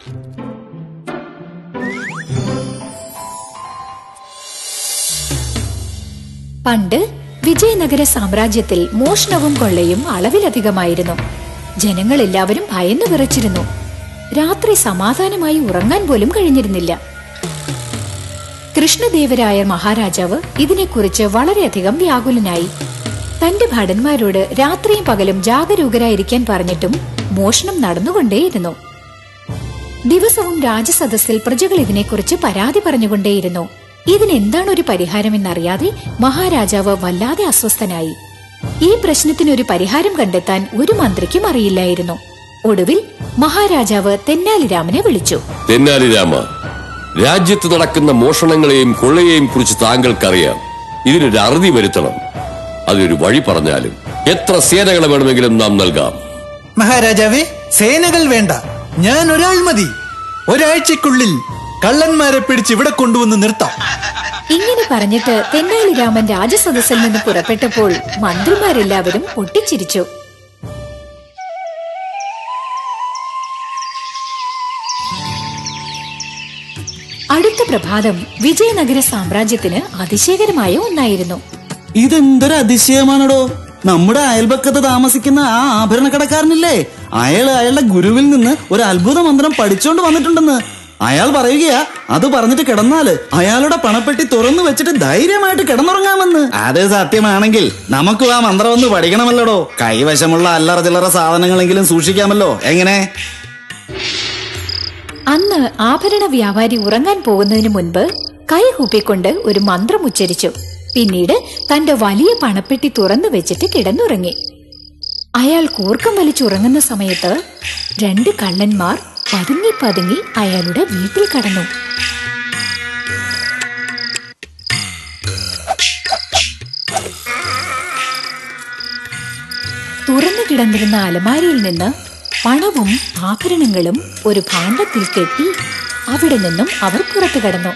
പണ്ട് വിജയനഗര സാമ്രാജ്യത്തിൽ മോഷണവും കൊള്ളയും അളവിലധികമായിരുന്നു ജനങ്ങൾ എല്ലാവരും ഭയന്നു വിറച്ചിരുന്നു രാത്രി സമാധാനമായി ഉറങ്ങാൻ പോലും കഴിഞ്ഞിരുന്നില്ല കൃഷ്ണദേവരായ മഹാരാജാവ് ഇതിനെക്കുറിച്ച് വളരെയധികം വ്യാകുലനായി തന്റെ ഭടന്മാരോട് രാത്രിയും പകലും ജാഗരൂകരായിരിക്കാൻ പറഞ്ഞിട്ടും മോഷണം നടന്നുകൊണ്ടേയിരുന്നു ദിവസവും രാജസദസ്സിൽ പ്രജകൾ ഇതിനെക്കുറിച്ച് പരാതി പറഞ്ഞുകൊണ്ടേയിരുന്നു ഇതിനെന്താണ് ഒരു പരിഹാരമെന്നറിയാതെ മഹാരാജാവ് വല്ലാതെ അസ്വസ്ഥനായി ഈ പ്രശ്നത്തിനൊരു പരിഹാരം കണ്ടെത്താൻ ഒരു മന്ത്രിക്കും അറിയില്ലായിരുന്നു ഒടുവിൽ മഹാരാജാവ് തെന്നാലിരാമനെ വിളിച്ചു തെന്നാലി രാമ രാജ്യത്ത് നടക്കുന്ന മോഷണങ്ങളെയും കൊള്ളയെയും കുറിച്ച് താങ്കൾക്കറിയാം ഇതിനൊരു അറുതി വരുത്തണം അതിനൊരു വഴി പറഞ്ഞാലും എത്ര സേനകളെ വേണമെങ്കിലും നാം നൽകാം മഹാരാജാവേ സേനകൾ വേണ്ട ഞാൻ ഒരാൾ മതി ഒരാഴ്ചക്കുള്ളിൽ കള്ളന്മാരെ പിടിച്ച് ഇവിടെ കൊണ്ടുവന്ന് നിർത്താം ഇങ്ങനെ പറഞ്ഞിട്ട് തെന്നാലിരാമൻ രാജസദസ്സിൽ നിന്ന് പുറപ്പെട്ടപ്പോൾ മന്ത്രിമാരെല്ലാവരും പൊട്ടിച്ചിരിച്ചു അടുത്ത പ്രഭാതം വിജയനഗര സാമ്രാജ്യത്തിന് അതിശയകരമായ ഒന്നായിരുന്നു ഇതെന്തൊരു അതിശയമാണടോ നമ്മുടെ അയൽപക്കത്ത് താമസിക്കുന്ന ആ ആഭരണ കടക്കാരനില്ലേ അയാൾ അയാളുടെ ഗുരുവിൽ നിന്ന് ഒരു അത്ഭുത മന്ത്രം പഠിച്ചോണ്ട് വന്നിട്ടുണ്ടെന്ന് അയാൾ പറയുകയാ അത് പറഞ്ഞിട്ട് കിടന്നാല് അയാളുടെ പണപ്പെട്ടി തുറന്നു വെച്ചിട്ട് ധൈര്യമായിട്ട് കിടന്നുറങ്ങാമെന്ന് അത് സത്യമാണെങ്കിൽ നമുക്കും ആ മന്ത്രം ഒന്ന് പഠിക്കണമല്ലോടോ കൈവശമുള്ള അല്ലറ ചില്ലറ സാധനങ്ങളെങ്കിലും സൂക്ഷിക്കാമല്ലോ എങ്ങനെ അന്ന് ആഭരണ വ്യാപാരി ഉറങ്ങാൻ പോകുന്നതിന് മുൻപ് കൈകൂപ്പിക്കൊണ്ട് ഒരു മന്ത്രം ഉച്ചരിച്ചു പിന്നീട് തന്റെ വലിയ പണപ്പെട്ടി തുറന്നു വെച്ചിട്ട് കിടന്നുറങ്ങി അയാൾ കൂർക്കം വലിച്ചുറങ്ങുന്ന സമയത്ത് രണ്ട് കള്ളന്മാർ പതുങ്ങി പതുങ്ങി അയാളുടെ വീട്ടിൽ കടന്നു തുറന്നു കിടന്നിരുന്ന അലമാരയിൽ നിന്ന് പണവും ആഭരണങ്ങളും ഒരു ഭാണ്ഡത്തിൽ കെട്ടി അവിടെ നിന്നും അവർ പുറത്തു കടന്നു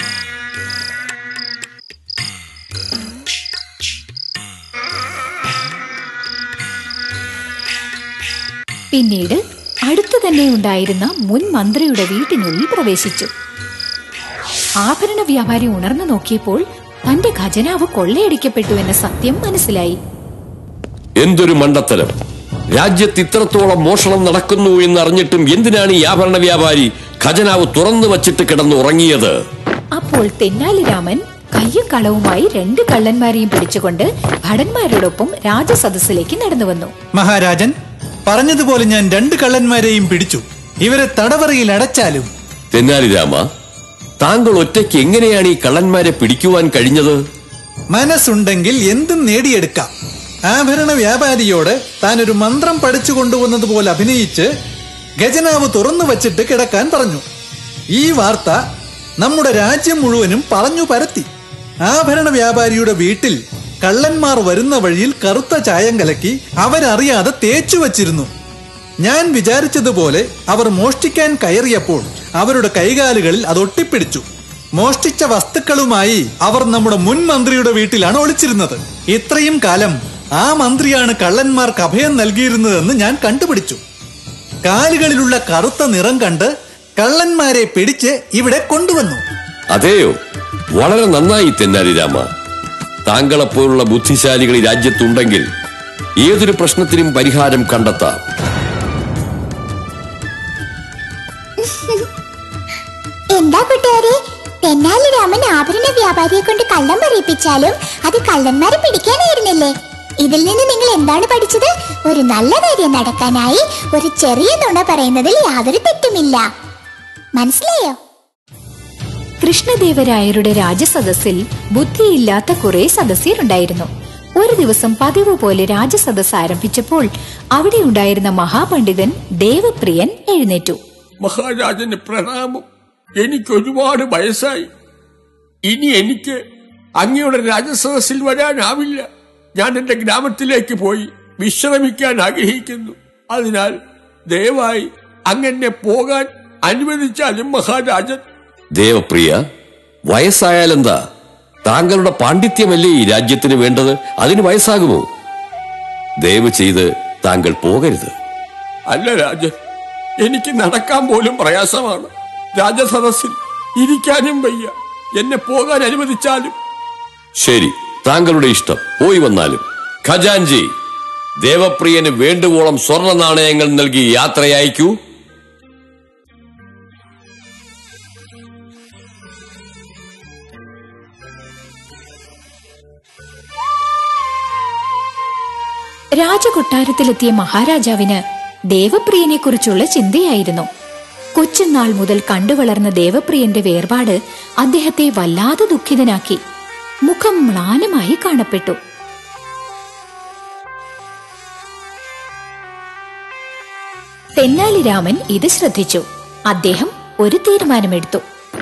പിന്നീട് അടുത്തു തന്നെ ഉണ്ടായിരുന്ന മുൻ മന്ത്രിയുടെ വീട്ടിനുള്ളിൽ പ്രവേശിച്ചു ആഭരണ വ്യാപാരി ഉണർന്നു നോക്കിയപ്പോൾ തന്റെ ഖജനാവ് കൊള്ളയടിക്കപ്പെട്ടു എന്ന സത്യം മനസ്സിലായി എന്തൊരു മണ്ടത്തരം രാജ്യത്ത് ഇത്രത്തോളം മോഷണം നടക്കുന്നു എന്നറിഞ്ഞിട്ടും എന്തിനാണ് ഈ ആഭരണ വ്യാപാരി ഖജനാവ് തുറന്നു വച്ചിട്ട് കിടന്നു ഉറങ്ങിയത് അപ്പോൾ തെന്നാലിരാമൻ കയ്യും കളവുമായി രണ്ട് കള്ളന്മാരെയും പിടിച്ചുകൊണ്ട് ഭടന്മാരോടൊപ്പം രാജസദസ്സിലേക്ക് നടന്നു വന്നു മഹാരാജൻ പറഞ്ഞതുപോലെ ഞാൻ രണ്ട് കള്ളന്മാരെയും പിടിച്ചു ഇവരെ തടവറയിൽ അടച്ചാലും തെന്നാലി രാമ താങ്കൾ ഒറ്റയ്ക്ക് എങ്ങനെയാണ് ഈ കള്ളന്മാരെ പിടിക്കുവാൻ കഴിഞ്ഞത് മനസ്സുണ്ടെങ്കിൽ എന്തും നേടിയെടുക്കാം ആഭരണ വ്യാപാരിയോട് താൻ ഒരു മന്ത്രം പഠിച്ചു കൊണ്ടുവന്നത് പോലെ അഭിനയിച്ച് ഖജനാവ് തുറന്നു വച്ചിട്ട് കിടക്കാൻ പറഞ്ഞു ഈ വാർത്ത നമ്മുടെ രാജ്യം മുഴുവനും പറഞ്ഞു പരത്തി ആഭരണ വ്യാപാരിയുടെ വീട്ടിൽ കള്ളന്മാർ വരുന്ന വഴിയിൽ കറുത്ത ചായം കലക്കി അവരറിയാതെ തേച്ചു വച്ചിരുന്നു ഞാൻ വിചാരിച്ചതുപോലെ അവർ മോഷ്ടിക്കാൻ കയറിയപ്പോൾ അവരുടെ കൈകാലുകളിൽ അത് ഒട്ടിപ്പിടിച്ചു മോഷ്ടിച്ച വസ്തുക്കളുമായി അവർ നമ്മുടെ മുൻ മന്ത്രിയുടെ വീട്ടിലാണ് ഒളിച്ചിരുന്നത് ഇത്രയും കാലം ആ മന്ത്രിയാണ് കള്ളന്മാർക്ക് അഭയം നൽകിയിരുന്നതെന്ന് ഞാൻ കണ്ടുപിടിച്ചു കാലുകളിലുള്ള കറുത്ത നിറം കണ്ട് കള്ളന്മാരെ പിടിച്ച് ഇവിടെ കൊണ്ടുവന്നു അതെയോ വളരെ നന്നായി തെന്നാലി രാമ താങ്കളെപ്പോലുള്ള ബുദ്ധിശാലികൾ ഈ രാജ്യത്തുണ്ടെങ്കിൽ ഏതൊരു പ്രശ്നത്തിനും പരിഹാരം കണ്ടെത്താം എന്താ കൂട്ടുകാരെ തെന്നാലി രാമൻ ആഭരണ വ്യാപാരിയെ കൊണ്ട് കള്ളം പറയിപ്പിച്ചാലും അത് കള്ളന്മാരെ പിടിക്കാനായിരുന്നില്ലേ ഇതിൽ നിന്ന് നിങ്ങൾ എന്താണ് പഠിച്ചത് ഒരു നല്ല കാര്യം നടക്കാനായി ഒരു ചെറിയ നുണ പറയുന്നതിൽ യാതൊരു തെറ്റുമില്ല മനസ്സിലായോ കൃഷ്ണദേവരായരുടെ രാജസദസ്സിൽ ബുദ്ധിയില്ലാത്ത കുറെ സദസ്യരുണ്ടായിരുന്നു ഒരു ദിവസം പതിവ് പോലെ രാജസദസ് ആരംഭിച്ചപ്പോൾ അവിടെ ഉണ്ടായിരുന്ന മഹാപണ്ഡിതൻ ദേവപ്രിയൻ എഴുന്നേറ്റു മഹാരാജന് പ്രണാമം എനിക്ക് ഒരുപാട് വയസ്സായി ഇനി എനിക്ക് അങ്ങയുടെ രാജസദസ്സിൽ വരാനാവില്ല ഞാൻ എന്റെ ഗ്രാമത്തിലേക്ക് പോയി വിശ്രമിക്കാൻ ആഗ്രഹിക്കുന്നു അതിനാൽ ദയവായി അങ്ങനെ പോകാൻ അനുവദിച്ചാലും മഹാരാജൻ ദേവപ്രിയ വയസ്സായാലെന്താ താങ്കളുടെ പാണ്ഡിത്യമല്ലേ ഈ രാജ്യത്തിന് വേണ്ടത് അതിന് വയസ്സാകുമോ ദയവ് ചെയ്ത് താങ്കൾ പോകരുത് അല്ല രാജൻ എനിക്ക് നടക്കാൻ പോലും പ്രയാസമാണ് രാജസദസ്സിൽ ഇരിക്കാനും വയ്യ എന്നെ പോകാൻ അനുവദിച്ചാലും ശരി താങ്കളുടെ ഇഷ്ടം പോയി വന്നാലും ഖജാൻജി ദേവപ്രിയന് വേണ്ടുവോളം സ്വർണ്ണ നാണയങ്ങൾ നൽകി യാത്രയയക്കൂ രാജകൊട്ടാരത്തിലെത്തിയ മഹാരാജാവിന് ദേവപ്രിയനെക്കുറിച്ചുള്ള ചിന്തയായിരുന്നു കൊച്ചുനാൾ മുതൽ കണ്ടുവളർന്ന ദേവപ്രിയന്റെ വേർപാട് അദ്ദേഹത്തെ വല്ലാതെ ദുഃഖിതനാക്കി മുഖം മ്ലാനമായി കാണപ്പെട്ടു തെന്നാലിരാമൻ ഇത് ശ്രദ്ധിച്ചു അദ്ദേഹം ഒരു തീരുമാനമെടുത്തു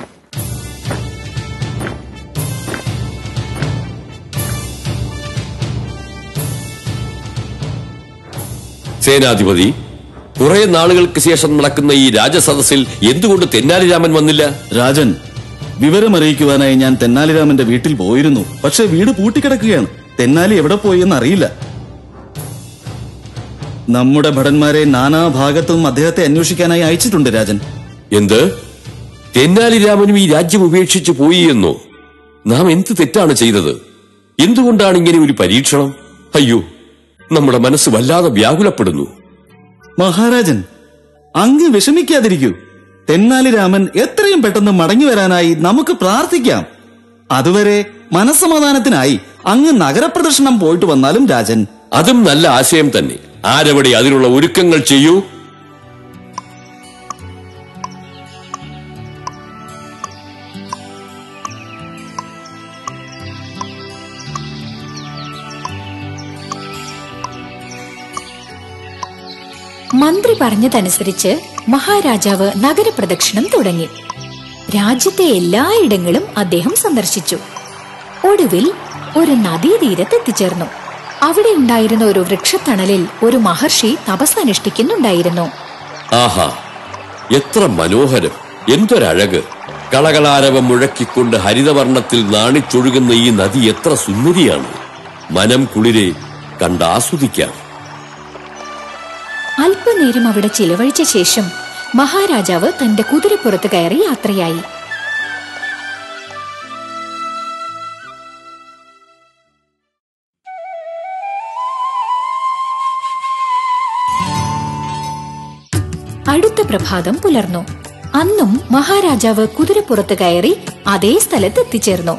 സേനാധിപതി കുറെ നാളുകൾക്ക് ശേഷം നടക്കുന്ന ഈ രാജസദസ്സിൽ എന്തുകൊണ്ട് തെന്നാലിരാമൻ വന്നില്ല രാജൻ വിവരമറിയിക്കുവാനായി ഞാൻ തെന്നാലിരാമന്റെ വീട്ടിൽ പോയിരുന്നു പക്ഷെ വീട് പൂട്ടിക്കിടക്കുകയാണ് തെന്നാലി എവിടെ പോയി എന്ന് അറിയില്ല നമ്മുടെ ഭടന്മാരെ നാനാഭാഗത്തും അദ്ദേഹത്തെ അന്വേഷിക്കാനായി അയച്ചിട്ടുണ്ട് രാജൻ എന്ത് തെന്നാലിരാമനും ഈ രാജ്യം ഉപേക്ഷിച്ചു പോയി എന്നോ നാം എന്ത് തെറ്റാണ് ചെയ്തത് എന്തുകൊണ്ടാണ് ഇങ്ങനെ ഒരു പരീക്ഷണം അയ്യോ നമ്മുടെ മനസ്സ് വല്ലാതെ വ്യാകുലപ്പെടുന്നു മഹാരാജൻ അങ്ങ് വിഷമിക്കാതിരിക്കൂ തെന്നാലി രാമൻ എത്രയും പെട്ടെന്ന് മടങ്ങി വരാനായി നമുക്ക് പ്രാർത്ഥിക്കാം അതുവരെ മനസ്സമാധാനത്തിനായി അങ്ങ് നഗരപ്രദർശനം പോയിട്ട് വന്നാലും രാജൻ അതും നല്ല ആശയം തന്നെ ആരവിടെ അതിനുള്ള ഒരുക്കങ്ങൾ ചെയ്യൂ മന്ത്രി പറഞ്ഞതനുസരിച്ച് മഹാരാജാവ് നഗരപ്രദക്ഷിണം തുടങ്ങി രാജ്യത്തെ എല്ലായിടങ്ങളും അദ്ദേഹം സന്ദർശിച്ചു ഒടുവിൽ ഒരു നദീതീരത്ത് എത്തിച്ചേർന്നു അവിടെ ഉണ്ടായിരുന്ന ഒരു വൃക്ഷത്തണലിൽ ഒരു മഹർഷി തപസ് അനുഷ്ഠിക്കുന്നുണ്ടായിരുന്നു ആഹാ എത്ര മനോഹരം എന്തൊരഴക് കളകളാരവം മുഴക്കിക്കൊണ്ട് ഹരിതവർണ്ണത്തിൽ നാണിച്ചൊഴുകുന്ന ഈ നദി എത്ര സുന്ദരിയാണ് മനം കുളിരെ കണ്ടാസ്വദിക്കാം അല്പനേരം അവിടെ ചിലവഴിച്ച ശേഷം മഹാരാജാവ് തന്റെ കുതിരപ്പുറത്ത് കയറി യാത്രയായി അടുത്ത പ്രഭാതം പുലർന്നു അന്നും മഹാരാജാവ് കുതിരപ്പുറത്ത് കയറി അതേ സ്ഥലത്ത് എത്തിച്ചേർന്നു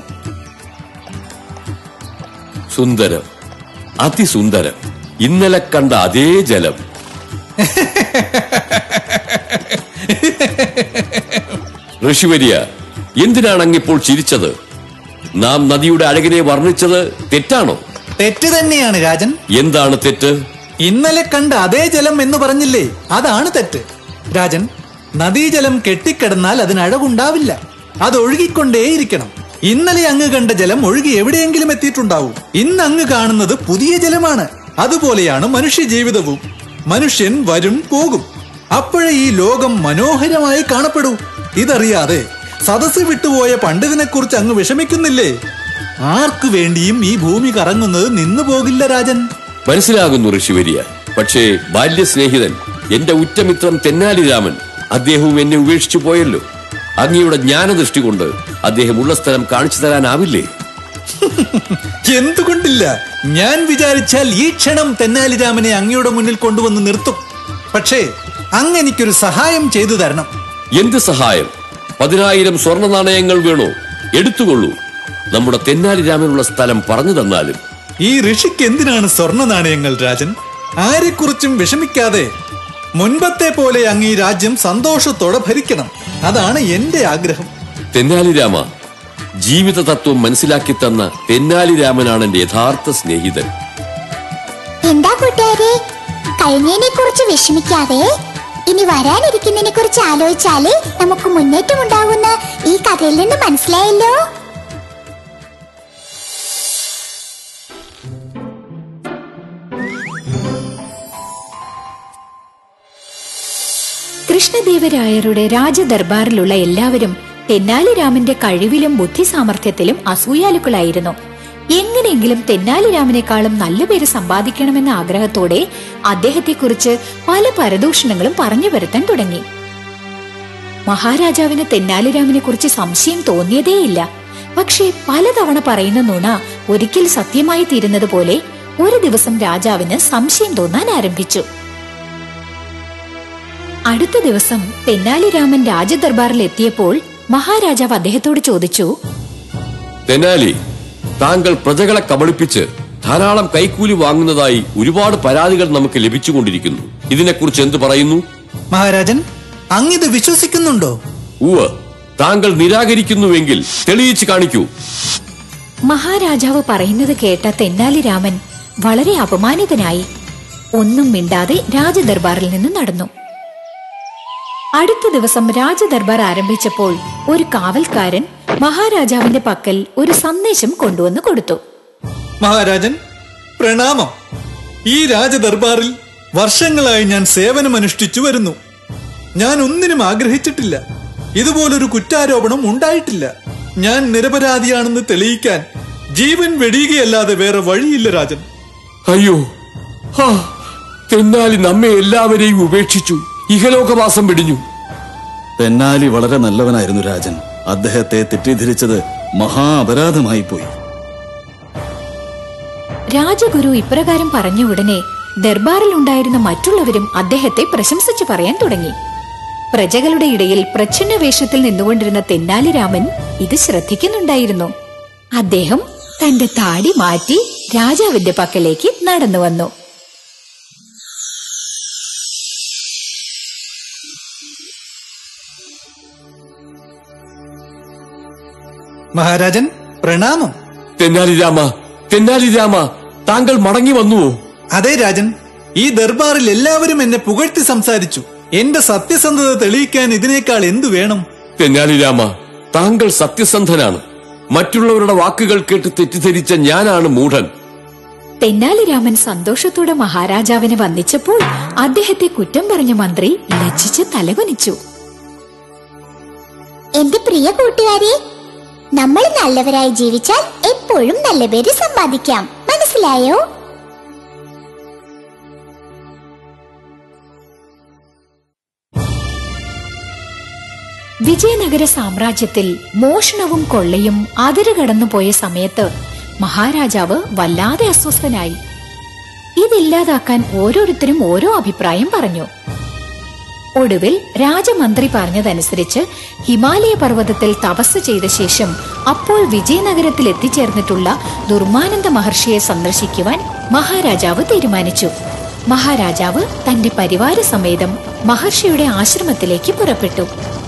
സുന്ദരം അതിസുന്ദരം ഇന്നലെ കണ്ട അതേ ജലം ഋഷിവര്യ എന്തിനാണ് അങ്ങിപ്പോൾ ചിരിച്ചത് നാം നദിയുടെ അഴകിനെ വർണ്ണിച്ചത് തെറ്റാണോ തെറ്റ് തന്നെയാണ് രാജൻ എന്താണ് തെറ്റ് ഇന്നലെ കണ്ട അതേ ജലം എന്ന് പറഞ്ഞില്ലേ അതാണ് തെറ്റ് രാജൻ നദീജലം കെട്ടിക്കിടന്നാൽ അതിന് അഴകുണ്ടാവില്ല അത് ഒഴുകിക്കൊണ്ടേയിരിക്കണം ഇന്നലെ അങ്ങ് കണ്ട ജലം ഒഴുകി എവിടെയെങ്കിലും എത്തിയിട്ടുണ്ടാവും ഇന്ന് അങ്ങ് കാണുന്നത് പുതിയ ജലമാണ് അതുപോലെയാണ് മനുഷ്യ ജീവിതവും മനുഷ്യൻ വരും പോകും അപ്പോഴേ ഈ ലോകം മനോഹരമായി കാണപ്പെടൂ ഇതറിയാതെ സദസ് വിട്ടുപോയ പണ്ഡിതനെ കുറിച്ച് അങ്ങ് വിഷമിക്കുന്നില്ലേ ആർക്കു വേണ്ടിയും ഈ ഭൂമി കറങ്ങുന്നത് നിന്നു പോകില്ല രാജൻ മനസ്സിലാകുന്നു ഋഷിവര്യ പക്ഷേ ബാല്യസ്നേഹിതൻ എന്റെ ഉറ്റമിത്രം തെന്നാലി രാമൻ അദ്ദേഹവും എന്നെ ഉപേക്ഷിച്ചു പോയല്ലോ അങ്ങയുടെ ജ്ഞാനദൃഷ്ടി കൊണ്ട് അദ്ദേഹം ഉള്ള സ്ഥലം കാണിച്ചു തരാനാവില്ലേ എന്തുകൊണ്ടില്ല ഞാൻ വിചാരിച്ചാൽ ഈ ക്ഷണം തെന്നാലിരാമനെ അങ്ങയുടെ മുന്നിൽ കൊണ്ടുവന്ന് നിർത്തും പക്ഷേ അങ്ങ് എനിക്കൊരു സഹായം ചെയ്തു തരണം എന്ത് സഹായം പതിനായിരം സ്വർണ്ണ നാണയങ്ങൾ വേണോ എടുത്തുകൊള്ളൂ നമ്മുടെ തെന്നാലി രാമനുള്ള സ്ഥലം പറഞ്ഞു തന്നാലും ഈ ഋഷിക്ക് എന്തിനാണ് സ്വർണ്ണ നാണയങ്ങൾ രാജൻ ആരെക്കുറിച്ചും വിഷമിക്കാതെ മുൻപത്തെ പോലെ അങ്ങ് ഈ രാജ്യം സന്തോഷത്തോടെ ഭരിക്കണം അതാണ് എന്റെ ആഗ്രഹം തെന്നാലി രാമ ജീവിത തത്വം മനസ്സിലാക്കി തന്ന തെന്നാലി രാമനാണ് എന്റെ യഥാർത്ഥ സ്നേഹിതൻ എന്താ കൂട്ടുകാരെ കഴിഞ്ഞതിനെ കുറിച്ച് വിഷമിക്കാതെ ഇനി വരാനിരിക്കുന്നതിനെ കുറിച്ച് ആലോചിച്ചാല് നമുക്ക് മുന്നേറ്റം ഉണ്ടാകുന്ന ഈ കഥയിൽ നിന്ന് മനസ്സിലായല്ലോ കൃഷ്ണദേവരായരുടെ രാജദർബാറിലുള്ള എല്ലാവരും തെന്നാലിരാമന്റെ കഴിവിലും ബുദ്ധി സാമർഥ്യത്തിലും അസൂയാലുക്കളായിരുന്നു എങ്ങനെയെങ്കിലും തെന്നാലിരാമനേക്കാളും നല്ല പേര് സമ്പാദിക്കണമെന്ന ആഗ്രഹത്തോടെ അദ്ദേഹത്തെക്കുറിച്ച് പല പരദൂഷണങ്ങളും പറഞ്ഞു വരുത്താൻ തുടങ്ങി മഹാരാജാവിന് തെന്നാലിരാമനെ കുറിച്ച് സംശയം തോന്നിയതേയില്ല പക്ഷേ പലതവണ പറയുന്ന നുണ ഒരിക്കൽ സത്യമായി തീരുന്നത് പോലെ ഒരു ദിവസം രാജാവിന് സംശയം തോന്നാൻ ആരംഭിച്ചു അടുത്ത ദിവസം തെന്നാലിരാമൻ രാജദർബാറിൽ എത്തിയപ്പോൾ മഹാരാജാവ് അദ്ദേഹത്തോട് ചോദിച്ചു തെനാലി താങ്കൾ പ്രജകളെ കബളിപ്പിച്ച് ധാരാളം കൈക്കൂലി വാങ്ങുന്നതായി ഒരുപാട് പരാതികൾ നമുക്ക് ലഭിച്ചുകൊണ്ടിരിക്കുന്നു ഇതിനെക്കുറിച്ച് എന്തു പറയുന്നു മഹാരാജൻ അങ്ങിത് വിശ്വസിക്കുന്നുണ്ടോ ഉവ് താങ്കൾ നിരാകരിക്കുന്നുവെങ്കിൽ തെളിയിച്ച് കാണിക്കൂ മഹാരാജാവ് പറയുന്നത് കേട്ട തെന്നാലിരാമൻ വളരെ അപമാനിതനായി ഒന്നും മിണ്ടാതെ രാജദർബാറിൽ നിന്ന് നടന്നു അടുത്ത ദിവസം രാജദർബാർ ആരംഭിച്ചപ്പോൾ ഒരു കാവൽക്കാരൻ മഹാരാജാവിന്റെ പക്കൽ ഒരു സന്ദേശം കൊണ്ടുവന്ന് കൊടുത്തു മഹാരാജൻ പ്രണാമം ഈ രാജദർബാറിൽ വർഷങ്ങളായി ഞാൻ സേവനമനുഷ്ഠിച്ചു വരുന്നു ഞാൻ ഒന്നിനും ആഗ്രഹിച്ചിട്ടില്ല ഇതുപോലൊരു കുറ്റാരോപണം ഉണ്ടായിട്ടില്ല ഞാൻ നിരപരാധിയാണെന്ന് തെളിയിക്കാൻ ജീവൻ വെടിയുകയല്ലാതെ വേറെ വഴിയില്ല രാജൻ അയ്യോ ഹാ തെന്നാലി നമ്മെ എല്ലാവരെയും ഉപേക്ഷിച്ചു ഇഹലോകവാസം വെടിഞ്ഞു തെന്നാലി വളരെ നല്ലവനായിരുന്നു രാജൻ അദ്ദേഹത്തെ തെറ്റിദ്ധരിച്ചത് മഹാ അപരാധമായി പോയി രാജഗുരു ഇപ്രകാരം പറഞ്ഞ ഉടനെ ദർബാറിൽ ഉണ്ടായിരുന്ന മറ്റുള്ളവരും അദ്ദേഹത്തെ പ്രശംസിച്ചു പറയാൻ തുടങ്ങി പ്രജകളുടെ ഇടയിൽ പ്രച്ഛന്ന വേഷത്തിൽ നിന്നുകൊണ്ടിരുന്ന തെന്നാലിരാമൻ ഇത് ശ്രദ്ധിക്കുന്നുണ്ടായിരുന്നു അദ്ദേഹം തന്റെ താടി മാറ്റി രാജാവിന്റെ പക്കലേക്ക് നടന്നു വന്നു മഹാരാജൻ പ്രണാമം തെന്നാലി രാമ തെന്നാലി രാമ താങ്കൾ മടങ്ങി വന്നുവോ അതെ രാജൻ ഈ ദർബാറിൽ എല്ലാവരും എന്നെ പുകഴ്ത്തി സംസാരിച്ചു എന്റെ സത്യസന്ധത തെളിയിക്കാൻ ഇതിനേക്കാൾ എന്തു വേണം തെന്നാലി രാമ താങ്കൾ സത്യസന്ധനാണ് മറ്റുള്ളവരുടെ വാക്കുകൾ കേട്ട് തെറ്റിദ്ധരിച്ച ഞാനാണ് മൂഢൻ തെന്നാലിരാമൻ സന്തോഷത്തോടെ മഹാരാജാവിനെ വന്ദിച്ചപ്പോൾ അദ്ദേഹത്തെ കുറ്റം പറഞ്ഞ മന്ത്രി ലജ്ജിച്ച് തലകുനിച്ചു എന്റെ പ്രിയ കൂട്ടുകാരെ നമ്മൾ നല്ലവരായി ജീവിച്ചാൽ എപ്പോഴും നല്ല പേര് സമ്പാദിക്കാം മനസ്സിലായോ വിജയനഗര സാമ്രാജ്യത്തിൽ മോഷണവും കൊള്ളയും അതിരുകടന്നുപോയ സമയത്ത് മഹാരാജാവ് വല്ലാതെ അസ്വസ്ഥനായി ഇതില്ലാതാക്കാൻ ഓരോരുത്തരും ഓരോ അഭിപ്രായം പറഞ്ഞു ഒടുവിൽ രാജമന്ത്രി പറഞ്ഞതനുസരിച്ച് ഹിമാലയ പർവ്വതത്തിൽ തപസ് ചെയ്ത ശേഷം അപ്പോൾ വിജയനഗരത്തിൽ എത്തിച്ചേർന്നിട്ടുള്ള ദുർമാനന്ദ മഹർഷിയെ സന്ദർശിക്കുവാൻ മഹാരാജാവ് തീരുമാനിച്ചു മഹാരാജാവ് തന്റെ പരിവാര സമേതം മഹർഷിയുടെ ആശ്രമത്തിലേക്ക് പുറപ്പെട്ടു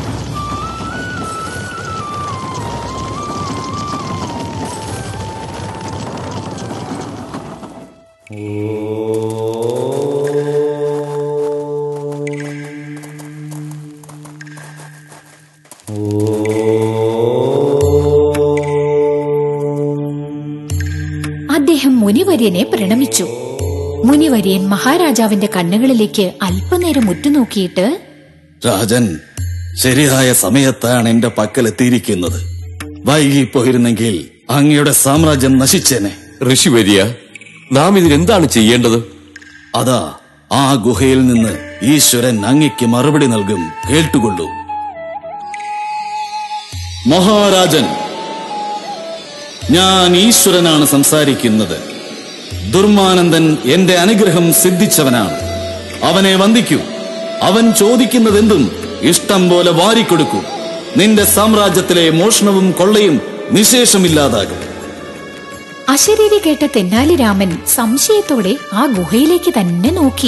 അദ്ദേഹം മുനിവര്യനെ പ്രണമിച്ചു മുനിവര്യൻ മഹാരാജാവിന്റെ കണ്ണുകളിലേക്ക് അല്പനേരം ഉറ്റുനോക്കിയിട്ട് രാജൻ ശരിയായ സമയത്താണ് എന്റെ പക്കൽ എത്തിയിരിക്കുന്നത് വൈകിപ്പോയിരുന്നെങ്കിൽ അങ്ങയുടെ സാമ്രാജ്യം നശിച്ചേനെ ഋഷിവര്യ നാം ഇതിനെന്താണ് ചെയ്യേണ്ടത് അതാ ആ ഗുഹയിൽ നിന്ന് ഈശ്വരൻ അങ്ങയ്ക്ക് മറുപടി നൽകും കേട്ടുകൊള്ളൂ മഹാരാജൻ ഞാൻ ഈശ്വരനാണ് സംസാരിക്കുന്നത് ദുർമാനന്ദൻ എന്റെ അനുഗ്രഹം സിദ്ധിച്ചവനാണ് അവനെ വന്ദിക്കൂ അവൻ ചോദിക്കുന്നതെന്തും ഇഷ്ടം പോലെ വാരിക്കൊടുക്കൂ നിന്റെ സാമ്രാജ്യത്തിലെ മോഷണവും കൊള്ളയും നിശേഷമില്ലാതാകും അശരീരി കേട്ട തെന്നാലിരാമൻ സംശയത്തോടെ ആ ഗുഹയിലേക്ക് തന്നെ നോക്കി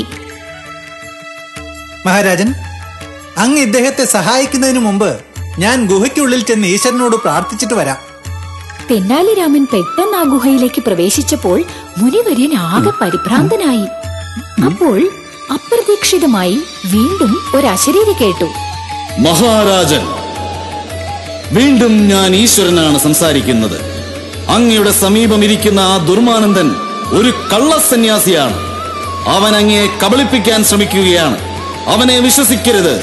മഹാരാജൻ അങ്ങ് ഇദ്ദേഹത്തെ സഹായിക്കുന്നതിന് മുമ്പ് ഞാൻ ഗുഹയ്ക്കുള്ളിൽ ചെന്ന് ഈശ്വരനോട് പ്രാർത്ഥിച്ചിട്ട് വരാം തെന്നാലിരാമൻ പെട്ടെന്ന് ആ ഗുഹയിലേക്ക് പ്രവേശിച്ചപ്പോൾ മുനിവര്യൻ ആകെ പരിഭ്രാന്തനായി അപ്പോൾ അപ്രതീക്ഷിതമായി വീണ്ടും ഒരു അശരീരി കേട്ടു മഹാരാജൻ വീണ്ടും ഞാൻ ഈശ്വരനാണ് സംസാരിക്കുന്നത് അങ്ങയുടെ സമീപം ഇരിക്കുന്ന ആ ദുർമാനന്ദൻ ഒരു കള്ളസന്യാസിയാണ് അവൻ അങ്ങയെ കബളിപ്പിക്കാൻ ശ്രമിക്കുകയാണ് അവനെ വിശ്വസിക്കരുത്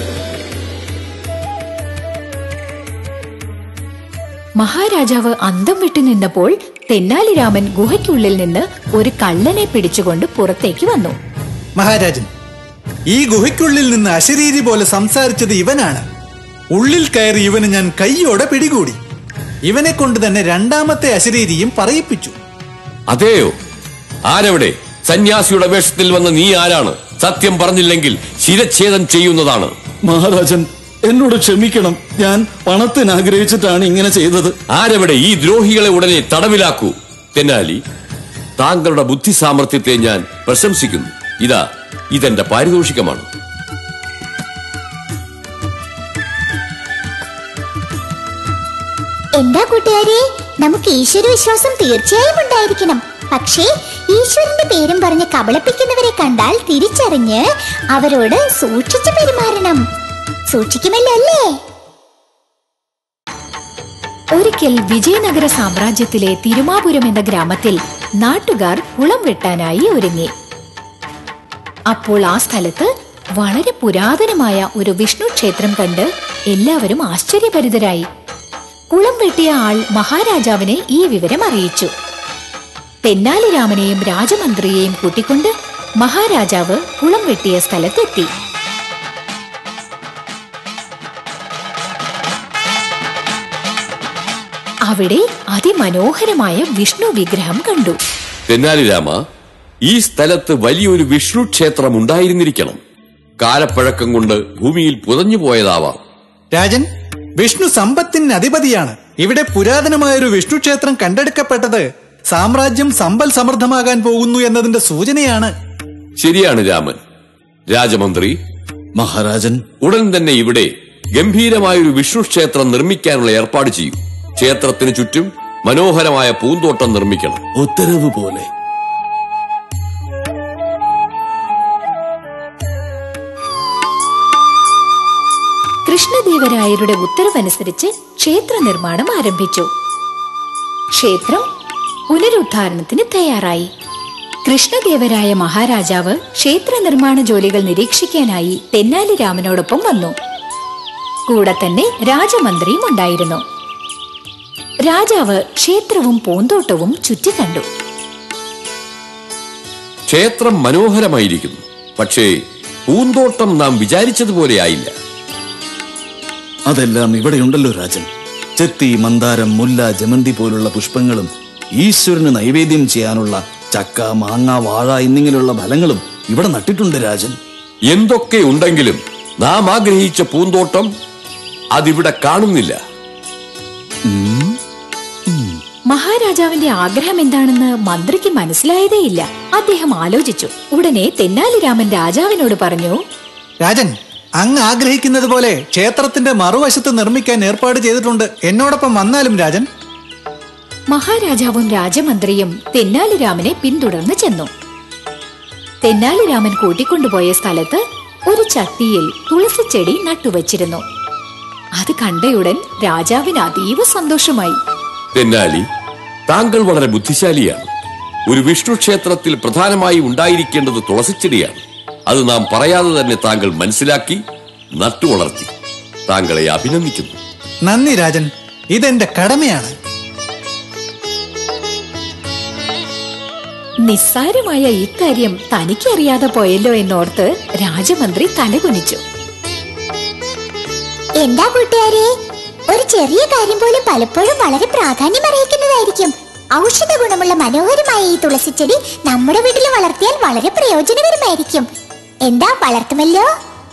മഹാരാജാവ് അന്തം വിട്ടു നിന്നപ്പോൾ തെന്നാലിരാമൻ ഗുഹയ്ക്കുള്ളിൽ നിന്ന് ഒരു കള്ളനെ പിടിച്ചുകൊണ്ട് പുറത്തേക്ക് വന്നു മഹാരാജൻ ഈ ഗുഹയ്ക്കുള്ളിൽ നിന്ന് അശരീരി പോലെ സംസാരിച്ചത് ഇവനാണ് ഉള്ളിൽ കയറി ഇവന് ഞാൻ കൈയോടെ പിടികൂടി ഇവനെ കൊണ്ട് തന്നെ രണ്ടാമത്തെ അശരീരിയും പറയിപ്പിച്ചു അതെയോ ആരവിടെ സന്യാസിയുടെ വേഷത്തിൽ വന്ന നീ ആരാണ് സത്യം പറഞ്ഞില്ലെങ്കിൽ ശിരച്ഛേദം ചെയ്യുന്നതാണ് മഹാരാജൻ എന്നോട് ക്ഷമിക്കണം ഞാൻ പണത്തിന് ആഗ്രഹിച്ചിട്ടാണ് ഇങ്ങനെ ചെയ്തത് ആരവിടെ ഈ ദ്രോഹികളെ ഉടനെ തടവിലാക്കൂ തെന്നാലി താങ്കളുടെ ബുദ്ധി സാമർഥ്യത്തെ ഞാൻ പ്രശംസിക്കുന്നു ഇതാ ഇതെന്റെ പാരിതോഷികമാണ് എന്താ കൂട്ടുകാരെ നമുക്ക് ഈശ്വര വിശ്വാസം തീർച്ചയായും ഉണ്ടായിരിക്കണം പക്ഷേ ഈശ്വരന്റെ പേരും പറഞ്ഞ് കബളിപ്പിക്കുന്നവരെ കണ്ടാൽ തിരിച്ചറിഞ്ഞ് അവരോട് സൂക്ഷിച്ചു പെരുമാറണം സൂക്ഷിക്കുമല്ലോ അല്ലേ ഒരിക്കൽ വിജയനഗര സാമ്രാജ്യത്തിലെ തിരുമാപുരം എന്ന ഗ്രാമത്തിൽ നാട്ടുകാർ കുളം വെട്ടാനായി ഒരുങ്ങി അപ്പോൾ ആ സ്ഥലത്ത് വളരെ പുരാതനമായ ഒരു വിഷ്ണു ക്ഷേത്രം കണ്ട് എല്ലാവരും ആശ്ചര്യഭരിതരായി കുളം വെട്ടിയ ആൾ മഹാരാജാവിനെ ഈ വിവരം അറിയിച്ചു തെന്നാലിരാമനെയും രാജമന്ത്രിയെയും കൂട്ടിക്കൊണ്ട് മഹാരാജാവ് കുളം വെട്ടിയ സ്ഥലത്തെത്തി അവിടെ അതിമനോഹരമായ വിഷ്ണു വിഗ്രഹം കണ്ടു തെന്നാലി രാമ ഈ സ്ഥലത്ത് വലിയൊരു വിഷ്ണു ക്ഷേത്രം ഉണ്ടായിരുന്നിരിക്കണം കാലപ്പഴക്കം കൊണ്ട് ഭൂമിയിൽ പുതഞ്ഞു പോയതാവാം രാജൻ വിഷ്ണു സമ്പത്തിന് അധിപതിയാണ് ഇവിടെ പുരാതനമായൊരു വിഷ്ണു ക്ഷേത്രം കണ്ടെടുക്കപ്പെട്ടത് സാമ്രാജ്യം സമ്പൽ സമൃദ്ധമാകാൻ പോകുന്നു എന്നതിന്റെ സൂചനയാണ് ശരിയാണ് രാമൻ രാജമന്ത്രി മഹാരാജൻ ഉടൻ തന്നെ ഇവിടെ ഗംഭീരമായൊരു വിഷ്ണു ക്ഷേത്രം നിർമ്മിക്കാനുള്ള ഏർപ്പാട് ചെയ്യും ക്ഷേത്രത്തിന് ചുറ്റും മനോഹരമായ പൂന്തോട്ടം നിർമ്മിക്കണം ഉത്തരവ് പോലെ കൃഷ്ണദേവരായരുടെ ഉത്തരവനുസരിച്ച് ക്ഷേത്ര നിർമ്മാണം ആരംഭിച്ചു ക്ഷേത്രം പുനരുദ്ധാരണത്തിന് തയ്യാറായി കൃഷ്ണദേവരായ മഹാരാജാവ് ക്ഷേത്ര നിർമ്മാണ ജോലികൾ നിരീക്ഷിക്കാനായി തെന്നാലി രാമനോടൊപ്പം വന്നു കൂടെ തന്നെ രാജമന്ത്രിയും ഉണ്ടായിരുന്നു രാജാവ് ക്ഷേത്രവും പൂന്തോട്ടവും ചുറ്റിക്കണ്ടു ക്ഷേത്രം മനോഹരമായിരിക്കുന്നു പക്ഷേ പൂന്തോട്ടം നാം വിചാരിച്ചതുപോലെ ആയില്ല അതെല്ലാം ഇവിടെയുണ്ടല്ലോ രാജൻ ചെത്തി മന്ദാരം മുല്ല ജമന്തി പോലുള്ള പുഷ്പങ്ങളും ഈശ്വരന് നൈവേദ്യം ചെയ്യാനുള്ള ചക്ക മാങ്ങ വാഴ എന്നിങ്ങനെയുള്ള ഫലങ്ങളും ഇവിടെ നട്ടിട്ടുണ്ട് രാജൻ എന്തൊക്കെ ഉണ്ടെങ്കിലും നാം ആഗ്രഹിച്ച പൂന്തോട്ടം അതിവിടെ കാണുന്നില്ല മഹാരാജാവിന്റെ ആഗ്രഹം എന്താണെന്ന് മന്ത്രിക്ക് മനസ്സിലായതേയില്ല അദ്ദേഹം ആലോചിച്ചു ഉടനെ തെന്നാലിരാമൻ രാജാവിനോട് പറഞ്ഞു രാജൻ അങ്ങ് ആഗ്രഹിക്കുന്നത് പോലെ ക്ഷേത്രത്തിന്റെ മറുവശത്ത് നിർമ്മിക്കാൻ ഏർപ്പാട് ചെയ്തിട്ടുണ്ട് എന്നോടൊപ്പം വന്നാലും രാജൻ മഹാരാജാവും രാജമന്ത്രിയും തെന്നാലിരാമനെ പിന്തുടർന്ന് ചെന്നു തെന്നാലിരാമൻ കൂട്ടിക്കൊണ്ടുപോയ സ്ഥലത്ത് ഒരു ചട്ടിയിൽ തുളസിച്ചെടി നട്ടുവച്ചിരുന്നു അത് കണ്ടയുടൻ രാജാവിന് അതീവ സന്തോഷമായി തെന്നാലി താങ്കൾ വളരെ ബുദ്ധിശാലിയാണ് ഒരു വിഷ്ണു ക്ഷേത്രത്തിൽ പ്രധാനമായി ഉണ്ടായിരിക്കേണ്ടത് തുളസിച്ചെടിയാണ് അത് നാം പറയാതെ തന്നെ താങ്കൾ മനസ്സിലാക്കി നട്ടുവളർത്തി താങ്കളെ അഭിനന്ദിക്കുന്നു നന്ദി രാജൻ ഇതെന്റെ കടമയാണ് നിസ്സാരമായ ഇക്കാര്യം തനിക്കറിയാതെ പോയല്ലോ എന്നോർത്ത് രാജമന്ത്രി തലകുനിച്ചു എന്താ കൂട്ടുകാരെ ഒരു ചെറിയ കാര്യം പോലും പലപ്പോഴും വളരെ പ്രാധാന്യം അർഹിക്കുന്നതായിരിക്കും ഔഷധ ഗുണമുള്ള മനോഹരമായ ഈ തുളസിച്ചെടി നമ്മുടെ വീട്ടിൽ വളർത്തിയാൽ വളരെ പ്രയോജനകരമായിരിക്കും എന്താ വളർത്തുമല്ലോ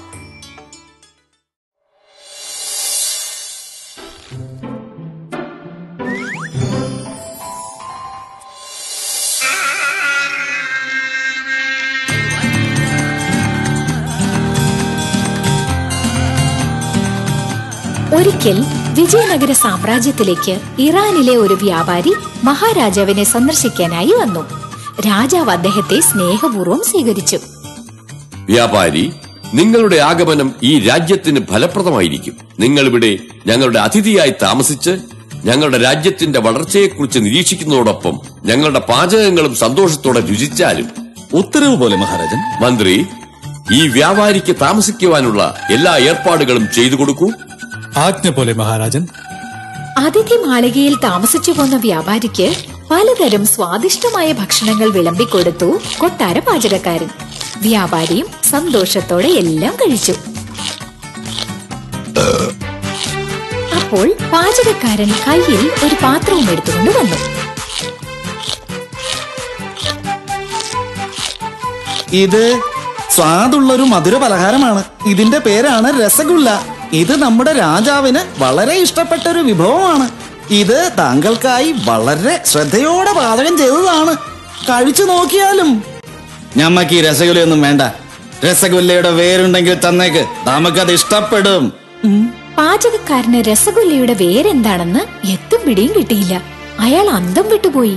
ഒരിക്കൽ വിജയനഗര സാമ്രാജ്യത്തിലേക്ക് ഇറാനിലെ ഒരു വ്യാപാരി മഹാരാജാവിനെ സന്ദർശിക്കാനായി വന്നു രാജാവ് അദ്ദേഹത്തെ സ്നേഹപൂർവ്വം സ്വീകരിച്ചു വ്യാപാരി നിങ്ങളുടെ ആഗമനം ഈ രാജ്യത്തിന് ഫലപ്രദമായിരിക്കും നിങ്ങൾ ഇവിടെ ഞങ്ങളുടെ അതിഥിയായി താമസിച്ച് ഞങ്ങളുടെ രാജ്യത്തിന്റെ വളർച്ചയെക്കുറിച്ച് നിരീക്ഷിക്കുന്നതോടൊപ്പം ഞങ്ങളുടെ പാചകങ്ങളും സന്തോഷത്തോടെ രുചിച്ചാലും ഉത്തരവ് പോലെ മഹാരാജൻ മന്ത്രി ഈ വ്യാപാരിക്ക് താമസിക്കുവാനുള്ള എല്ലാ ഏർപ്പാടുകളും ചെയ്തു കൊടുക്കൂ ആജ്ഞ പോലെ മഹാരാജൻ അതിഥി മാളികയിൽ താമസിച്ചു പോന്ന വ്യാപാരിക്ക് പലതരം സ്വാദിഷ്ടമായ ഭക്ഷണങ്ങൾ വിളമ്പിക്കൊടുത്തു കൊട്ടാര പാചകക്കാരൻ വ്യാപാരിയും സന്തോഷത്തോടെ എല്ലാം കഴിച്ചു അപ്പോൾ പാചകക്കാരൻ കയ്യിൽ ഒരു പാത്രവും എടുത്തുകൊണ്ട് വന്നു ഇത് സ്വാദുള്ളൊരു മധുര പലഹാരമാണ് ഇതിന്റെ പേരാണ് രസഗുല്ല ഇത് നമ്മുടെ രാജാവിന് വളരെ ഇഷ്ടപ്പെട്ട ഒരു വിഭവമാണ് ഇത് താങ്കൾക്കായി വളരെ ശ്രദ്ധയോടെ പാചകം ചെയ്തതാണ് കഴിച്ചു നോക്കിയാലും ഞമ്മക്ക് ഈ രസഗുല്ലയൊന്നും വേണ്ട രസഗുല്ലയുടെ വേരുണ്ടെങ്കിൽ തന്നേക്ക് നമുക്കത് ഇഷ്ടപ്പെടും പാചകക്കാരന് രസഗുല്ലയുടെ വേരെന്താണെന്ന് എത്തും പിടിയും കിട്ടിയില്ല അയാൾ അന്തം വിട്ടുപോയി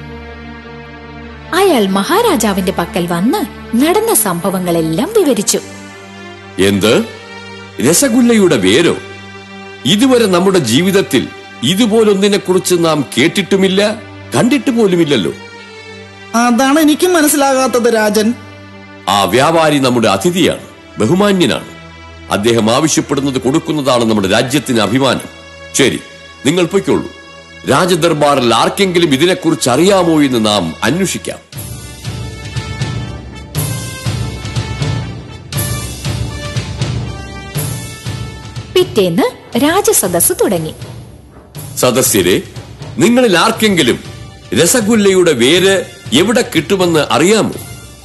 അയാൾ മഹാരാജാവിന്റെ പക്കൽ വന്ന് നടന്ന സംഭവങ്ങളെല്ലാം വിവരിച്ചു എന്ത് രസഗുല്ലയുടെ വേരോ ഇതുവരെ നമ്മുടെ ജീവിതത്തിൽ ഇതുപോലൊന്നിനെ കുറിച്ച് നാം കേട്ടിട്ടുമില്ല കണ്ടിട്ട് പോലുമില്ലല്ലോ അതാണ് എനിക്കും മനസ്സിലാകാത്തത് രാജൻ ആ വ്യാപാരി നമ്മുടെ അതിഥിയാണ് ബഹുമാന്യനാണ് അദ്ദേഹം ആവശ്യപ്പെടുന്നത് കൊടുക്കുന്നതാണ് നമ്മുടെ രാജ്യത്തിന് അഭിമാനം ശരി നിങ്ങൾ പൊയ്ക്കോളൂ രാജദർബാറിൽ ആർക്കെങ്കിലും ഇതിനെക്കുറിച്ച് അറിയാമോ എന്ന് നാം അന്വേഷിക്കാം പിറ്റേന്ന് രാജസദസ് തുടങ്ങി സദസ്യരെ നിങ്ങളിൽ ആർക്കെങ്കിലും രസഗുല്ലയുടെ വേര് എവിടെ കിട്ടുമെന്ന് അറിയാമോ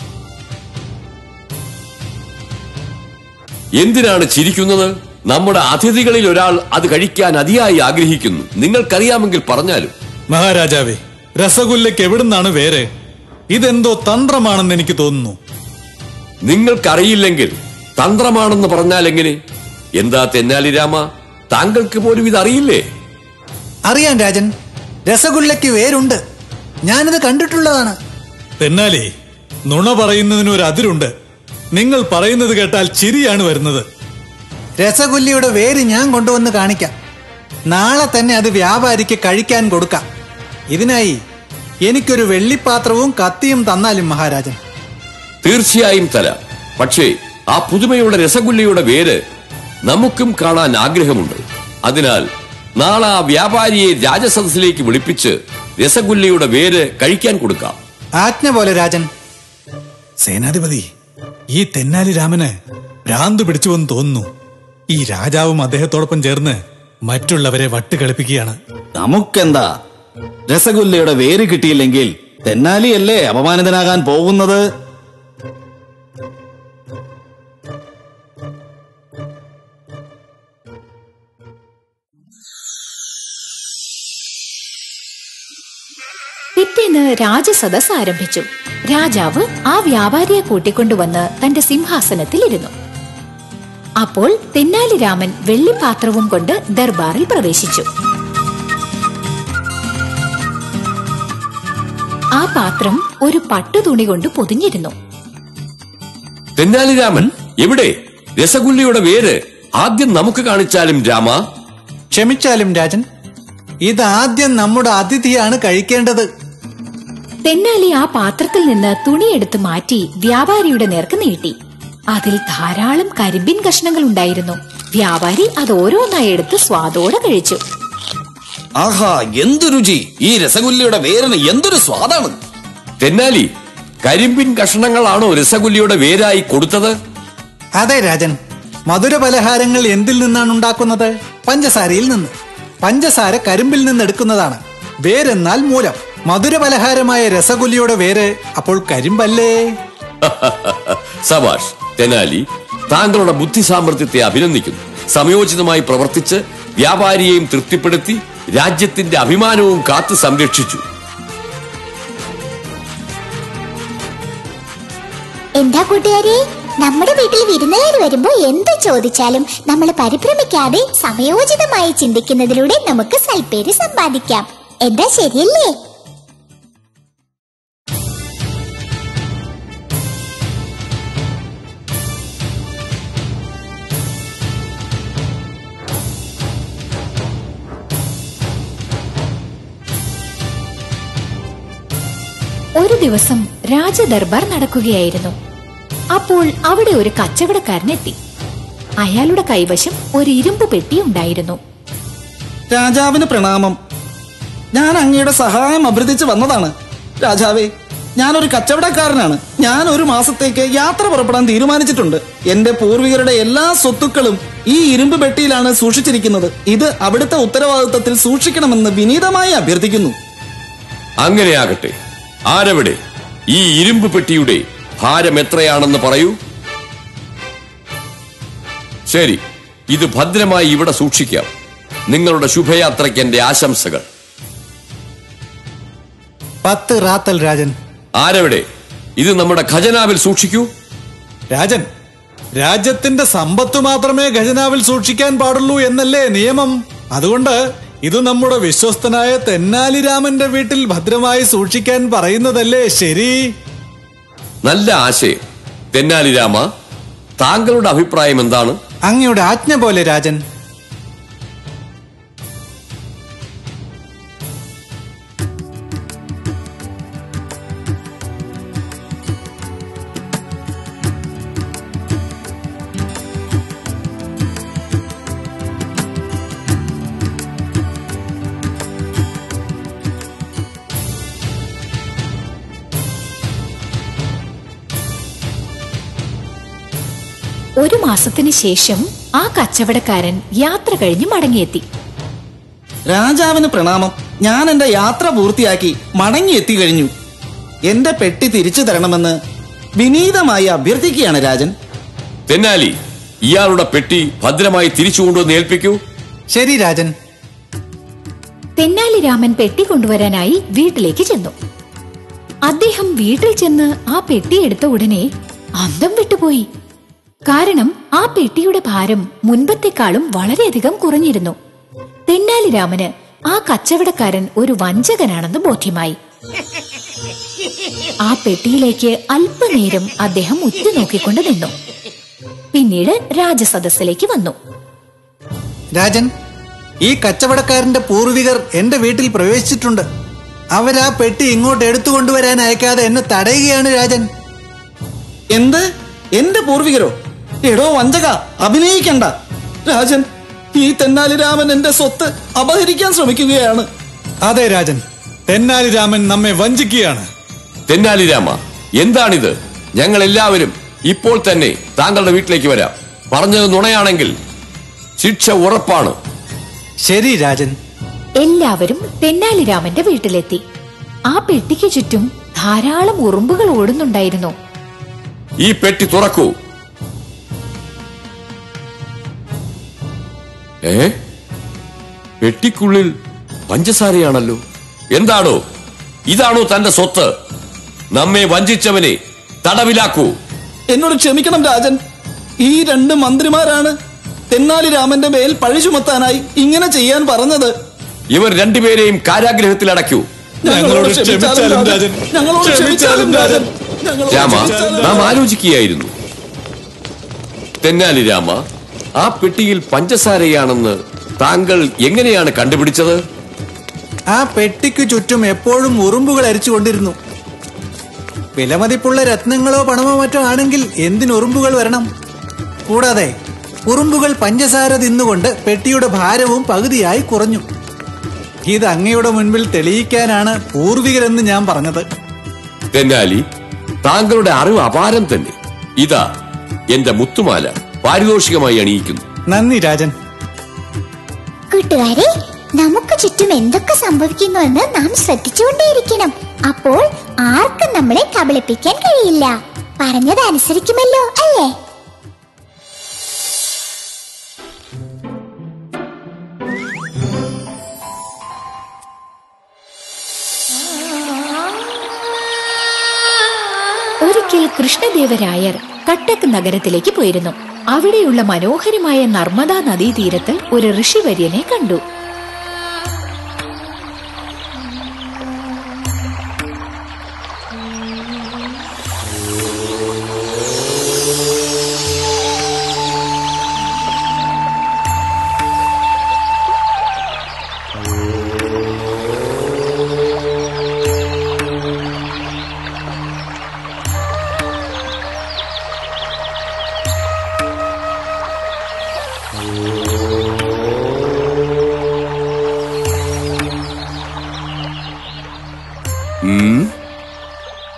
എന്തിനാണ് ചിരിക്കുന്നത് നമ്മുടെ അതിഥികളിൽ ഒരാൾ അത് കഴിക്കാൻ അതിയായി ആഗ്രഹിക്കുന്നു നിങ്ങൾക്കറിയാമെങ്കിൽ പറഞ്ഞാലും മഹാരാജാവേ രസഗുല്ലയ്ക്ക് എവിടുന്നാണ് വേറെ ഇതെന്തോ തന്ത്രമാണെന്ന് എനിക്ക് തോന്നുന്നു നിങ്ങൾക്കറിയില്ലെങ്കിൽ തന്ത്രമാണെന്ന് പറഞ്ഞാൽ എങ്ങനെ എന്താ തെന്നാലി രാമ താങ്കൾക്ക് പോലും ഇതറിയില്ലേ അറിയാൻ രാജൻ രസഗുല്ലയ്ക്ക് വേരുണ്ട് ഞാനിത് കണ്ടിട്ടുള്ളതാണ് എന്നാലേ നുണ പറയുന്നതിന് ഒരു അതിരുണ്ട് നിങ്ങൾ പറയുന്നത് കേട്ടാൽ ചിരിയാണ് വരുന്നത് രസഗുല്ലിയുടെ വേര് ഞാൻ കൊണ്ടുവന്ന് കാണിക്കാം നാളെ തന്നെ അത് വ്യാപാരിക്ക് കഴിക്കാൻ കൊടുക്കാം ഇതിനായി എനിക്കൊരു വെള്ളിപ്പാത്രവും കത്തിയും തന്നാലും മഹാരാജൻ തീർച്ചയായും തരാം പക്ഷേ ആ പുതുമയുടെ രസഗുല്ലയുടെ വേര് നമുക്കും കാണാൻ ആഗ്രഹമുണ്ട് അതിനാൽ നാളെ ആ വ്യാപാരിയെ രാജസദസ്സിലേക്ക് വിളിപ്പിച്ച് രസഗുല്ലയുടെ വേര് കഴിക്കാൻ കൊടുക്കാം ആജ്ഞ പോലെ രാജൻ സേനാധിപതി ഈ തെന്നാലി രാമന് ഭ്രാന്ത് പിടിച്ചുവെന്ന് തോന്നുന്നു ഈ രാജാവും അദ്ദേഹത്തോടൊപ്പം ചേർന്ന് മറ്റുള്ളവരെ വട്ടുകളിപ്പിക്കുകയാണ് നമുക്കെന്താ രസഗുല്ലയുടെ വേര് കിട്ടിയില്ലെങ്കിൽ തെന്നാലിയല്ലേ അപമാനിതനാകാൻ പോകുന്നത് പിറ്റേന്ന് രാജസദസ് ആരംഭിച്ചു രാജാവ് ആ വ്യാപാരിയെ കൂട്ടിക്കൊണ്ടുവന്ന് തന്റെ സിംഹാസനത്തിൽ ഇരുന്നു അപ്പോൾ തെന്നാലി രാമൻ വെള്ളിപ്പാത്രവും കൊണ്ട് ദർബാറിൽ പ്രവേശിച്ചു ആ പാത്രം ഒരു പട്ടുതുണി കൊണ്ട് പൊതിഞ്ഞിരുന്നു തെന്നാലി രാമൻ എവിടെ രസഗുല്ലയുടെ വേര് ആദ്യം നമുക്ക് കാണിച്ചാലും രാമ ക്ഷമിച്ചാലും രാജൻ ഇത് ആദ്യം നമ്മുടെ അതിഥിയാണ് കഴിക്കേണ്ടത് തെന്നാലി ആ പാത്രത്തിൽ നിന്ന് തുണിയെടുത്ത് മാറ്റി വ്യാപാരിയുടെ നേർക്ക് നീട്ടി അതിൽ ധാരാളം കരിമ്പിൻ കഷ്ണങ്ങൾ ഉണ്ടായിരുന്നു വ്യാപാരി അത് ഓരോന്നായി എടുത്ത് സ്വാദോടെ കഴിച്ചു ആഹാ എന്തു രുചി ഈ രസഗുല്ലയുടെ വേരിന് എന്തൊരു സ്വാദാണ് തെന്നാലി കരിമ്പിൻ കഷണങ്ങളാണോ രസഗുല്ലയുടെ വേരായി കൊടുത്തത് അതെ രാജൻ മധുര പലഹാരങ്ങൾ എന്തിൽ നിന്നാണ് ഉണ്ടാക്കുന്നത് പഞ്ചസാരയിൽ നിന്ന് പഞ്ചസാര കരിമ്പിൽ നിന്ന് എടുക്കുന്നതാണ് വേരെന്നാൽ മൂലം മധുര പലഹാരമായ രസഗുല്ലിയുടെ വേര് അപ്പോൾ കരിമ്പല്ലേ സബാഷ് തെനാലി താങ്കളുടെ ബുദ്ധി സാമർഥ്യത്തെ അഭിനന്ദിക്കുന്നു സമയോചിതമായി പ്രവർത്തിച്ച് വ്യാപാരിയെയും തൃപ്തിപ്പെടുത്തി രാജ്യത്തിന്റെ അഭിമാനവും കാത്തു സംരക്ഷിച്ചു എന്താ കൂട്ടുകാരെ നമ്മുടെ വീട്ടിൽ വിരുന്നുകാർ വരുമ്പോ എന്ത് ചോദിച്ചാലും നമ്മൾ പരിഭ്രമിക്കാതെ സമയോചിതമായി ചിന്തിക്കുന്നതിലൂടെ നമുക്ക് സൽപ്പേര് സമ്പാദിക്കാം എന്താ ശരിയല്ലേ ഒരു ദിവസം രാജദർബാർ നടക്കുകയായിരുന്നു അപ്പോൾ അവിടെ ഒരു കച്ചവടക്കാരൻ എത്തി അയാളുടെ കൈവശം ഒരു ഇരുമ്പ് പെട്ടി ഉണ്ടായിരുന്നു രാജാവിന് പ്രണാമം ഞാൻ അങ്ങയുടെ സഹായം അഭ്യർത്ഥിച്ച് വന്നതാണ് രാജാവേ ഞാനൊരു കച്ചവടക്കാരനാണ് ഞാൻ ഒരു മാസത്തേക്ക് യാത്ര പുറപ്പെടാൻ തീരുമാനിച്ചിട്ടുണ്ട് എന്റെ പൂർവികരുടെ എല്ലാ സ്വത്തുക്കളും ഈ ഇരുമ്പ് പെട്ടിയിലാണ് സൂക്ഷിച്ചിരിക്കുന്നത് ഇത് അവിടുത്തെ ഉത്തരവാദിത്തത്തിൽ സൂക്ഷിക്കണമെന്ന് വിനീതമായി അഭ്യർത്ഥിക്കുന്നു അങ്ങനെയാകട്ടെ ആരവിടെ ഈ ഇരുമ്പ് പെട്ടിയുടെ ഭാരം എത്രയാണെന്ന് പറയൂ ശരി ഇത് ഭദ്രമായി ഇവിടെ സൂക്ഷിക്കാം നിങ്ങളുടെ ശുഭയാത്രയ്ക്ക് എന്റെ ആശംസകൾ പത്ത് റാത്തൽ രാജൻ ആരവിടെ ഇത് നമ്മുടെ ഖജനാവിൽ സൂക്ഷിക്കൂ രാജൻ രാജ്യത്തിന്റെ സമ്പത്ത് മാത്രമേ ഖജനാവിൽ സൂക്ഷിക്കാൻ പാടുള്ളൂ എന്നല്ലേ നിയമം അതുകൊണ്ട് ഇത് നമ്മുടെ വിശ്വസ്തനായ തെന്നാലിരാമന്റെ വീട്ടിൽ ഭദ്രമായി സൂക്ഷിക്കാൻ പറയുന്നതല്ലേ ശരി നല്ല ആശയം തെന്നാലി രാമ താങ്കളുടെ അഭിപ്രായം എന്താണ് അങ്ങയുടെ ആജ്ഞ പോലെ രാജൻ ഒരു മാസത്തിന് ശേഷം ആ കച്ചവടക്കാരൻ യാത്ര കഴിഞ്ഞ് മടങ്ങിയെത്തി രാജാവിന് പ്രണാമം ഞാൻ എന്റെ യാത്ര പൂർത്തിയാക്കി മടങ്ങി എത്തിക്കഴിഞ്ഞു എന്റെ പെട്ടി തിരിച്ചു തരണമെന്ന് വിനീതമായി അഭ്യർത്ഥിക്കുകയാണ് രാജൻ തെന്നാലി ഇയാളുടെ പെട്ടി ഭദ്രമായി തിരിച്ചു കൊണ്ടുവന്ന് ഏൽപ്പിക്കൂ ശരി രാജൻ തെന്നാലി രാമൻ പെട്ടി കൊണ്ടുവരാനായി വീട്ടിലേക്ക് ചെന്നു അദ്ദേഹം വീട്ടിൽ ചെന്ന് ആ പെട്ടി എടുത്ത ഉടനെ അന്തം വിട്ടുപോയി കാരണം ആ പെട്ടിയുടെ ഭാരം മുൻപത്തെക്കാളും വളരെയധികം കുറഞ്ഞിരുന്നു തെന്നാലി രാമന് ആ കച്ചവടക്കാരൻ ഒരു വഞ്ചകനാണെന്ന് ബോധ്യമായി ആ പെട്ടിയിലേക്ക് അല്പനേരം അദ്ദേഹം ഉറ്റുനോക്കിക്കൊണ്ട് നിന്നു പിന്നീട് രാജസദസ്സിലേക്ക് വന്നു രാജൻ ഈ കച്ചവടക്കാരന്റെ പൂർവികർ എന്റെ വീട്ടിൽ പ്രവേശിച്ചിട്ടുണ്ട് അവരാ പെട്ടി ഇങ്ങോട്ട് എടുത്തു കൊണ്ടുവരാൻ അയക്കാതെ എന്നെ തടയുകയാണ് രാജൻ എന്ത് എന്റെ പൂർവികരോ എടോ വഞ്ചക അഭിനയിക്കണ്ട രാജൻ ഈ തെന്നാലി രാമൻ എന്റെ സ്വത്ത് അപഹരിക്കാൻ ശ്രമിക്കുകയാണ് അതെ രാജൻ തെന്നാലി രാമൻ നമ്മെ വഞ്ചിക്കുകയാണ് തെന്നാലി രാമ എന്താണിത് ഞങ്ങൾ എല്ലാവരും ഇപ്പോൾ തന്നെ താങ്കളുടെ വീട്ടിലേക്ക് വരാം പറഞ്ഞത് നുണയാണെങ്കിൽ ശിക്ഷ ഉറപ്പാണ് ശരി രാജൻ എല്ലാവരും തെന്നാലിരാമന്റെ വീട്ടിലെത്തി ആ പെട്ടിക്ക് ചുറ്റും ധാരാളം ഉറുമ്പുകൾ ഓടുന്നുണ്ടായിരുന്നു ഈ പെട്ടി തുറക്കൂ ഏ പെട്ടിക്കുള്ളിൽ പഞ്ചസാരയാണല്ലോ എന്താണോ ഇതാണോ തന്റെ സ്വത്ത് നമ്മെ വഞ്ചിച്ചവനെ തടവിലാക്കൂ എന്നോട് ക്ഷമിക്കണം രാജൻ ഈ രണ്ട് മന്ത്രിമാരാണ് തെന്നാലി രാമന്റെ മേൽ പഴി ചുമത്താനായി ഇങ്ങനെ ചെയ്യാൻ പറഞ്ഞത് ഇവർ രണ്ടുപേരെയും കാരാഗ്രഹത്തിൽ അടയ്ക്കൂ ഞങ്ങളോട് ക്ഷമിച്ചാലും രാജൻ. ഞങ്ങളോട് ക്ഷമിച്ചാലും രാജൻ ഞങ്ങളോട് രാമ ക്ഷമിച്ചാലും നാം ആലോചിക്കുകയായിരുന്നു തെന്നാലി രാമ ആ പെട്ടിയിൽ പഞ്ചസാരയാണെന്ന് താങ്കൾ എങ്ങനെയാണ് കണ്ടുപിടിച്ചത് ആ പെട്ടിക്ക് ചുറ്റും എപ്പോഴും ഉറുമ്പുകൾ അരിച്ചുകൊണ്ടിരുന്നു വിലമതിപ്പുള്ള രത്നങ്ങളോ പണമോ മറ്റോ ആണെങ്കിൽ എന്തിന് ഉറുമ്പുകൾ വരണം കൂടാതെ ഉറുമ്പുകൾ പഞ്ചസാര തിന്നുകൊണ്ട് പെട്ടിയുടെ ഭാരവും പകുതിയായി കുറഞ്ഞു ഇത് അങ്ങയുടെ മുൻപിൽ തെളിയിക്കാനാണ് പൂർവികരെന്ന് ഞാൻ പറഞ്ഞത് തെന്നാലി താങ്കളുടെ അറിവ് അപാരം തന്നെ ഇതാ എന്റെ മുത്തുമാല പാരിതോഷികമായി അണിയിക്കുന്നു നന്ദി രാജൻ കൂട്ടുകാരെ നമുക്ക് ചുറ്റും എന്തൊക്കെ സംഭവിക്കുന്നു എന്ന് നാം ശ്രദ്ധിച്ചുകൊണ്ടേയിരിക്കണം അപ്പോൾ ആർക്കും നമ്മളെ കബളിപ്പിക്കാൻ കഴിയില്ല പറഞ്ഞത് അനുസരിക്കുമല്ലോ അല്ലേ ഒരിക്കൽ കൃഷ്ണദേവരായർ കട്ടക്ക് നഗരത്തിലേക്ക് പോയിരുന്നു അവിടെയുള്ള മനോഹരമായ നർമ്മദാ നദീതീരത്ത് ഒരു ഋഷിവര്യനെ കണ്ടു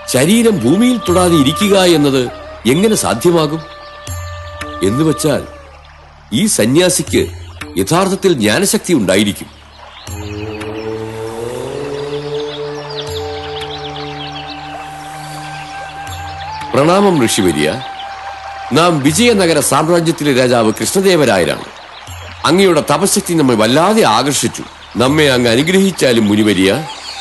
ശരീരം ഭൂമിയിൽ തൊടാതെ ഇരിക്കുക എന്നത് എങ്ങനെ സാധ്യമാകും എന്ന് വച്ചാൽ ഈ സന്യാസിക്ക് യഥാർത്ഥത്തിൽ ജ്ഞാനശക്തി ഉണ്ടായിരിക്കും പ്രണാമം ഋഷിവര്യ നാം വിജയനഗര സാമ്രാജ്യത്തിലെ രാജാവ് കൃഷ്ണദേവരായരാണ് അങ്ങയുടെ തപശക്തി നമ്മെ വല്ലാതെ ആകർഷിച്ചു നമ്മെ അങ്ങ് അനുഗ്രഹിച്ചാലും മുനിവരിയ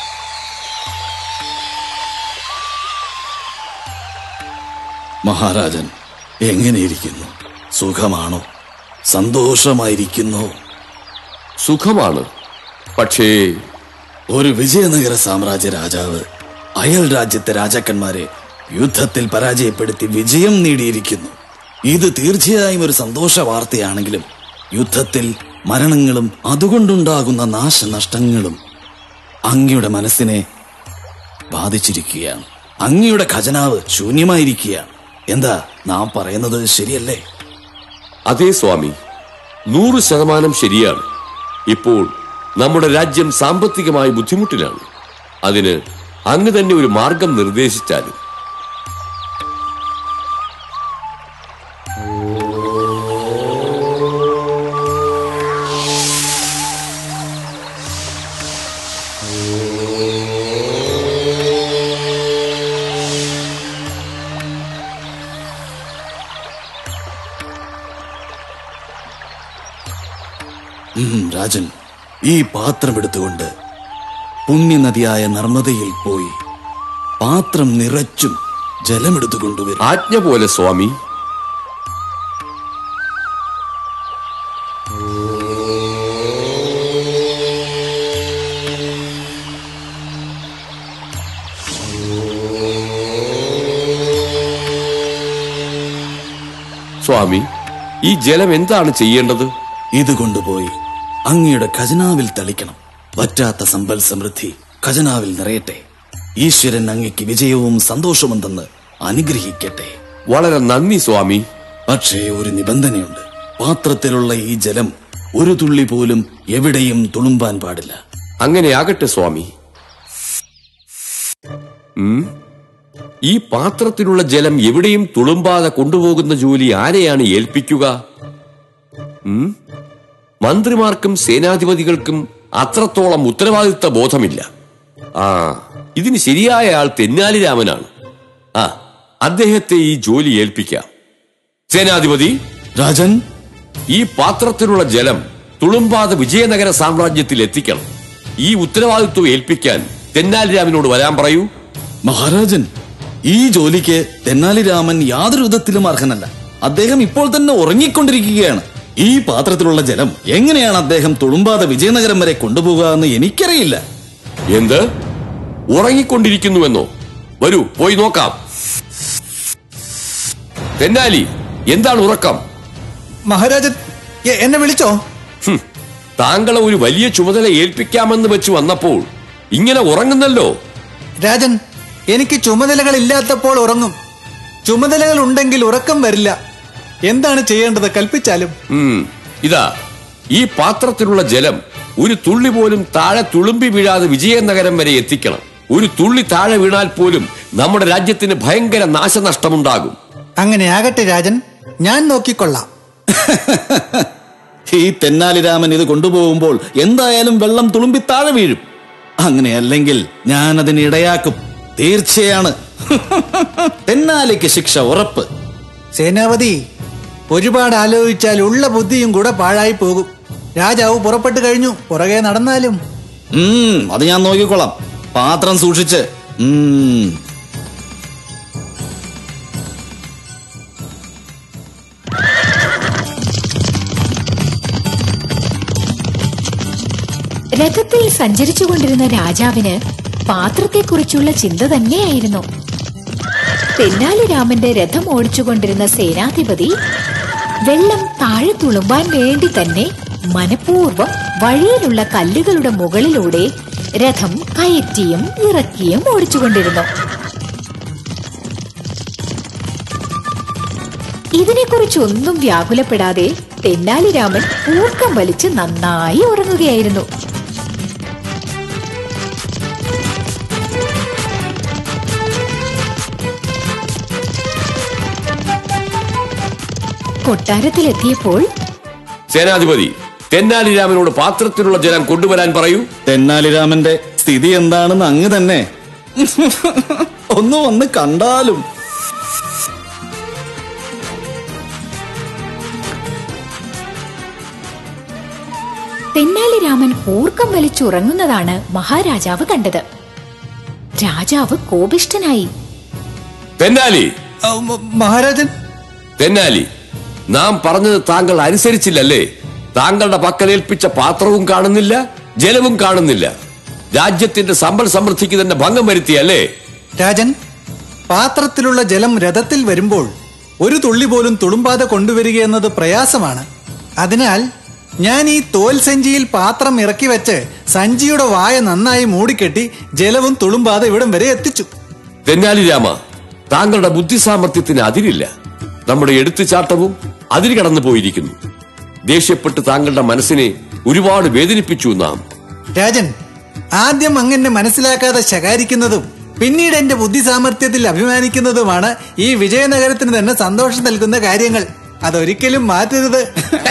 മഹാരാജൻ എങ്ങനെയിരിക്കുന്നു സുഖമാണോ സന്തോഷമായിരിക്കുന്നു സുഖമാണ് പക്ഷേ ഒരു വിജയനഗര സാമ്രാജ്യ രാജാവ് അയൽ രാജ്യത്തെ രാജാക്കന്മാരെ യുദ്ധത്തിൽ പരാജയപ്പെടുത്തി വിജയം നേടിയിരിക്കുന്നു ഇത് തീർച്ചയായും ഒരു സന്തോഷ വാർത്തയാണെങ്കിലും യുദ്ധത്തിൽ മരണങ്ങളും അതുകൊണ്ടുണ്ടാകുന്ന നാശനഷ്ടങ്ങളും അങ്ങയുടെ മനസ്സിനെ ബാധിച്ചിരിക്കുകയാണ് അങ്ങയുടെ ഖജനാവ് ശൂന്യമായിരിക്കുകയാണ് എന്താ നാം പറയുന്നത് ശരിയല്ലേ അതേ സ്വാമി നൂറ് ശതമാനം ശരിയാണ് ഇപ്പോൾ നമ്മുടെ രാജ്യം സാമ്പത്തികമായി ബുദ്ധിമുട്ടിലാണ് അതിന് അങ്ങ് തന്നെ ഒരു മാർഗം നിർദ്ദേശിച്ചാലും ഉം, രാജൻ ഈ പാത്രം എടുത്തുകൊണ്ട് പുണ്യനദിയായ നർമ്മദയിൽ പോയി പാത്രം നിറച്ചും ജലമെടുത്തു കൊണ്ടുവരും ആജ്ഞ പോലെ സ്വാമി സ്വാമി ഈ ജലം എന്താണ് ചെയ്യേണ്ടത് ഇത് കൊണ്ടുപോയി അങ്ങയുടെ ഖജനാവിൽ തളിക്കണം വറ്റാത്ത സമ്പൽ സമൃദ്ധി ഖജനാവിൽ നിറയട്ടെ ഈശ്വരൻ അങ്ങയ്ക്ക് വിജയവും സന്തോഷവും തന്ന് അനുഗ്രഹിക്കട്ടെ വളരെ നന്ദി സ്വാമി പക്ഷേ ഒരു നിബന്ധനയുണ്ട് പാത്രത്തിലുള്ള ഈ ജലം ഒരു തുള്ളി പോലും എവിടെയും തുളുമ്പാൻ പാടില്ല അങ്ങനെയാകട്ടെ സ്വാമി ഉം? ഈ പാത്രത്തിലുള്ള ജലം എവിടെയും തുളുമ്പാതെ കൊണ്ടുപോകുന്ന ജോലി ആരെയാണ് ഏൽപ്പിക്കുക ഉം? മന്ത്രിമാർക്കും സേനാധിപതികൾക്കും അത്രത്തോളം ഉത്തരവാദിത്ത ബോധമില്ല ആ ഇതിന് ശരിയായ ആൾ തെന്നാലി രാമനാണ് ആ അദ്ദേഹത്തെ ഈ ജോലി ഏൽപ്പിക്കാം സേനാധിപതി രാജൻ ഈ പാത്രത്തിലുള്ള ജലം തുളുമ്പാതെ വിജയനഗര സാമ്രാജ്യത്തിൽ എത്തിക്കണം ഈ ഉത്തരവാദിത്വം ഏൽപ്പിക്കാൻ തെന്നാലി രാമനോട് വരാൻ പറയൂ മഹാരാജൻ ഈ ജോലിക്ക് തെന്നാലി രാമൻ യാതൊരു വിധത്തിലും അർഹനല്ല അദ്ദേഹം ഇപ്പോൾ തന്നെ ഉറങ്ങിക്കൊണ്ടിരിക്കുകയാണ് ഈ പാത്രത്തിലുള്ള ജലം എങ്ങനെയാണ് അദ്ദേഹം തുളുമ്പാതെ വിജയനഗരം വരെ കൊണ്ടുപോകുക എന്ന് എനിക്കറിയില്ല എന്ത് ഉറങ്ങിക്കൊണ്ടിരിക്കുന്നുവെന്നോ വരൂ പോയി നോക്കാം തെന്നാലി എന്താണ് ഉറക്കം മഹാരാജൻ എ- എന്നെ വിളിച്ചോ ഹും, താങ്കളെ ഒരു വലിയ ചുമതല ഏൽപ്പിക്കാമെന്ന് വെച്ച് വന്നപ്പോൾ ഇങ്ങനെ ഉറങ്ങുന്നല്ലോ രാജൻ എനിക്ക് ചുമതലകൾ ഇല്ലാത്തപ്പോൾ ഉറങ്ങും ചുമതലകൾ ഉണ്ടെങ്കിൽ ഉറക്കം വരില്ല എന്താണ് ചെയ്യേണ്ടത് കൽപ്പിച്ചാലും ഉം, ഇതാ ഈ പാത്രത്തിലുള്ള ജലം ഒരു തുള്ളി പോലും താഴെ തുളുമ്പി വീഴാതെ വിജയനഗരം വരെ എത്തിക്കണം ഒരു തുള്ളി താഴെ വീണാൽ പോലും നമ്മുടെ രാജ്യത്തിന് ഭയങ്കര നാശനഷ്ടമുണ്ടാകും അങ്ങനെ ആകട്ടെ രാജൻ ഞാൻ നോക്കിക്കൊള്ളാം ഈ തെന്നാലി രാമൻ ഇത് കൊണ്ടുപോകുമ്പോൾ എന്തായാലും വെള്ളം തുളുമ്പി താഴെ വീഴും അങ്ങനെയല്ലെങ്കിൽ ഞാൻ അതിന് ഇടയാക്കും തീർച്ചയാണ് തെന്നാലിക്ക് ശിക്ഷ ഉറപ്പ് സേനാപതി ഒരുപാട് ആലോചിച്ചാൽ ഉള്ള ബുദ്ധിയും കൂടെ പാഴായി പോകും രാജാവ് പുറപ്പെട്ടു കഴിഞ്ഞു പുറകെ നടന്നാലും ഉം അത് ഞാൻ നോക്കിക്കോളാം പാത്രം സൂക്ഷിച്ച് ഉം രഥത്തിൽ സഞ്ചരിച്ചുകൊണ്ടിരുന്ന രാജാവിന് പാത്രത്തെക്കുറിച്ചുള്ള ചിന്ത തന്നെയായിരുന്നു തെന്നാലി രാമന്റെ രഥം ഓടിച്ചുകൊണ്ടിരുന്ന സേനാധിപതി വെള്ളം താഴെ തുളുമ്പാൻ വേണ്ടി തന്നെ മനഃപൂർവ്വം വഴിയിലുള്ള കല്ലുകളുടെ മുകളിലൂടെ രഥം കയറ്റിയും ഇറക്കിയും ഓടിച്ചുകൊണ്ടിരുന്നു ഇതിനെക്കുറിച്ചൊന്നും വ്യാകുലപ്പെടാതെ തെന്നാലിരാമൻ ഊർക്കം വലിച്ച് നന്നായി ഉറങ്ങുകയായിരുന്നു കൊട്ടാരത്തിലെത്തിയപ്പോൾ സേനാധിപതി തെന്നാലിരാമനോട് പാത്രത്തിലുള്ള ജലം കൊണ്ടുവരാൻ പറയൂ തെന്നാലിരാമന്റെ സ്ഥിതി എന്താണെന്ന് അങ്ങ് തന്നെ ഒന്ന് വന്ന് കണ്ടാലും തെന്നാലിരാമൻ കൂർക്കം വലിച്ചുറങ്ങുന്നതാണ് മഹാരാജാവ് കണ്ടത് രാജാവ് കോപിഷ്ഠനായി തെന്നാലി ആ, മ- മഹാരാജൻ തെന്നാലി നാം പറഞ്ഞത് താങ്കൾ അനുസരിച്ചില്ലല്ലേ താങ്കളുടെ പക്കലേൽപ്പിച്ച പാത്രവും കാണുന്നില്ല ജലവും കാണുന്നില്ല രാജ്യത്തിന്റെ സമ്പൽ സമൃദ്ധിക്ക് തന്നെ ഭംഗം വരുത്തിയല്ലേ രാജൻ പാത്രത്തിലുള്ള ജലം രഥത്തിൽ വരുമ്പോൾ ഒരു തുള്ളി പോലും തുളുമ്പാതെ കൊണ്ടുവരിക എന്നത് പ്രയാസമാണ് അതിനാൽ ഞാൻ ഈ തോൽ സഞ്ചിയിൽ പാത്രം ഇറക്കി വെച്ച് സഞ്ചിയുടെ വായ നന്നായി മൂടിക്കെട്ടി ജലവും തുളുമ്പാതെ ഇവിടം വരെ എത്തിച്ചു തെന്നാലി രാമ താങ്കളുടെ ബുദ്ധിസാമർത്ഥ്യത്തിന് അതിരില്ല നമ്മുടെ എടുത്തുചാട്ടവും അതിര് കടന്നു പോയിരിക്കുന്നു ദേഷ്യപ്പെട്ട് താങ്കളുടെ മനസ്സിനെ ഒരുപാട് വേദനിപ്പിച്ചു നാം രാജൻ ആദ്യം അങ്ങനെ മനസ്സിലാക്കാതെ ശകാരിക്കുന്നതും പിന്നീട് എന്റെ ബുദ്ധി സാമർഥ്യത്തിൽ അഭിമാനിക്കുന്നതുമാണ് ഈ വിജയനഗരത്തിന് തന്നെ സന്തോഷം നൽകുന്ന കാര്യങ്ങൾ അതൊരിക്കലും മാറ്റരുത്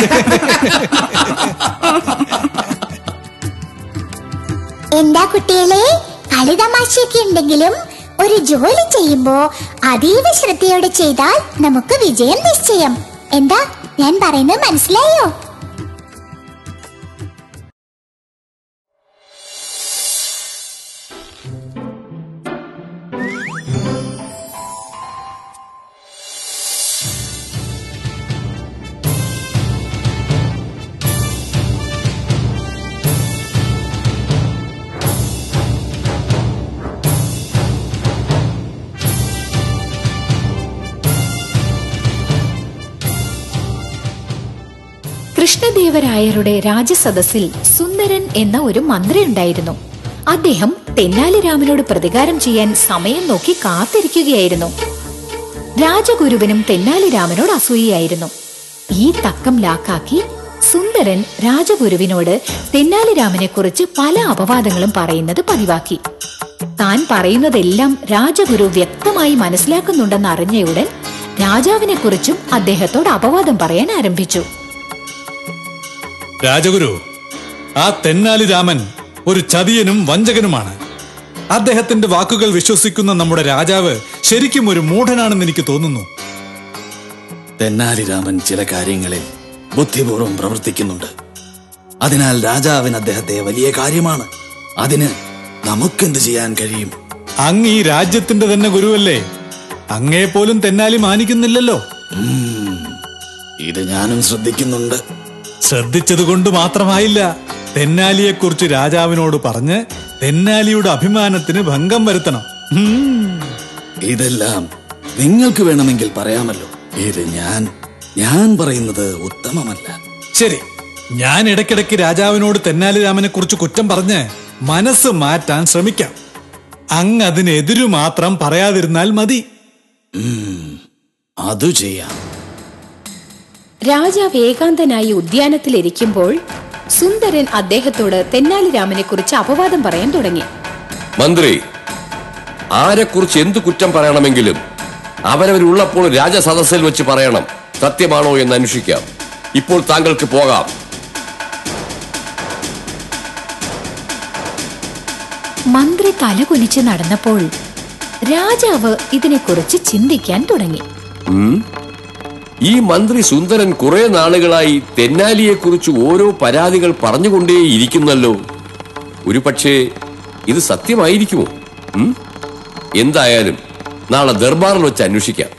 എന്താ കുട്ടികളെ കളിതമാശയൊക്കെ ഉണ്ടെങ്കിലും ഒരു ജോലി ചെയ്യുമ്പോ അതീവ ശ്രദ്ധയോടെ ചെയ്താൽ നമുക്ക് വിജയം നിശ്ചയം എന്താ ഞാൻ പറയുന്നത് മനസ്സിലായോ കൃഷ്ണദേവരായരുടെ രാജസദസ്സിൽ സുന്ദരൻ എന്ന ഒരു മന്ത്രി ഉണ്ടായിരുന്നു അദ്ദേഹം തെന്നാലിരാമനോട് പ്രതികാരം ചെയ്യാൻ സമയം നോക്കി കാത്തിരിക്കുകയായിരുന്നു രാജഗുരുവിനും തെന്നാലിരാമനോട് അസൂയയായിരുന്നു ഈ തക്കം ലാക്കാക്കി സുന്ദരൻ രാജഗുരുവിനോട് തെന്നാലിരാമനെ കുറിച്ച് പല അപവാദങ്ങളും പറയുന്നത് പതിവാക്കി താൻ പറയുന്നതെല്ലാം രാജഗുരു വ്യക്തമായി മനസ്സിലാക്കുന്നുണ്ടെന്ന് അറിഞ്ഞയുടൻ രാജാവിനെ കുറിച്ചും അദ്ദേഹത്തോട് അപവാദം പറയാൻ ആരംഭിച്ചു രാജഗുരു ആ തെന്നാലി രാമൻ ഒരു ചതിയനും വഞ്ചകനുമാണ് അദ്ദേഹത്തിന്റെ വാക്കുകൾ വിശ്വസിക്കുന്ന നമ്മുടെ രാജാവ് ശരിക്കും ഒരു മൂഢനാണെന്ന് എനിക്ക് തോന്നുന്നു തെന്നാലിരാമൻ ചില കാര്യങ്ങളിൽ ബുദ്ധിപൂർവ്വം പ്രവർത്തിക്കുന്നുണ്ട് അതിനാൽ രാജാവിന് അദ്ദേഹത്തെ വലിയ കാര്യമാണ് അതിന് നമുക്കെന്ത് ചെയ്യാൻ കഴിയും അങ്ങ് ഈ രാജ്യത്തിന്റെ തന്നെ ഗുരുവല്ലേ അങ്ങേ പോലും തെന്നാലി മാനിക്കുന്നില്ലല്ലോ ഇത് ഞാനും ശ്രദ്ധിക്കുന്നുണ്ട് ശ്രദ്ധിച്ചതുകൊണ്ട് മാത്രമായില്ല തെന്നാലിയെക്കുറിച്ച് രാജാവിനോട് പറഞ്ഞ് തെന്നാലിയുടെ അഭിമാനത്തിന് ഭംഗം വരുത്തണം ഉം. ഇതെല്ലാം നിങ്ങൾക്ക് വേണമെങ്കിൽ പറയാമല്ലോ ഇത് ഞാൻ ഞാൻ പറയുന്നത് ഉത്തമമല്ല ശരി ഞാൻ ഇടയ്ക്കിടയ്ക്ക് രാജാവിനോട് തെന്നാലി രാമനെ കുറിച്ച് കുറ്റം പറഞ്ഞ് മനസ്സ് മാറ്റാൻ ശ്രമിക്കാം അങ്ങ് അതിനെതിരു മാത്രം പറയാതിരുന്നാൽ മതി അതു ചെയ്യാം രാജാവ് ഏകാന്തനായി ഉദ്യാനത്തിലിരിക്കുമ്പോൾ സുന്ദരൻ അദ്ദേഹത്തോട് തെന്നാലിരാമനെ കുറിച്ച് അപവാദം പറയാൻ തുടങ്ങി മന്ത്രി ആരെക്കുറിച്ച് എന്തു കുറ്റം പറയണമെങ്കിലും അവരവരുള്ളപ്പോൾ രാജസദസ്സിൽ വെച്ച് പറയണം സത്യമാണോ എന്ന് അന്വേഷിക്കാം ഇപ്പോൾ താങ്കൾക്ക് പോകാം മന്ത്രി തലകുനിച്ച് നടന്നപ്പോൾ രാജാവ് ഇതിനെക്കുറിച്ച് ചിന്തിക്കാൻ തുടങ്ങി ഈ മന്ത്രി സുന്ദരൻ കുറെ നാളുകളായി തെന്നാലിയെക്കുറിച്ച് ഓരോ പരാതികൾ പറഞ്ഞുകൊണ്ടേയിരിക്കുന്നല്ലോ ഒരു പക്ഷേ ഇത് സത്യമായിരിക്കുമോ ഉം? എന്തായാലും നാളെ ദർബാറിൽ വെച്ച് അന്വേഷിക്കാം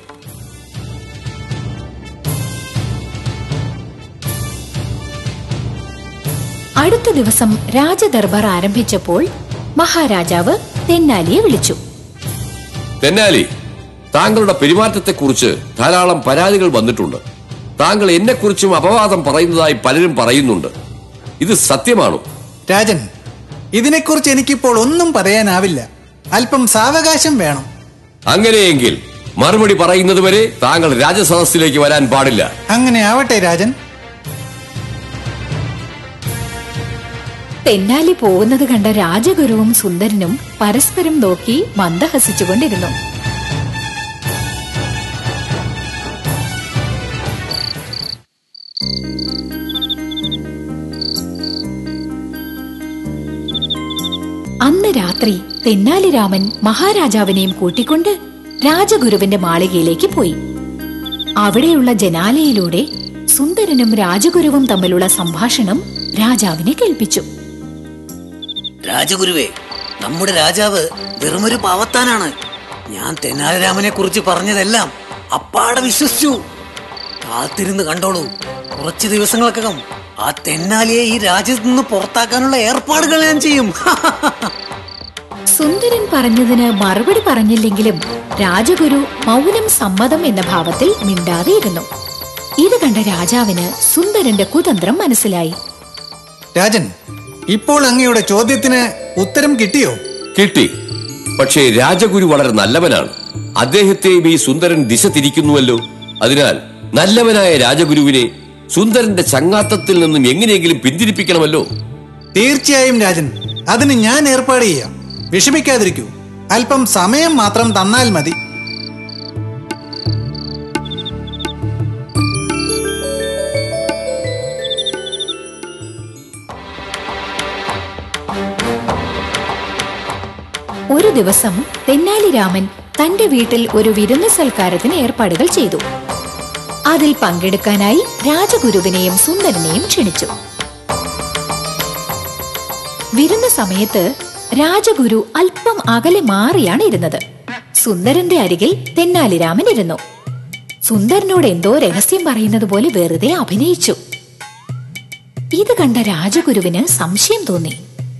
അടുത്ത ദിവസം രാജദർബാർ ആരംഭിച്ചപ്പോൾ മഹാരാജാവ് തെന്നാലിയെ വിളിച്ചു തെന്നാലി താങ്കളുടെ പെരുമാറ്റത്തെക്കുറിച്ച് ധാരാളം പരാതികൾ വന്നിട്ടുണ്ട് താങ്കൾ എന്നെക്കുറിച്ചും അപവാദം പറയുന്നതായി പലരും പറയുന്നുണ്ട് ഇത് സത്യമാണോ രാജൻ ഇതിനെക്കുറിച്ച് എനിക്കിപ്പോൾ ഒന്നും പറയാനാവില്ല അല്പം സാവകാശം വേണം അങ്ങനെയെങ്കിൽ മറുപടി പറയുന്നതുവരെ താങ്കൾ രാജസദസ്സിലേക്ക് വരാൻ പാടില്ല അങ്ങനെ ആവട്ടെ രാജൻ തെന്നാലി പോകുന്നത് കണ്ട രാജഗുരുവും സുന്ദരനും പരസ്പരം നോക്കി മന്ദഹസിച്ചുകൊണ്ടിരുന്നു അന്ന് രാത്രി തെന്നാലിരാമൻ മഹാരാജാവിനെയും കൂട്ടിക്കൊണ്ട് രാജഗുരുവിന്റെ മാളികയിലേക്ക് പോയി അവിടെയുള്ള ജനാലയിലൂടെ സുന്ദരനും രാജഗുരുവും തമ്മിലുള്ള സംഭാഷണം രാജാവിനെ കേൾപ്പിച്ചു രാജഗുരുവേ നമ്മുടെ രാജാവ് വെറുമൊരു പാവത്താനാണ് ഞാൻ തെനാലിരാമനെ കുറിച്ച് പറഞ്ഞതെല്ലാം അപ്പാടെ വിശ്വസിച്ചു കാത്തിരുന്ന് കണ്ടോളൂ കുറച്ച് ദിവസങ്ങൾക്കകം ആ തെന്നാലിയെ ഈ രാജ്യത്ത് നിന്ന് പുറത്താക്കാനുള്ള ഏർപ്പാടുകൾ ഞാൻ ചെയ്യും സുന്ദരൻ പറഞ്ഞതിന് മറുപടി പറഞ്ഞില്ലെങ്കിലും രാജഗുരു മൗനം സമ്മതം എന്ന ഭാവത്തിൽ മിണ്ടാതെയിരുന്നു ഇത് കണ്ട രാജാവിന് സുന്ദരന്റെ കുതന്ത്രം മനസ്സിലായി രാജൻ ഇപ്പോൾ അങ്ങയുടെ ചോദ്യത്തിന് ഉത്തരം കിട്ടിയോ കിട്ടി പക്ഷേ രാജഗുരു വളരെ നല്ലവനാണ് അദ്ദേഹത്തെയും ഈ സുന്ദരൻ ദിശ തിരിക്കുന്നുവല്ലോ അതിനാൽ നല്ലവനായ രാജഗുരുവിനെ സുന്ദരന്റെ ചങ്ങാത്തത്തിൽ നിന്നും എങ്ങനെയെങ്കിലും പിന്തിരിപ്പിക്കണമല്ലോ തീർച്ചയായും രാജൻ അതിന് ഞാൻ ഏർപ്പാട് ചെയ്യാം വിഷമിക്കാതിരിക്കൂ അല്പം സമയം മാത്രം തന്നാൽ മതി ഒരു ദിവസം തെന്നാലിരാമൻ തന്റെ വീട്ടിൽ ഒരു വിരുന്ന് സൽക്കാരത്തിന് ഏർപ്പാടുകൾ ചെയ്തു അതിൽ പങ്കെടുക്കാനായി രാജഗുരുവിനെയും സുന്ദരനെയും ക്ഷണിച്ചു വിരുന്ന് സമയത്ത് രാജഗുരു അല്പം അകലെ മാറിയാണ് ഇരുന്നത് സുന്ദരന്റെ അരികിൽ തെന്നാലിരാമൻ ഇരുന്നു സുന്ദരനോട് എന്തോ രഹസ്യം പറയുന്നത് പോലെ വെറുതെ അഭിനയിച്ചു ഇത് കണ്ട രാജഗുരുവിന് സംശയം തോന്നി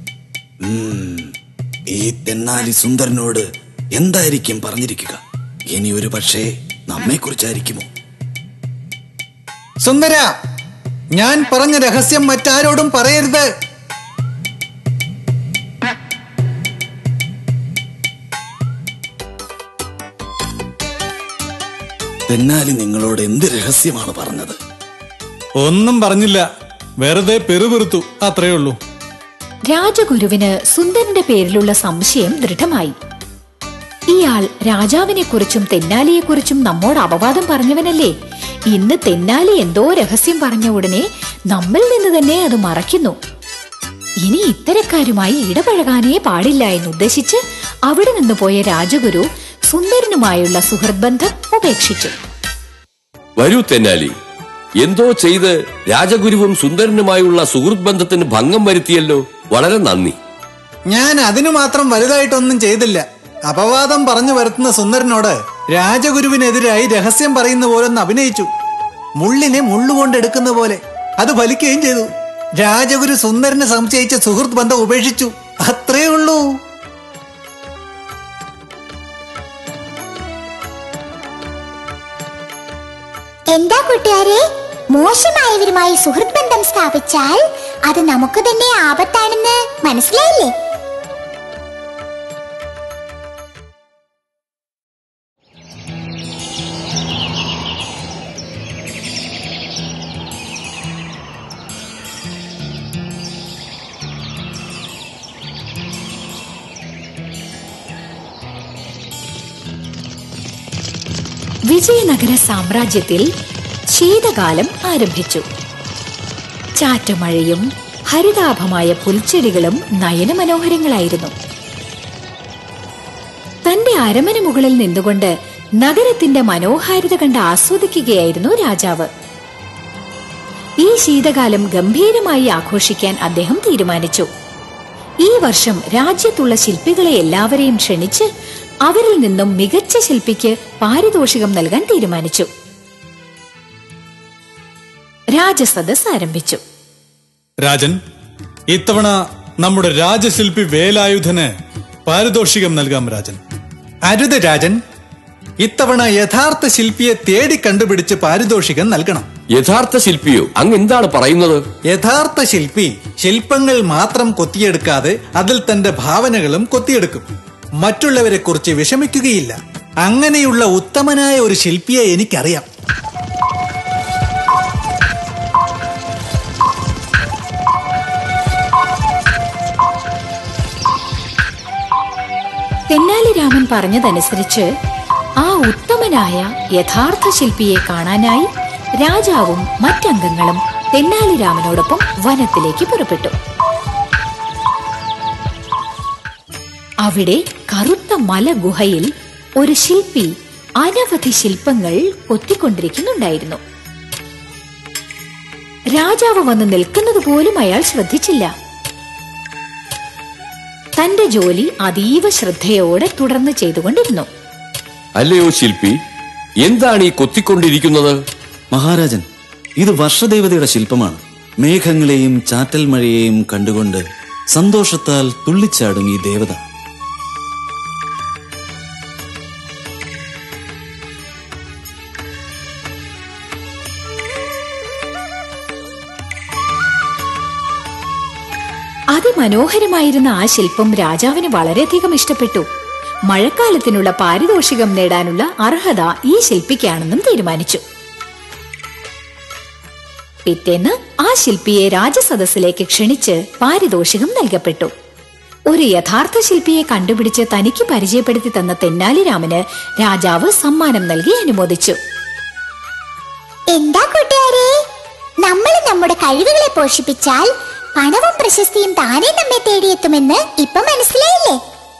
ഈ തെന്നാലി സുന്ദരനോട് എന്തായിരിക്കും പറഞ്ഞിരിക്കുക ഇനി ഒരു പക്ഷേ നമ്മെ കുറിച്ചായിരിക്കുമോ സുന്ദര ഞാൻ പറഞ്ഞ രഹസ്യം മറ്റാരോടും പറയരുത് തെന്നാലി നിങ്ങളോട് എന്ത് രഹസ്യമാണ് പറഞ്ഞത് ഒന്നും പറഞ്ഞില്ല വെറുതെ പെറുപെറുത്തു അത്രേ ഉള്ളൂ രാജഗുരുവിന് സുന്ദരന്റെ പേരിലുള്ള സംശയം ദൃഢമായി ഇയാൾ രാജാവിനെ കുറിച്ചും തെന്നാലിയെ കുറിച്ചും നമ്മോട് അപവാദം പറഞ്ഞവനല്ലേ ഇന്ന് തെന്നാലി എന്തോ രഹസ്യം പറഞ്ഞ ഉടനെ നമ്മിൽ നിന്ന് തന്നെ അത് മറയ്ക്കുന്നു ഇനി ഇത്തരക്കാരുമായി ഇടപഴകാനേ പാടില്ല എന്ന് ഉദ്ദേശിച്ച് അവിടെ നിന്ന് പോയ രാജഗുരു സുന്ദരനുമായുള്ള സുഹൃത് ബന്ധം ഉപേക്ഷിച്ചു വരൂ തെന്നാലി എന്തോ ചെയ്ത് രാജഗുരുവും സുന്ദരനുമായുള്ള സുഹൃത്ത് ബന്ധത്തിന് ഭംഗം വരുത്തിയല്ലോ വളരെ നന്ദി ഞാൻ അതിനു മാത്രം വലുതായിട്ടൊന്നും ചെയ്തില്ല അപവാദം പറഞ്ഞു വരുത്തുന്ന സുന്ദരനോട് രാജഗുരുവിനെതിരായി രഹസ്യം പറയുന്ന പോലെ ഒന്ന് അഭിനയിച്ചു മുള്ളിനെ മുള്ളുകൊണ്ട് എടുക്കുന്ന പോലെ അത് ഫലിക്കുകയും ചെയ്തു രാജഗുരു സുന്ദരനെ സംശയിച്ച സുഹൃത്ത് ബന്ധം ഉപേക്ഷിച്ചു അത്രേ ഉള്ളൂ എന്താ കൂട്ടുകാരെ മോശമായവരുമായി സുഹൃത്ത് ബന്ധം സ്ഥാപിച്ചാൽ അത് നമുക്ക് തന്നെ ആപത്താണെന്ന് മനസ്സിലായില്ലേ വിജയനഗര സാമ്രാജ്യത്തിൽ ശീതകാലം ആരംഭിച്ചു ചാറ്റമഴയും ഹരിതാഭമായ പുൽച്ചെടികളും നയനമനോഹരങ്ങളായിരുന്നു തന്റെ അരമന മുകളിൽ നിന്നുകൊണ്ട് നഗരത്തിന്റെ മനോഹാരിത കണ്ട് ആസ്വദിക്കുകയായിരുന്നു രാജാവ് ഈ ശീതകാലം ഗംഭീരമായി ആഘോഷിക്കാൻ അദ്ദേഹം തീരുമാനിച്ചു ഈ വർഷം രാജ്യത്തുള്ള ശില്പികളെ എല്ലാവരെയും ക്ഷണിച്ച് അവരിൽ നിന്നും മികച്ച ശില്പിക്ക് പാരിതോഷികം നൽകാൻ തീരുമാനിച്ചു രാജസദസ് ആരംഭിച്ചു രാജൻ ഇത്തവണ നമ്മുടെ രാജശില്പി വേലായുധന് പാരിതോഷികം നൽകാം രാജൻ അരുത് രാജൻ ഇത്തവണ യഥാർത്ഥ ശില്പിയെ തേടി കണ്ടുപിടിച്ച് പാരിതോഷികം നൽകണം യഥാർത്ഥ ശില്പിയോ അങ്ങ് എന്താണ് പറയുന്നത് യഥാർത്ഥ ശില്പി ശില്പങ്ങൾ മാത്രം കൊത്തിയെടുക്കാതെ അതിൽ തന്റെ ഭാവനകളും കൊത്തിയെടുക്കും മറ്റുള്ളവരെ കുറിച്ച് വിഷമിക്കുകയില്ല അങ്ങനെയുള്ള ഉത്തമനായ ഒരു ശില്പിയെ എനിക്കറിയാം തെന്നാലിരാമൻ പറഞ്ഞതനുസരിച്ച് ആ ഉത്തമനായ യഥാർത്ഥ ശില്പിയെ കാണാനായി രാജാവും മറ്റംഗങ്ങളും തെന്നാലിരാമനോടൊപ്പം വനത്തിലേക്ക് പുറപ്പെട്ടു അവിടെ കറുത്ത മലഗുഹയിൽ ഒരു ശില്പി അനവധി ശില്പങ്ങൾ കൊത്തിക്കൊണ്ടിരിക്കുന്നുണ്ടായിരുന്നു രാജാവ് വന്ന് നിൽക്കുന്നത് പോലും അയാൾ ശ്രദ്ധിച്ചില്ല തന്റെ ജോലി അതീവ ശ്രദ്ധയോടെ തുടർന്ന് ചെയ്തുകൊണ്ടിരുന്നു അല്ലയോ ശില്പി എന്താണ് ഈ കൊത്തിക്കൊണ്ടിരിക്കുന്നത് മഹാരാജൻ ഇത് വർഷദേവതയുടെ ശില്പമാണ് മേഘങ്ങളെയും ചാറ്റൽ മഴയെയും കണ്ടുകൊണ്ട് സന്തോഷത്താൽ തുള്ളിച്ചാടും ഈ ദേവത അതിമനോഹരമായിരുന്ന ആ ശില്പം രാജാവിന് വളരെയധികം ഇഷ്ടപ്പെട്ടു മഴക്കാലത്തിനുള്ള പാരിതോഷികം നേടാനുള്ള അർഹത ഈ ശില്പിക്കാണെന്നും തീരുമാനിച്ചു പിറ്റേന്ന് ആ ശില്പിയെ രാജസദസ്സിലേക്ക് ക്ഷണിച്ച് പാരിതോഷികം നൽകപ്പെട്ടു ഒരു യഥാർത്ഥ ശില്പിയെ കണ്ടുപിടിച്ച് തനിക്ക് പരിചയപ്പെടുത്തി തന്ന തെന്നാലിരാമന് രാജാവ് സമ്മാനം നൽകി അനുമോദിച്ചു എന്താ കൂട്ടുകാരെ നമ്മൾ നമ്മുടെ കഴിവുകളെ പോഷിപ്പിച്ചാൽ പണവും പ്രശസ്തിയും താനെ നമ്മെ തേടിയെത്തുമെന്ന് ഇപ്പൊ മനസ്സിലായില്ലേ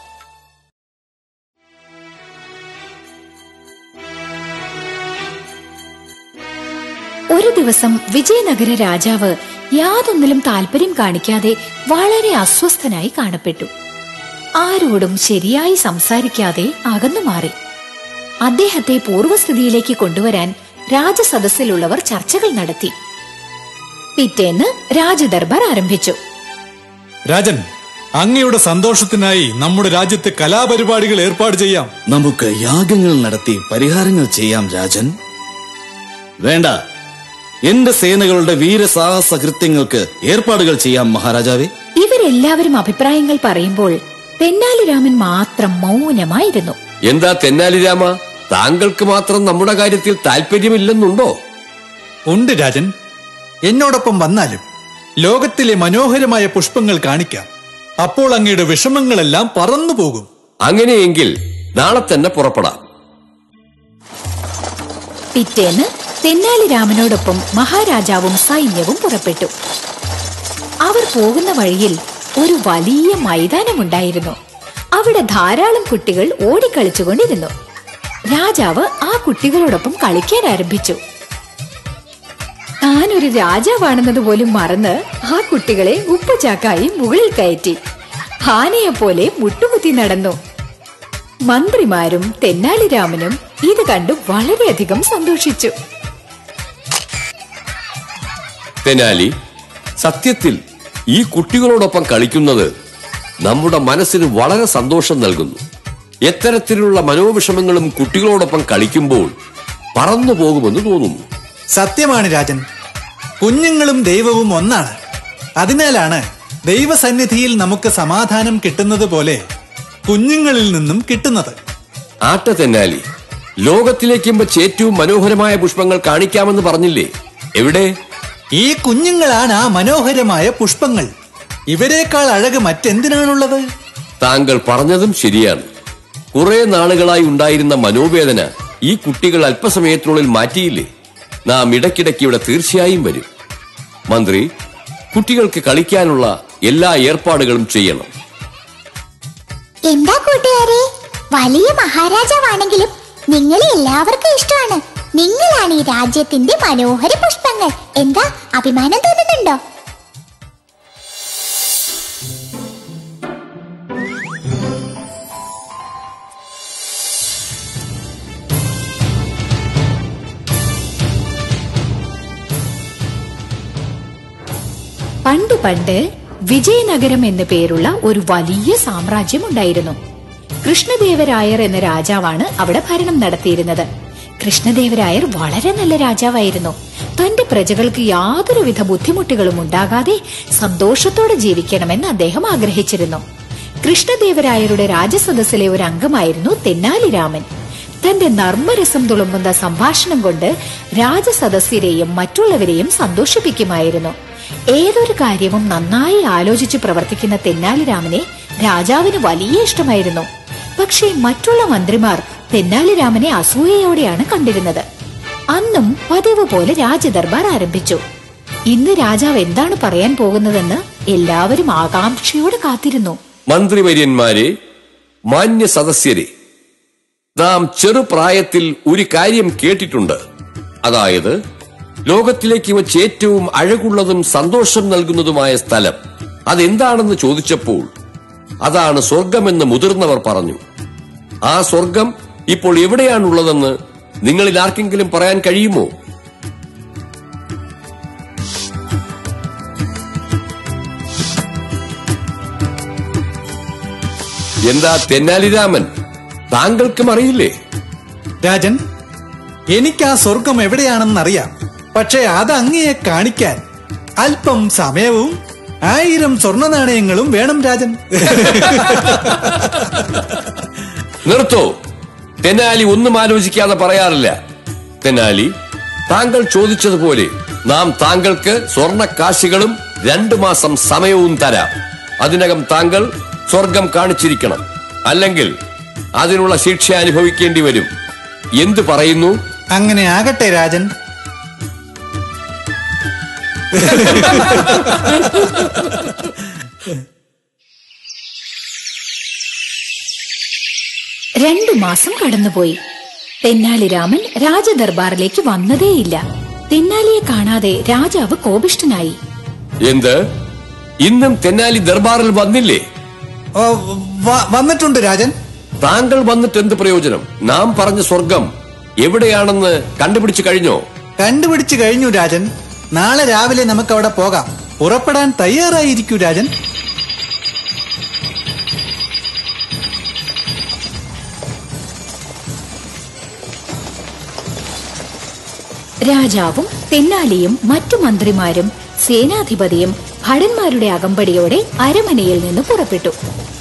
ഒരു ദിവസം വിജയനഗര രാജാവ് യാതൊന്നിലും താല്പര്യം കാണിക്കാതെ വളരെ അസ്വസ്ഥനായി കാണപ്പെട്ടു ആരോടും ശരിയായി സംസാരിക്കാതെ അകന്നു മാറി അദ്ദേഹത്തെ പൂർവ്വസ്ഥിതിയിലേക്ക് കൊണ്ടുവരാൻ രാജസദസ്സിലുള്ളവർ ചർച്ചകൾ നടത്തി പിറ്റേന്ന് രാജദർബാർ ആരംഭിച്ചു രാജൻ അങ്ങയുടെ സന്തോഷത്തിനായി നമ്മുടെ രാജ്യത്ത് കലാപരിപാടികൾ ഏർപ്പാട് ചെയ്യാം നമുക്ക് യാഗങ്ങൾ നടത്തി പരിഹാരങ്ങൾ ചെയ്യാം രാജൻ വേണ്ട എന്റെ സേനകളുടെ വീരസാഹസ കൃത്യങ്ങൾക്ക് ഏർപ്പാടുകൾ ചെയ്യാം മഹാരാജാവേ ഇവരെല്ലാവരും അഭിപ്രായങ്ങൾ പറയുമ്പോൾ തെന്നാലിരാമൻ മാത്രം മൗനമായിരുന്നു എന്താ തെന്നാലിരാമ താങ്കൾക്ക് മാത്രം നമ്മുടെ കാര്യത്തിൽ താല്പര്യമില്ലെന്നുണ്ടോ ഉണ്ട് രാജൻ എന്നോടൊപ്പം വന്നാലും ലോകത്തിലെ മനോഹരമായ പുഷ്പങ്ങൾ കാണിക്കാം അപ്പോൾ അങ്ങയുടെ വിഷമങ്ങളെല്ലാം പറന്നു പോകും അങ്ങനെയെങ്കിൽ നാളെ തന്നെ പുറപ്പെടാം പിറ്റേന്ന് തെന്നാലിരാമനോടൊപ്പം മഹാരാജാവും സൈന്യവും പുറപ്പെട്ടു അവർ പോകുന്ന വഴിയിൽ ഒരു വലിയ മൈതാനമുണ്ടായിരുന്നു അവിടെ ധാരാളം കുട്ടികൾ ഓടിക്കളിച്ചുകൊണ്ടിരുന്നു രാജാവ് ആ കുട്ടികളോടൊപ്പം കളിക്കാൻ ആരംഭിച്ചു താൻ ഒരു രാജാവാണെന്നത് പോലും മറന്ന് ആ കുട്ടികളെ ഉപ്പുചാക്കായി മുകളിൽ കയറ്റി ആനയെപ്പോലെ മുട്ടുകുത്തി നടന്നു മന്ത്രിമാരും തെന്നാലിരാമനും ഇത് കണ്ടു വളരെയധികം സന്തോഷിച്ചു തെനാലി സത്യത്തിൽ ഈ കുട്ടികളോടൊപ്പം കളിക്കുന്നത് നമ്മുടെ മനസ്സിന് വളരെ സന്തോഷം നൽകുന്നു എത്തരത്തിലുള്ള മനോവിഷമങ്ങളും കുട്ടികളോടൊപ്പം കളിക്കുമ്പോൾ പറന്നു പോകുമെന്ന് തോന്നുന്നു സത്യമാണ് രാജൻ കുഞ്ഞുങ്ങളും ദൈവവും ഒന്നാണ് അതിനാലാണ് ദൈവസന്നിധിയിൽ നമുക്ക് സമാധാനം കിട്ടുന്നത് പോലെ കുഞ്ഞുങ്ങളിൽ നിന്നും കിട്ടുന്നത് ആട്ട തെന്നാലി ലോകത്തിലേക്കും വെച്ച് ഏറ്റവും മനോഹരമായ പുഷ്പങ്ങൾ കാണിക്കാമെന്ന് പറഞ്ഞില്ലേ എവിടെ ഈ കുഞ്ഞുങ്ങളാണ് ആ മനോഹരമായ പുഷ്പങ്ങൾ ഇവരെക്കാൾ അഴക് മറ്റെന്തിനാണുള്ളത് താങ്കൾ പറഞ്ഞതും ശരിയാണ് കുറെ നാളുകളായി ഉണ്ടായിരുന്ന മനോവേദന ഈ കുട്ടികൾ അല്പസമയത്തിനുള്ളിൽ മാറ്റിയില്ലേ നാം ഇടയ്ക്കിടയ്ക്ക് ഇവിടെ തീർച്ചയായും വരും മന്ത്രി കുട്ടികൾക്ക് കളിക്കാനുള്ള എല്ലാ ഏർപ്പാടുകളും ചെയ്യണം എന്താ കൂട്ടുകാരെ വലിയ മഹാരാജാവാണെങ്കിലും നിങ്ങളെ എല്ലാവർക്കും ഇഷ്ടമാണ് നിങ്ങളാണ് ഈ രാജ്യത്തിന്റെ മനോഹര പുഷ്പങ്ങൾ എന്താ അഭിമാനം തോന്നുന്നുണ്ടോ പണ്ട് പണ്ട് വിജയനഗരം എന്നു പേരുള്ള ഒരു വലിയ സാമ്രാജ്യം ഉണ്ടായിരുന്നു കൃഷ്ണദേവരായർ എന്ന രാജാവാണ് അവിടെ ഭരണം നടത്തിയിരുന്നത് കൃഷ്ണദേവരായർ വളരെ നല്ല രാജാവായിരുന്നു തന്റെ പ്രജകൾക്ക് യാതൊരുവിധ ബുദ്ധിമുട്ടുകളും ഉണ്ടാകാതെ സന്തോഷത്തോടെ ജീവിക്കണമെന്ന് അദ്ദേഹം ആഗ്രഹിച്ചിരുന്നു കൃഷ്ണദേവരായരുടെ രാജസദസ്സിലെ ഒരു അംഗമായിരുന്നു തെന്നാലിരാമൻ തന്റെ നർമ്മരസം തുളുമ്പുന്ന സംഭാഷണം കൊണ്ട് രാജസദസ്യരെയും മറ്റുള്ളവരെയും സന്തോഷിപ്പിക്കുമായിരുന്നു ഏതൊരു കാര്യവും നന്നായി ആലോചിച്ച് പ്രവർത്തിക്കുന്ന തെന്നാലിരാമനെ രാജാവിന് വലിയ ഇഷ്ടമായിരുന്നു പക്ഷേ മറ്റുള്ള മന്ത്രിമാർ തെന്നാലിരാമനെ അസൂയയോടെയാണ് കണ്ടിരുന്നത് അന്നും പതിവ് പോലെ രാജദർബാർ ആരംഭിച്ചു ഇന്ന് രാജാവ് എന്താണ് പറയാൻ പോകുന്നതെന്ന് എല്ലാവരും ആകാംക്ഷയോടെ കാത്തിരുന്നു മന്ത്രിവര്യന്മാരെ മാന്യ സദസ്യരെ നാം ചെറുപ്രായത്തിൽ ഒരു കാര്യം കേട്ടിട്ടുണ്ട് അതായത് ലോകത്തിലേക്ക് വച്ച് ഏറ്റവും അഴകുള്ളതും സന്തോഷം നൽകുന്നതുമായ സ്ഥലം അതെന്താണെന്ന് ചോദിച്ചപ്പോൾ അതാണ് സ്വർഗമെന്ന് മുതിർന്നവർ പറഞ്ഞു ആ സ്വർഗം ഇപ്പോൾ എവിടെയാണുള്ളതെന്ന് നിങ്ങളിൽ ആർക്കെങ്കിലും പറയാൻ കഴിയുമോ എന്താ തെന്നാലിരാമൻ താങ്കൾക്കും അറിയില്ലേ രാജൻ എനിക്ക് ആ സ്വർഗം എവിടെയാണെന്നറിയാം പക്ഷെ അത് അങ്ങയെ കാണിക്കാൻ അല്പം സമയവും ആയിരം സ്വർണ്ണ നാണയങ്ങളും വേണം രാജൻ നിർത്തോ തെനാലി ഒന്നും ആലോചിക്കാതെ പറയാറില്ല തെനാലി താങ്കൾ ചോദിച്ചതുപോലെ നാം താങ്കൾക്ക് സ്വർണ്ണ കാശികളും രണ്ടു മാസം സമയവും തരാം അതിനകം താങ്കൾ സ്വർഗം കാണിച്ചിരിക്കണം അല്ലെങ്കിൽ അതിനുള്ള ശിക്ഷ അനുഭവിക്കേണ്ടി വരും എന്തു പറയുന്നു അങ്ങനെ ആകട്ടെ രാജൻ രണ്ടു മാസം കടന്നുപോയി തെന്നാലിരാമൻ രാജദർബാറിലേക്ക് വന്നതേയില്ല തെന്നാലിയെ കാണാതെ രാജാവ് കോപിഷ്ഠനായി എന്ത് ഇന്നും തെന്നാലി ദർബാറിൽ വന്നില്ലേ ഓ, വ- വന്നിട്ടുണ്ട് രാജൻ താങ്കൾ വന്നിട്ട് എന്ത് പ്രയോജനം നാം പറഞ്ഞ സ്വർഗം എവിടെയാണെന്ന് കണ്ടുപിടിച്ചു കഴിഞ്ഞോ കണ്ടുപിടിച്ചു കഴിഞ്ഞു രാജൻ നാളെ രാവിലെ നമുക്ക് അവിടെ പോകാം പുറപ്പെടാൻ തയ്യാറായിരിക്കൂ രാജൻ രാജാവും തെന്നാലിയും മറ്റു മന്ത്രിമാരും സേനാധിപതിയും ഭടന്മാരുടെ അകമ്പടിയോടെ അരമനയിൽ നിന്ന് പുറപ്പെട്ടു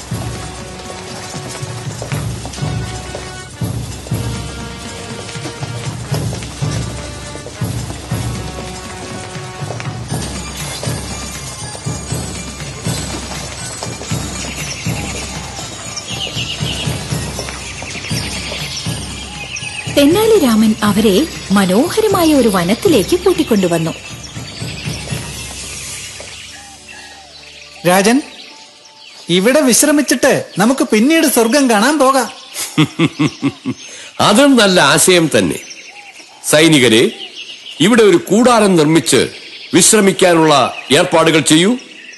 തെന്നാലിരാമൻ അവരെ മനോഹരമായ ഒരു വനത്തിലേക്ക് കൂട്ടിക്കൊണ്ടുവന്നു രാജൻ ഇവിടെ വിശ്രമിച്ചിട്ട് നമുക്ക് പിന്നീട് സ്വർഗം കാണാൻ പോകാം അതും നല്ല ആശയം തന്നെ സൈനികരെ ഇവിടെ ഒരു കൂടാരം നിർമ്മിച്ച് വിശ്രമിക്കാനുള്ള ഏർപ്പാടുകൾ ചെയ്യൂ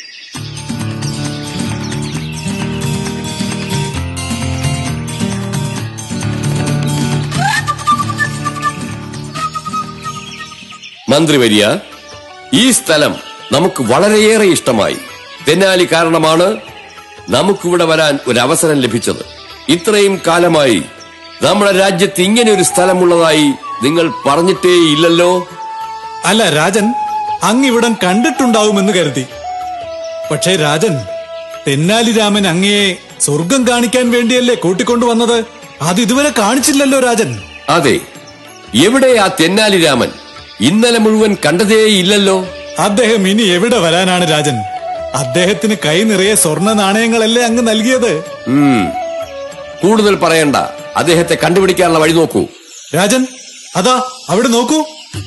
മന്ത്രി വരിയ ഈ സ്ഥലം നമുക്ക് വളരെയേറെ ഇഷ്ടമായി തെന്നാലി കാരണമാണ് നമുക്കിവിടെ വരാൻ ഒരു അവസരം ലഭിച്ചത് ഇത്രയും കാലമായി നമ്മുടെ രാജ്യത്ത് ഇങ്ങനെ ഒരു സ്ഥലമുള്ളതായി നിങ്ങൾ പറഞ്ഞിട്ടേ ഇല്ലല്ലോ അല്ല രാജൻ അങ്ങിവിടം കണ്ടിട്ടുണ്ടാവുമെന്ന് കരുതി പക്ഷേ രാജൻ തെന്നാലി രാമൻ അങ്ങയെ സ്വർഗം കാണിക്കാൻ വേണ്ടിയല്ലേ കൂട്ടിക്കൊണ്ടുവന്നത് അത് ഇതുവരെ കാണിച്ചില്ലല്ലോ രാജൻ അതെ എവിടെ ആ തെന്നാലി രാമൻ ഇന്നലെ മുഴുവൻ കണ്ടതേ ഇല്ലല്ലോ അദ്ദേഹം ഇനി എവിടെ വരാനാണ് രാജൻ അദ്ദേഹത്തിന് കൈ നിറയെ സ്വർണ്ണ നാണയങ്ങളല്ലേ അങ്ങ് നൽകിയത് ഉം. കൂടുതൽ പറയണ്ട അദ്ദേഹത്തെ കണ്ടുപിടിക്കാനുള്ള വഴി നോക്കൂ രാജൻ അതാ അവിടെ നോക്കൂ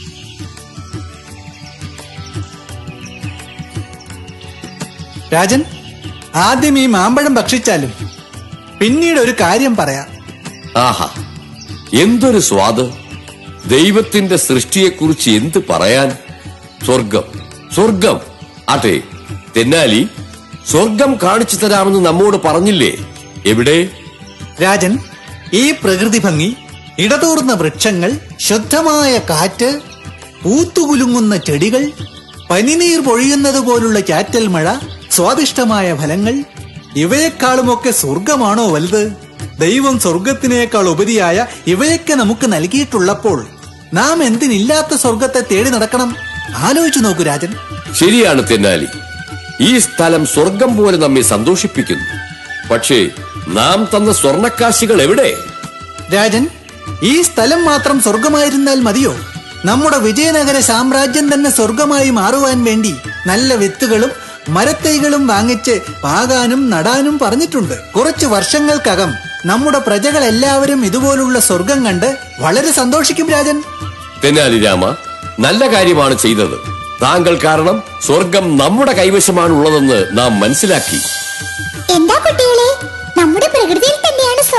രാജൻ ആദ്യം ഈ മാമ്പഴം ഭക്ഷിച്ചാലും പിന്നീട് ഒരു കാര്യം പറയാം ആഹാ എന്തൊരു സ്വാദ് ദൈവത്തിന്റെ സൃഷ്ടിയെക്കുറിച്ച് എന്ത് പറയാൻ സ്വർഗം സ്വർഗം അതെ തെന്നാലി സ്വർഗം കാണിച്ചു തരാമെന്ന് നമ്മോട് പറഞ്ഞില്ലേ എവിടെ രാജൻ ഈ പ്രകൃതി ഭംഗി ഇടതൂർന്ന വൃക്ഷങ്ങൾ ശുദ്ധമായ കാറ്റ് പൂത്തുകുലുങ്ങുന്ന ചെടികൾ പനിനീർ പൊഴിയുന്നത് പോലുള്ള ചാറ്റൽ മഴ സ്വാദിഷ്ടമായ ഫലങ്ങൾ ഇവയെക്കാളുമൊക്കെ സ്വർഗമാണോ വലുത് ദൈവം സ്വർഗത്തിനേക്കാൾ ഉപരിയായ ഇവയൊക്കെ നമുക്ക് നൽകിയിട്ടുള്ളപ്പോൾ നാം എന്തിനില്ലാത്ത സ്വർഗത്തെ തേടി നടക്കണം ആലോചിച്ചു നോക്കൂ രാജൻ ശരിയാണ് തെന്നാലി ഈ സ്ഥലം സ്വർഗം പോലെ നമ്മെ സന്തോഷിപ്പിക്കുന്നു പക്ഷേ നാം തന്ന സ്വർണക്കാശികൾ എവിടെ രാജൻ ഈ സ്ഥലം മാത്രം സ്വർഗമായിരുന്നാൽ മതിയോ നമ്മുടെ വിജയനഗര സാമ്രാജ്യം തന്നെ സ്വർഗമായി മാറുവാൻ വേണ്ടി നല്ല വിത്തുകളും മരത്തൈകളും വാങ്ങിച്ച് പാകാനും നടാനും പറഞ്ഞിട്ടുണ്ട് കുറച്ച് വർഷങ്ങൾക്കകം നമ്മുടെ പ്രജകൾ എല്ലാവരും ഇതുപോലുള്ള സ്വർഗം കണ്ട് വളരെ സന്തോഷിക്കും രാജൻ തെന്നാലി രാമ നല്ല കാര്യമാണ് ചെയ്തത് താങ്കൾ കാരണം സ്വർഗം നമ്മുടെ കൈവശമാണുള്ളതെന്ന് നാം മനസ്സിലാക്കി എന്താ കുട്ടികളെ നമ്മുടെ പ്രകൃതിയിൽ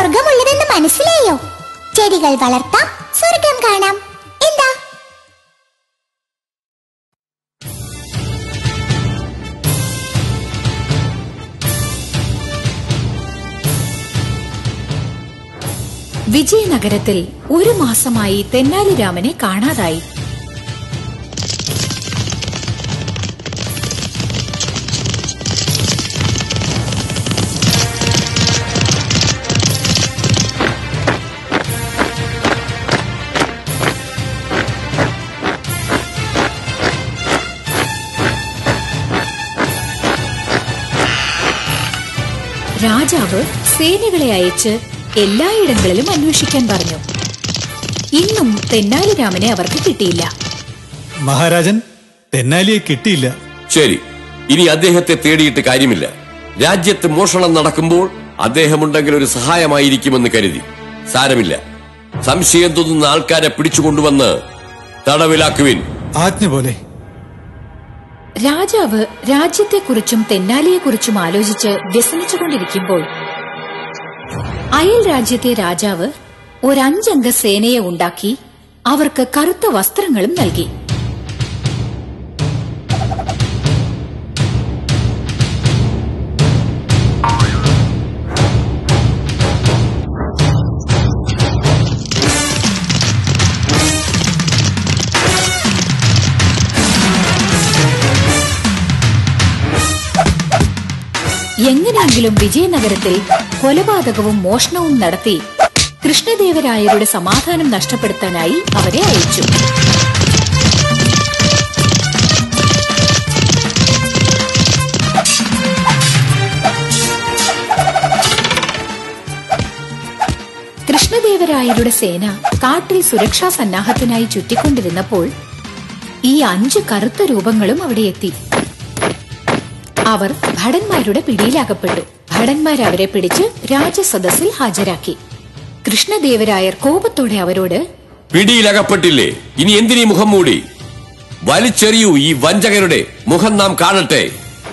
സ്വർഗമുള്ളതെന്ന് മനസ്സിലായോ ചെടികൾ വളർത്താം സ്വർഗം കാണാം എന്താ വിജയനഗരത്തിൽ ഒരു മാസമായി തെന്നാലിരാമനെ കാണാതായി രാജാവ് സേനകളെ അയച്ച് എല്ലായിടങ്ങളിലും അന്വേഷിക്കാൻ പറഞ്ഞു ഇന്നും തെന്നാലിരാമനെ അവർക്ക് കിട്ടിയില്ല മഹാരാജൻ തെന്നാലിയെ കിട്ടിയില്ല ശരി ഇനി അദ്ദേഹത്തെ തേടിയിട്ട് കാര്യമില്ല രാജ്യത്ത് മോഷണം നടക്കുമ്പോൾ അദ്ദേഹമുണ്ടെങ്കിൽ ഒരു സഹായമായിരിക്കുമെന്ന് കരുതി സാരമില്ല സംശയം തോന്നുന്ന ആൾക്കാരെ പിടിച്ചുകൊണ്ടുവന്ന് തടവിലാക്കുവിൻ ആജ്ഞ പോലെ രാജാവ് രാജ്യത്തെക്കുറിച്ചും തെന്നാലിയെക്കുറിച്ചും ആലോചിച്ച് വ്യസനിച്ചുകൊണ്ടിരിക്കുമ്പോൾ അയൽ രാജ്യത്തെ രാജാവ് ഒരഞ്ചംഗ സേനയെ ഉണ്ടാക്കി അവർക്ക് കറുത്ത വസ്ത്രങ്ങളും നൽകി എങ്ങനെയെങ്കിലും വിജയനഗരത്തിൽ കൊലപാതകവും മോഷണവും നടത്തി കൃഷ്ണദേവരായരുടെ സമാധാനം നഷ്ടപ്പെടുത്താനായി അവരെ അയച്ചു കൃഷ്ണദേവരായരുടെ സേന കാട്ടിൽ സുരക്ഷാ സന്നാഹത്തിനായി ചുറ്റിക്കൊണ്ടിരുന്നപ്പോൾ ഈ അഞ്ച് കറുത്ത രൂപങ്ങളും അവിടെ എത്തി അവർ ഭടന്മാരുടെ പിടിയിലകപ്പെട്ടു ഭടന്മാർ അവരെ പിടിച്ച് രാജസദസ്സിൽ ഹാജരാക്കി കൃഷ്ണദേവരായർ കോപത്തോടെ അവരോട് പിടിയിലകപ്പെട്ടില്ലേ ഇനി എന്തിനീ മുഖം മൂടി വലിച്ചെറിയൂ ഈ വഞ്ചകരുടെ മുഖം നാം കാണട്ടെ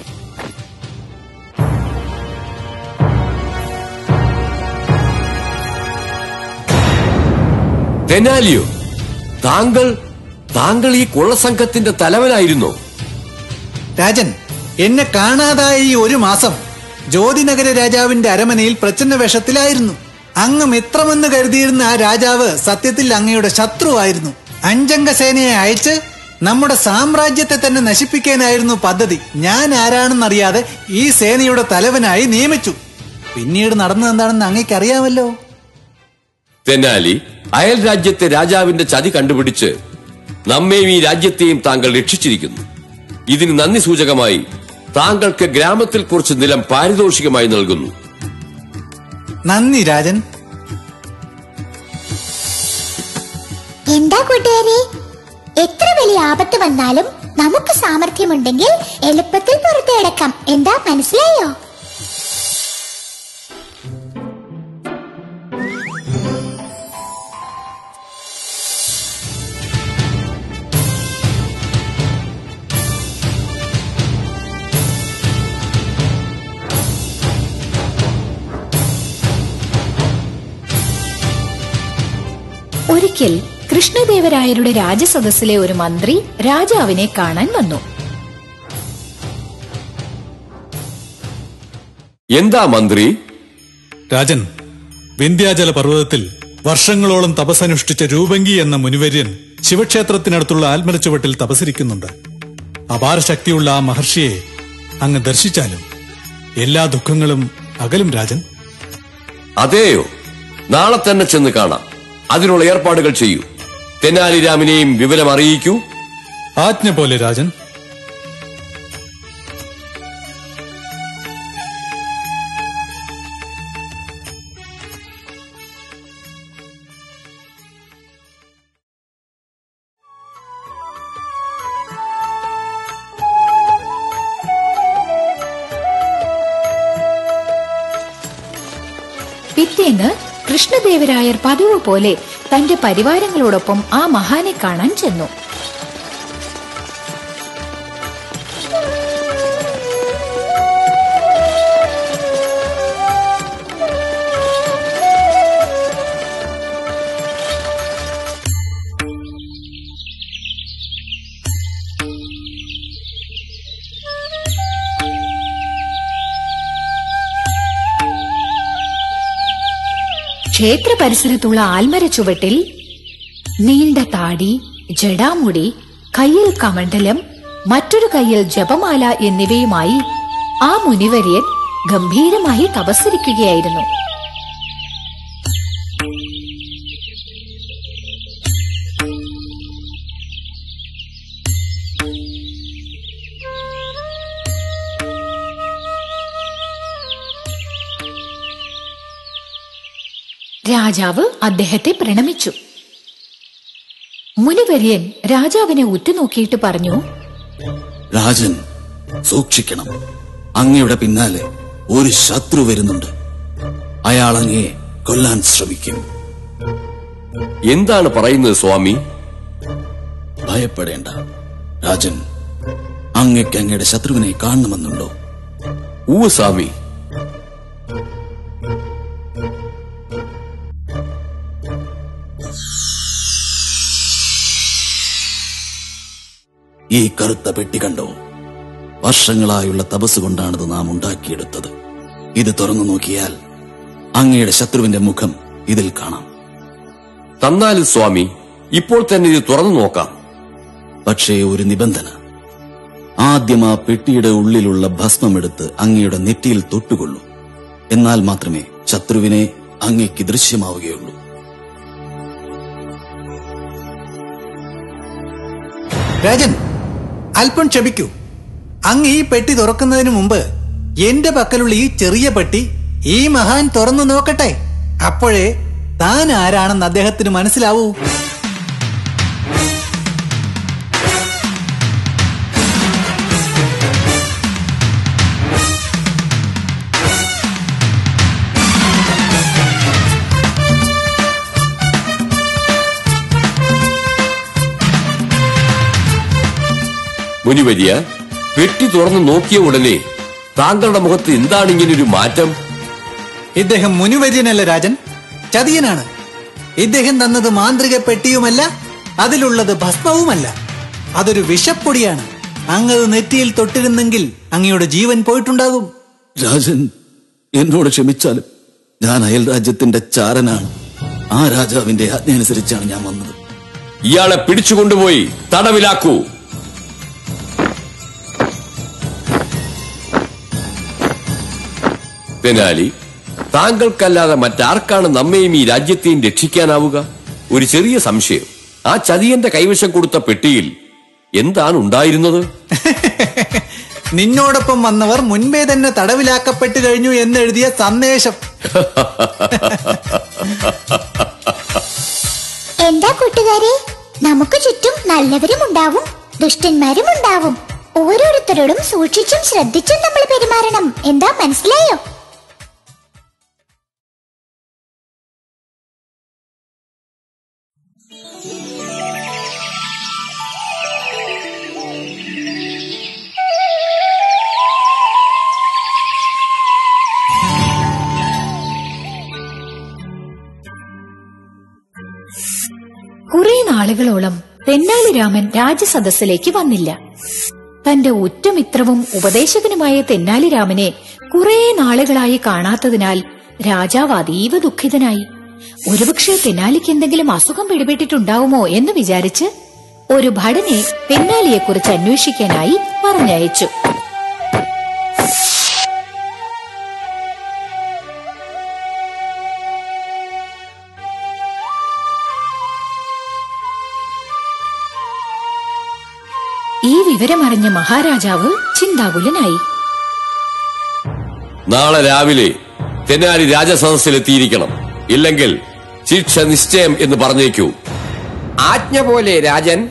തെനാലിയോ താങ്കൾ താങ്കൾ ഈ കൊള്ളസംഘത്തിന്റെ തലവനായിരുന്നോ രാജൻ എന്നെ കാണാതായ ഈ ഒരു മാസം ജ്യോതിനഗര രാജാവിന്റെ അരമനയിൽ പ്രച്ഛന്ന വേഷത്തിലായിരുന്നു അങ്ങ് മിത്രമെന്ന് കരുതിയിരുന്ന ആ രാജാവ് സത്യത്തിൽ അങ്ങയുടെ ശത്രുവായിരുന്നു അഞ്ചംഗ സേനയെ അയച്ച് നമ്മുടെ സാമ്രാജ്യത്തെ തന്നെ നശിപ്പിക്കാനായിരുന്നു പദ്ധതി ഞാൻ ആരാണെന്നറിയാതെ ഈ സേനയുടെ തലവനായി നിയമിച്ചു പിന്നീട് നടന്നത് എന്താണെന്ന് അങ്ങേക്ക് അറിയാമല്ലോ തെന്നാലി അയൽ രാജ്യത്തെ രാജാവിന്റെ ചതി കണ്ടുപിടിച്ച് നമ്മെയും ഈ രാജ്യത്തെയും താങ്കൾ രക്ഷിച്ചിരിക്കുന്നു ഇതിന് നന്ദി സൂചകമായി താങ്കൾക്ക് ഗ്രാമത്തിൽ കുറച്ച് നിലം പാരിതോഷികമായി നൽകുന്നു നന്ദി രാജൻ എന്താ കൂട്ടുകാരെ എത്ര വലിയ ആപത്ത് വന്നാലും നമുക്ക് സാമർഥ്യമുണ്ടെങ്കിൽ എളുപ്പത്തിൽ പുറത്തു കിടക്കാം എന്താ മനസ്സിലായോ ഒരിക്കൽ കൃഷ്ണദേവരായരുടെ രാജസദസ്സിലെ ഒരു മന്ത്രി രാജാവിനെ കാണാൻ വന്നു എന്താ മന്ത്രി രാജൻ വിന്ധ്യാചല പർവ്വതത്തിൽ വർഷങ്ങളോളം തപസ്സനുഷ്ഠിച്ച രൂപങ്കി എന്ന മുനിവര്യൻ ശിവക്ഷേത്രത്തിനടുത്തുള്ള ആത്മരച്ചുവട്ടിൽ തപസിരിക്കുന്നുണ്ട് അപാര ശക്തിയുള്ള ആ മഹർഷിയെ അങ്ങ് ദർശിച്ചാലും എല്ലാ ദുഃഖങ്ങളും അകലും രാജൻ അതെയോ നാളെ തന്നെ ചെന്ന് കാണാം അതിനുള്ള ഏർപ്പാടുകൾ ചെയ്യൂ തെനാലിരാമിനെയും വിവരം അറിയിക്കൂ ആജ്ഞ പോലെ രാജൻ പിറ്റേന്ന് കൃഷ്ണദേവരായർ പതിവ് പോലെ തന്റെ പരിവാരങ്ങളോടൊപ്പം ആ മഹാനെ കാണാൻ ചെന്നു ക്ഷേത്ര പരിസരത്തുള്ള ആൽമര ചുവട്ടിൽ നീണ്ട താടി ജടാമുടി കയ്യിൽ കമണ്ഡലം മറ്റൊരു കയ്യിൽ ജപമാല എന്നിവയുമായി ആ മുനിവര്യൻ ഗംഭീരമായി തപസ്സിരിക്കുകയായിരുന്നു രാജാവ് അദ്ദേഹത്തെ പ്രണമിച്ചു മുനിവര്യൻ രാജാവിനെ ഉറ്റുനോക്കിയിട്ട് പറഞ്ഞു രാജൻ സൂക്ഷിക്കണം അങ്ങയുടെ പിന്നാലെ ഒരു ശത്രു വരുന്നുണ്ട് അയാൾ അങ്ങയെ കൊല്ലാൻ ശ്രമിക്കും എന്താണ് പറയുന്നത് സ്വാമി ഭയപ്പെടേണ്ട രാജൻ അങ്ങയ്ക്ക് അങ്ങയുടെ ശത്രുവിനെ കാണണമെന്നുണ്ടോ ഊവ് സ്വാമി ഈ കറുത്ത പെട്ടി കണ്ടോ വർഷങ്ങളായുള്ള തപസ് കൊണ്ടാണിത് നാം ഉണ്ടാക്കിയെടുത്തത് ഇത് തുറന്നു നോക്കിയാൽ അങ്ങയുടെ ശത്രുവിന്റെ മുഖം ഇതിൽ കാണാം തന്നാലും സ്വാമി ഇപ്പോൾ തന്നെ ഇത് തുറന്നു നോക്കാം പക്ഷേ ഒരു നിബന്ധന ആദ്യം ആ പെട്ടിയുടെ ഉള്ളിലുള്ള ഭസ്മമെടുത്ത് അങ്ങയുടെ നെറ്റിയിൽ തൊട്ടുകൊള്ളൂ എന്നാൽ മാത്രമേ ശത്രുവിനെ അങ്ങയ്ക്ക് ദൃശ്യമാവുകയുള്ളൂ രാജൻ അല്പം ക്ഷമിക്കൂ അങ്ങ് ഈ പെട്ടി തുറക്കുന്നതിന് മുമ്പ് എന്റെ പക്കലുള്ള ഈ ചെറിയ പെട്ടി ഈ മഹാൻ തുറന്നു നോക്കട്ടെ അപ്പോഴേ താൻ ആരാണെന്ന് അദ്ദേഹത്തിന് മനസ്സിലാവൂ മുനിവരിയ പെട്ടി തുറന്നു നോക്കിയ ഉടനെ താങ്കളുടെ മുഖത്ത് എന്താണ് ഇങ്ങനെ ഒരു മാറ്റം ഇദ്ദേഹം മുനിവര്യനല്ല രാജൻ ചതിയനാണ് ഇദ്ദേഹം തന്നത് മാന്ത്രിക പെട്ടിയുമല്ല അതിലുള്ളത് ഭസ്മവുമല്ല അതൊരു വിഷപ്പൊടിയാണ് അങ്ങത് നെറ്റിയിൽ തൊട്ടിരുന്നെങ്കിൽ അങ്ങയുടെ ജീവൻ പോയിട്ടുണ്ടാകും രാജൻ എന്നോട് ക്ഷമിച്ചാലും ഞാൻ അയൽ രാജ്യത്തിന്റെ ചാരനാണ് ആ രാജാവിന്റെ ആജ്ഞ അനുസരിച്ചാണ് ഞാൻ വന്നത് ഇയാളെ പിടിച്ചുകൊണ്ടുപോയി തടവിലാക്കൂ തെനാലി താങ്കൾക്കല്ലാതെ മറ്റാർക്കാണ് നമ്മയും ഈ രാജ്യത്തെയും രക്ഷിക്കാനാവുക ഒരു ചെറിയ സംശയം ആ ചതിയന്റെ കൈവശം കൊടുത്ത പെട്ടിയിൽ എന്താണ് ഉണ്ടായിരുന്നത് നിന്നോടൊപ്പം വന്നവർ മുൻപേ തന്നെ തടവിലാക്കപ്പെട്ടു കഴിഞ്ഞു എന്നെഴുതിയ സന്ദേശം എന്താ കൂട്ടുകാരെ നമുക്ക് ചുറ്റും നല്ലവരും ഉണ്ടാവും ദുഷ്ടന്മാരും ഉണ്ടാവും ഓരോരുത്തരോടും സൂക്ഷിച്ചും ശ്രദ്ധിച്ചും നമ്മൾ പെരുമാറണം എന്താ മനസ്സിലായോ കുറെ നാളുകളോളം തെന്നാലിരാമൻ രാജസദസ്സിലേക്ക് വന്നില്ല തന്റെ ഉറ്റമിത്രവും ഉപദേശകനുമായ തെന്നാലിരാമനെ കുറെ നാളുകളായി കാണാത്തതിനാൽ രാജാവ് അതീവ ദുഃഖിതനായി ഒരുപക്ഷെ തെന്നാലിക്ക് എന്തെങ്കിലും അസുഖം പിടിപെട്ടിട്ടുണ്ടാവുമോ എന്ന് വിചാരിച്ച് ഒരു ഭടനെ തെന്നാലിയെക്കുറിച്ച് അന്വേഷിക്കാനായി പറഞ്ഞയച്ചു ഈ വിവരമറിഞ്ഞ മഹാരാജാവ് ചിന്താകുലനായി നാളെ രാവിലെ തെനാലി രാജസദസ്സിലെത്തിയിരിക്കണം ഇല്ലെങ്കിൽ ശിക്ഷ നിശ്ചയം എന്ന് പറഞ്ഞേക്കൂ ആജ്ഞ പോലെ രാജൻ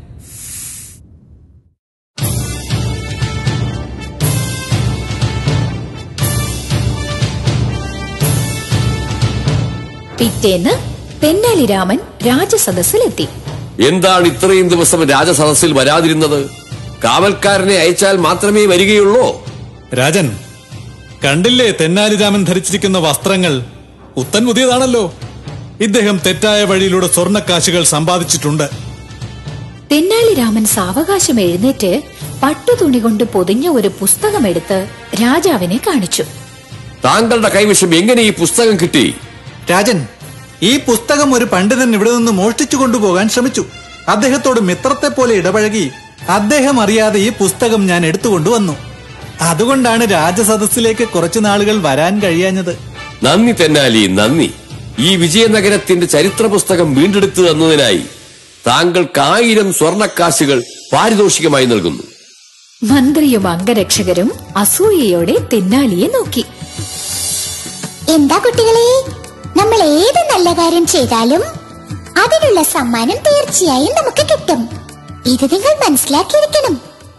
പിറ്റേന്ന് തെന്നാലിരാമൻ രാജസദസ്സിലെത്തി എന്താണ് ഇത്രയും ദിവസം രാജസദസ്സിൽ വരാതിരുന്നത് കാവൽക്കാരനെ അയച്ചാൽ മാത്രമേ വരികയുള്ളൂ രാജൻ കണ്ടില്ലേ തെന്നാലിരാമൻ ധരിച്ചിരിക്കുന്ന വസ്ത്രങ്ങൾ പുത്തൻ പുതിയതാണല്ലോ ഇദ്ദേഹം തെറ്റായ വഴിയിലൂടെ സ്വർണ്ണക്കാശുകൾ സമ്പാദിച്ചിട്ടുണ്ട് തെന്നാലിരാമൻ സാവകാശം എഴുന്നേറ്റ് പട്ടുതുണി കൊണ്ട് പൊതിഞ്ഞ ഒരു പുസ്തകമെടുത്ത് രാജാവിനെ കാണിച്ചു താങ്കളുടെ കൈവശം എങ്ങനെ ഈ പുസ്തകം കിട്ടി രാജൻ ഈ പുസ്തകം ഒരു പണ്ഡിതൻ ഇവിടെ നിന്ന് മോഷ്ടിച്ചു കൊണ്ടുപോകാൻ ശ്രമിച്ചു അദ്ദേഹത്തോട് മിത്രത്തെ പോലെ ഇടപഴകി അദ്ദേഹം അറിയാതെ ഈ പുസ്തകം ഞാൻ എടുത്തുകൊണ്ടുവന്നു അതുകൊണ്ടാണ് രാജസദസ്സിലേക്ക് കുറച്ചു നാളുകൾ വരാൻ കഴിയാഞ്ഞത് നന്ദി തെന്നാലി നന്ദി ഈ വിജയനഗരത്തിന്റെ ചരിത്ര പുസ്തകം വീണ്ടെടുത്തു തന്നതിനായി താങ്കൾക്ക് ആയിരം സ്വർണക്കാശുകൾ പാരിതോഷികമായി നൽകുന്നു മന്ത്രിയും അംഗരക്ഷകരും അസൂയയോടെ തെന്നാലിയെ നോക്കി എന്താ കുട്ടികളെ നമ്മൾ ഏത് നല്ല കാര്യം ചെയ്താലും അതിനുള്ള സമ്മാനം തീർച്ചയായും നമുക്ക് കിട്ടും ഇത് നിങ്ങൾ മനസ്സിലാക്കിയിരിക്കണം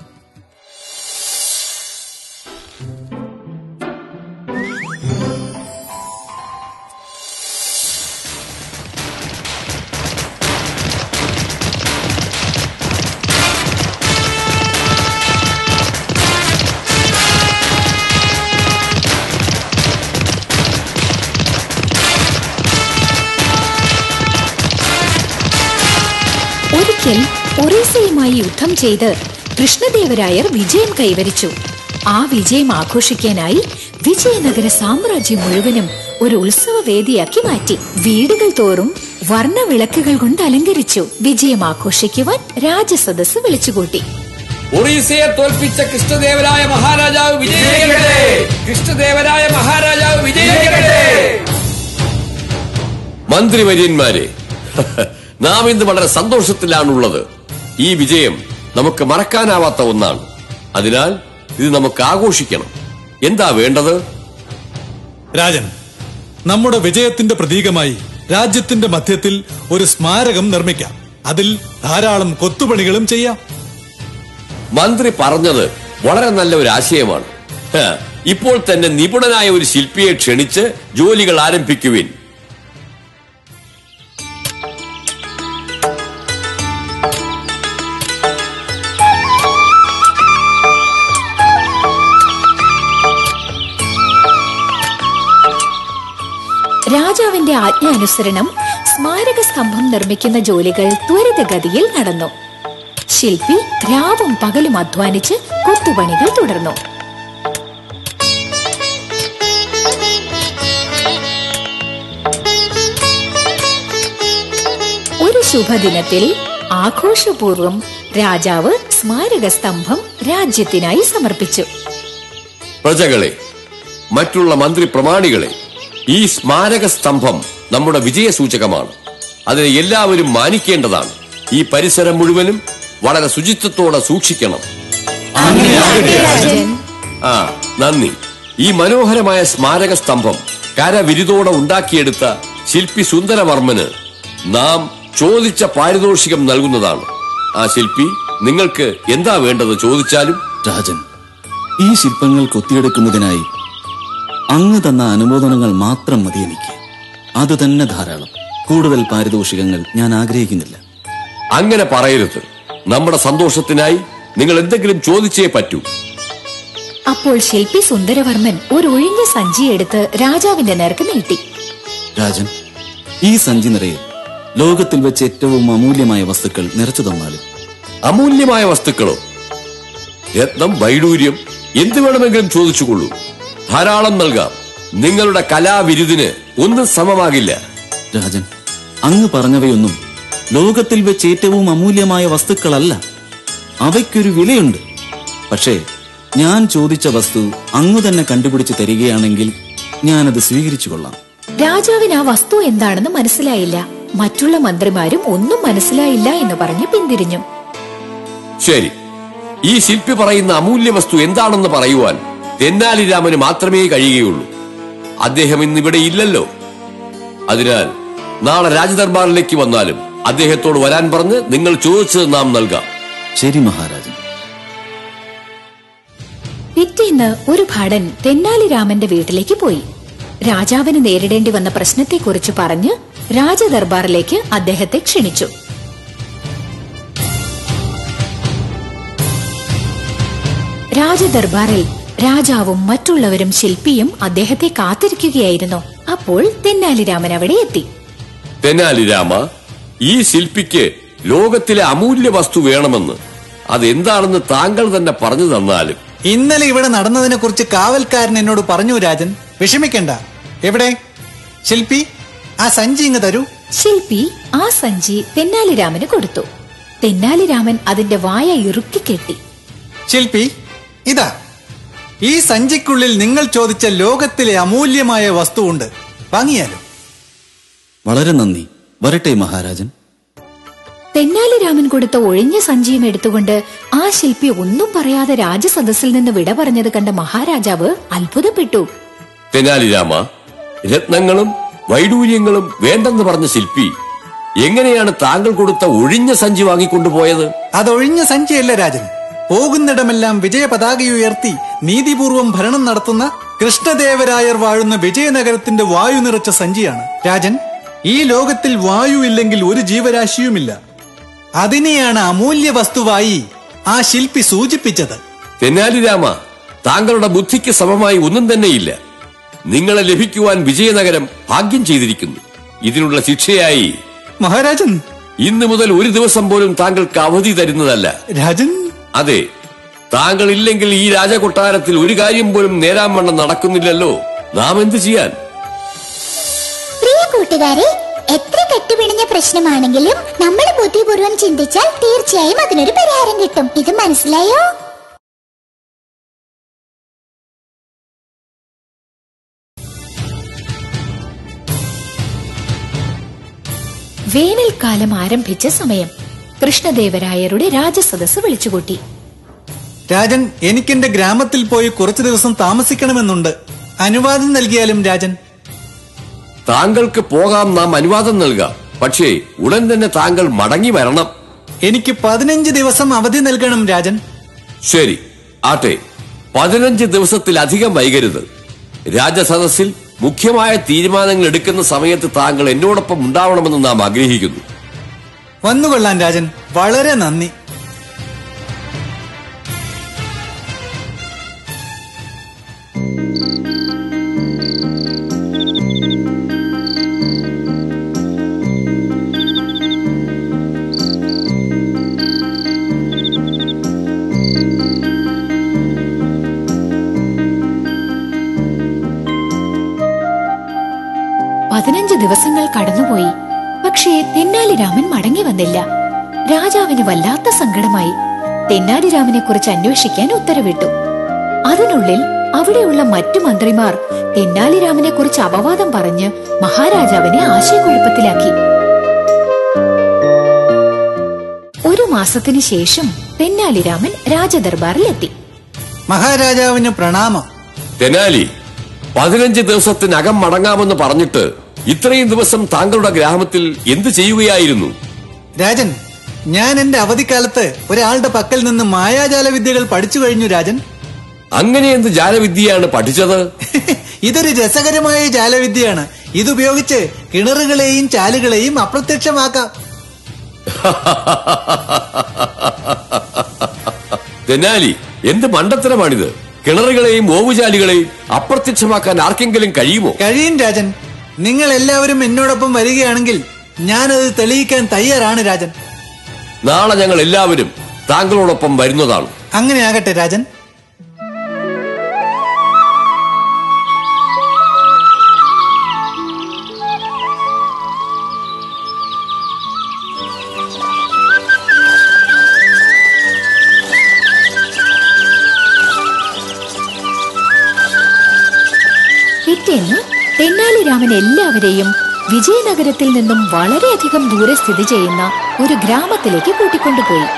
ഒരിക്കൽ ഒറീസയുമായി യുദ്ധം ചെയ്ത് കൃഷ്ണദേവരായർ വിജയം കൈവരിച്ചു ആ വിജയം ആഘോഷിക്കാനായി വിജയനഗര സാമ്രാജ്യം മുഴുവനും ഒരു ഉത്സവ വേദിയാക്കി മാറ്റി വീടുകൾ തോറും വർണ്ണവിളക്കുകൾ കൊണ്ട് അലങ്കരിച്ചു വിജയം ആഘോഷിക്കുവാൻ രാജസദസ് വിളിച്ചുകൂട്ടി ഒറീസയെ തോൽപ്പിച്ച കൃഷ്ണദേവരായ മഹാരാജാവ് വിജയിക്കട്ടെ കൃഷ്ണദേവരായ മഹാരാജാവ് വിജയിക്കട്ടെ മന്ത്രിവര്യന്മാരെ നാം ഇന്ന് വളരെ സന്തോഷത്തിലാണുള്ളത് ഈ വിജയം നമുക്ക് മറക്കാനാവാത്ത ഒന്നാണ് അതിനാൽ ഇത് നമുക്ക് ആഘോഷിക്കണം എന്താ വേണ്ടത് രാജൻ നമ്മുടെ വിജയത്തിന്റെ പ്രതീകമായി രാജ്യത്തിന്റെ മധ്യത്തിൽ ഒരു സ്മാരകം നിർമ്മിക്കാം അതിൽ ധാരാളം കൊത്തുപണികളും ചെയ്യാം മന്ത്രി പറഞ്ഞത് വളരെ നല്ല ഒരു ആശയമാണ് ഹ, ഇപ്പോൾ തന്നെ നിപുണനായ ഒരു ശില്പിയെ ക്ഷണിച്ച് ജോലികൾ ആരംഭിക്കുവിൻ രാജാവിന്റെ ആജ്ഞാനുസരണം സ്മാരക സ്തംഭം നിർമ്മിക്കുന്ന ജോലികൾ ത്വരിതഗതിയിൽ നടന്നു ശില്പി രാവും പകലും അധ്വാനിച്ച് കൊത്തുപണികൾ തുടർന്നു ഒരു ശുഭദിനത്തിൽ ആഘോഷപൂർവം രാജാവ് സ്മാരക സ്തംഭം രാജ്യത്തിനായി സമർപ്പിച്ചു പ്രജകളെ മറ്റുള്ള മന്ത്രി പ്രമാണികളെ ഈ സ്മാരക സ്തംഭം നമ്മുടെ വിജയസൂചകമാണ് അതിനെ എല്ലാവരും മാനിക്കേണ്ടതാണ് ഈ പരിസരം മുഴുവനും വളരെ ശുചിത്വത്തോടെ സൂക്ഷിക്കണം രാജൻ ആ നന്ദി ഈ മനോഹരമായ സ്മാരക സ്തംഭം കരവിരുതോടെ ഉണ്ടാക്കിയെടുത്ത ശില്പി സുന്ദരവർമ്മന് നാം ചോദിച്ച പാരിതോഷികം നൽകുന്നതാണ് ആ ശില്പി നിങ്ങൾക്ക് എന്താ വേണ്ടത് ചോദിച്ചാലും രാജൻ ഈ ശില്പങ്ങൾ കൊത്തിയെടുക്കുന്നതിനായി അങ്ങ് തന്ന അനുമോദനങ്ങൾ മാത്രം മതി എനിക്ക് അത് തന്നെ ധാരാളം കൂടുതൽ പാരിതോഷികങ്ങൾ ഞാൻ ആഗ്രഹിക്കുന്നില്ല അങ്ങനെ പറയരുത് നമ്മുടെ സന്തോഷത്തിനായി നിങ്ങൾ എന്തെങ്കിലും ചോദിച്ചേ പറ്റൂ അപ്പോൾ ശില്പി സുന്ദരവർമ്മൻ ഒരു ഒഴിഞ്ഞ സഞ്ചിയെടുത്ത് രാജാവിന്റെ നേർക്ക് നീട്ടി രാജൻ ഈ സഞ്ചി നിറയെ ലോകത്തിൽ വെച്ച് ഏറ്റവും അമൂല്യമായ വസ്തുക്കൾ നിറച്ചു തന്നാലും അമൂല്യമായ വസ്തുക്കളോ രത്നം വൈഡൂര്യം എന്ത് വേണമെങ്കിലും ചോദിച്ചുകൊള്ളൂ ധാരാളം നൽകാം നിങ്ങളുടെ കലാവിരുദിന് ഒന്നും സമമാകില്ല രാജൻ അങ്ങ് പറഞ്ഞവയൊന്നും ലോകത്തിൽ വെച്ച് ഏറ്റവും അമൂല്യമായ വസ്തുക്കളല്ല അവയ്ക്കൊരു വിലയുണ്ട് പക്ഷേ ഞാൻ ചോദിച്ച വസ്തു അങ്ങ് തന്നെ കണ്ടുപിടിച്ച് തരികയാണെങ്കിൽ ഞാനത് സ്വീകരിച്ചു കൊള്ളാം രാജാവിന് ആ വസ്തു എന്താണെന്ന് മനസ്സിലായില്ല മറ്റുള്ള മന്ത്രിമാരും ഒന്നും മനസ്സിലായില്ല എന്ന് പറഞ്ഞ് പിന്തിരിഞ്ഞു ശരി ഈ ശില്പി പറയുന്ന അമൂല്യ വസ്തു എന്താണെന്ന് പറയുവാൻ തെന്നാലി രാമന് മാത്രമേ കഴിയുകയുള്ളൂ അദ്ദേഹം ഇന്ന് ഇവിടെ ഇല്ലല്ലോ അതിനാൽ നാളെ രാജദർബാറിലേക്ക് വന്നാലും അദ്ദേഹത്തോട് വരാൻ പറഞ്ഞ് നിങ്ങൾ ചോദിച്ചത് നാം നൽകാം ശരി മഹാരാജൻ പിറ്റേന്ന് ഒരു ഭടൻ തെന്നാലിരാമന്റെ വീട്ടിലേക്ക് പോയി രാജാവിന് നേരിടേണ്ടി വന്ന പ്രശ്നത്തെക്കുറിച്ച് പറഞ്ഞ് രാജദർബാറിലേക്ക് അദ്ദേഹത്തെ ക്ഷണിച്ചു രാജദർബാറിൽ രാജാവും മറ്റുള്ളവരും ശില്പിയും അദ്ദേഹത്തെ കാത്തിരിക്കുകയായിരുന്നു അപ്പോൾ തെന്നാലിരാമൻ അവിടെ എത്തി തെനാലി രാമ ഈ ശില്പിക്ക് ലോകത്തിലെ അമൂല്യ വസ്തു വേണമെന്ന് അതെന്താണെന്ന് താങ്കൾ തന്നെ പറഞ്ഞു തന്നാലും ഇന്നലെ ഇവിടെ നടന്നതിനെ കുറിച്ച് കാവൽക്കാരൻ എന്നോട് പറഞ്ഞു രാജൻ വിഷമിക്കണ്ട എവിടെ ശില്പി ആ സഞ്ചി ഇങ്ങ് തരൂ ശില്പി ആ സഞ്ചി തെന്നാലിരാമന് കൊടുത്തു തെന്നാലിരാമൻ അതിന്റെ വായ ഇറുക്കി കെട്ടി ശില്പി ഇതാ ഈ സഞ്ചിക്കുള്ളിൽ നിങ്ങൾ ചോദിച്ച ലോകത്തിലെ അമൂല്യമായ വസ്തുവുണ്ട് വാങ്ങിയാലോ വളരെ നന്ദി വരട്ടെ മഹാരാജൻ തെന്നാലിരാമൻ കൊടുത്ത ഒഴിഞ്ഞ സഞ്ചിയും എടുത്തുകൊണ്ട് ആ ശില്പി ഒന്നും പറയാതെ രാജസദസ്സിൽ നിന്ന് വിട പറഞ്ഞത് കണ്ട മഹാരാജാവ് അത്ഭുതപ്പെട്ടു തെനാലിരാമ രത്നങ്ങളും വൈഡൂര്യങ്ങളും വേണ്ടെന്ന് പറഞ്ഞ ശില്പി എങ്ങനെയാണ് താങ്കൾ കൊടുത്ത ഒഴിഞ്ഞ സഞ്ചി വാങ്ങിക്കൊണ്ടുപോയത് അതൊഴിഞ്ഞ സഞ്ചിയല്ല രാജൻ പോകുന്നിടമെല്ലാം വിജയ പതാകയുയർത്തി നീതിപൂർവം ഭരണം നടത്തുന്ന കൃഷ്ണദേവരായർ വാഴുന്ന വിജയനഗരത്തിന്റെ വായു നിറച്ച സഞ്ചിയാണ് രാജൻ ഈ ലോകത്തിൽ വായു ഇല്ലെങ്കിൽ ഒരു ജീവരാശിയുമില്ല അതിനെയാണ് അമൂല്യ വസ്തുവായി ആ ശില്പി സൂചിപ്പിച്ചത് തെനാലിരാമ താങ്കളുടെ ബുദ്ധിക്ക് സമമായി ഒന്നും തന്നെയില്ല നിങ്ങളെ ലഭിക്കുവാൻ വിജയനഗരം ഭാഗ്യം ചെയ്തിരിക്കുന്നു ഇതിനുള്ള ശിക്ഷയായി മഹാരാജൻ ഇന്നു മുതൽ ഒരു ദിവസം പോലും താങ്കൾക്ക് അവധി തരുന്നതല്ല രാജൻ അതെ താങ്കൾ ഇല്ലെങ്കിൽ ഈ രാജകൊട്ടാരത്തിൽ ഒരു കാര്യം പോലും നേരാൻ വണ്ണം നടക്കുന്നില്ലല്ലോ നാം എന്തു ചെയ്യാൻ പ്രിയ കൂട്ടുകാരെ എത്ര കെട്ടുപിണിഞ്ഞ പ്രശ്നമാണെങ്കിലും നമ്മൾ ബുദ്ധിപൂർവ്വം ചിന്തിച്ചാൽ തീർച്ചയായും അതിനൊരു പരിഹാരം കിട്ടും ഇത് മനസ്സിലായോ വേനൽക്കാലം ആരംഭിച്ച സമയം കൃഷ്ണദേവരായരുടെ രാജസദസ് വിളിച്ചുകൂട്ടി രാജൻ എനിക്കെന്റെ ഗ്രാമത്തിൽ പോയി കുറച്ചു ദിവസം താമസിക്കണമെന്നുണ്ട് അനുവാദം നൽകിയാലും രാജൻ താങ്കൾക്ക് പോകാം നാം അനുവാദം നൽകാം പക്ഷേ ഉടൻ തന്നെ താങ്കൾ മടങ്ങി വരണം എനിക്ക് പതിനഞ്ച് ദിവസം അവധി നൽകണം രാജൻ ശരി ആട്ടെ പതിനഞ്ച് ദിവസത്തിലധികം വൈകരുത് രാജസദസ്സിൽ മുഖ്യമായ തീരുമാനങ്ങൾ എടുക്കുന്ന സമയത്ത് താങ്കൾ എന്നോടൊപ്പം ഉണ്ടാവണമെന്ന് നാം ആഗ്രഹിക്കുന്നു വന്നുകൊള്ളാൻ രാജൻ വളരെ നന്ദി പതിനഞ്ച് ദിവസങ്ങൾ കടന്നുപോയി പക്ഷേ തെന്നാലിരാമൻ മടങ്ങി വന്നില്ല രാജാവിന് വല്ലാത്ത സങ്കടമായി തെന്നാലിരാമനെ കുറിച്ച് അന്വേഷിക്കാൻ ഉത്തരവിട്ടു അതിനുള്ളിൽ അവിടെയുള്ള മറ്റു മന്ത്രിമാർ തെന്നാലിരാമനെ കുറിച്ച് അപവാദം പറഞ്ഞ് മഹാരാജാവിനെ ആശയക്കുഴപ്പത്തിലാക്കി ഒരു മാസത്തിനു ശേഷം തെന്നാലിരാമൻ രാജദർബാറിലെത്തി മഹാരാജാവിന് പ്രണാമം തെനാലി പതിനഞ്ച് ദിവസത്തിനകം മടങ്ങാമെന്ന് പറഞ്ഞിട്ട് ഇത്രയും ദിവസം താങ്കളുടെ ഗ്രാമത്തിൽ എന്ത് ചെയ്യുകയായിരുന്നു രാജൻ ഞാൻ എന്റെ അവധിക്കാലത്ത് ഒരാളുടെ പക്കൽ നിന്ന് മായാജാല വിദ്യകൾ പഠിച്ചു കഴിഞ്ഞു രാജൻ അങ്ങനെ എന്ത് ജാലവിദ്യയാണ് പഠിച്ചത് ഇതൊരു രസകരമായ ജാലവിദ്യയാണ് ഇതുപയോഗിച്ച് കിണറുകളെയും ചാലുകളെയും അപ്രത്യക്ഷമാക്കാം തെനാലി എന്ത് മണ്ടത്തരമാണിത് കിണറുകളെയും ഓവുചാലികളെയും അപ്രത്യക്ഷമാക്കാൻ ആർക്കെങ്കിലും കഴിയുമോ കഴിയും രാജൻ നിങ്ങൾ എല്ലാവരും എന്നോടൊപ്പം വരികയാണെങ്കിൽ ഞാനത് തെളിയിക്കാൻ തയ്യാറാണ് രാജൻ നാളെ ഞങ്ങൾ എല്ലാവരും താങ്കളോടൊപ്പം വരുന്നതാണ് അങ്ങനെ ആകട്ടെ രാജൻ പിറ്റേന്ന് തെന്നാലിരാമൻ എല്ലാവരെയും വിജയനഗരത്തിൽ നിന്നും വളരെയധികം ദൂരെ സ്ഥിതി ചെയ്യുന്ന ഒരു ഗ്രാമത്തിലേക്ക് കൂട്ടിക്കൊണ്ടുപോയി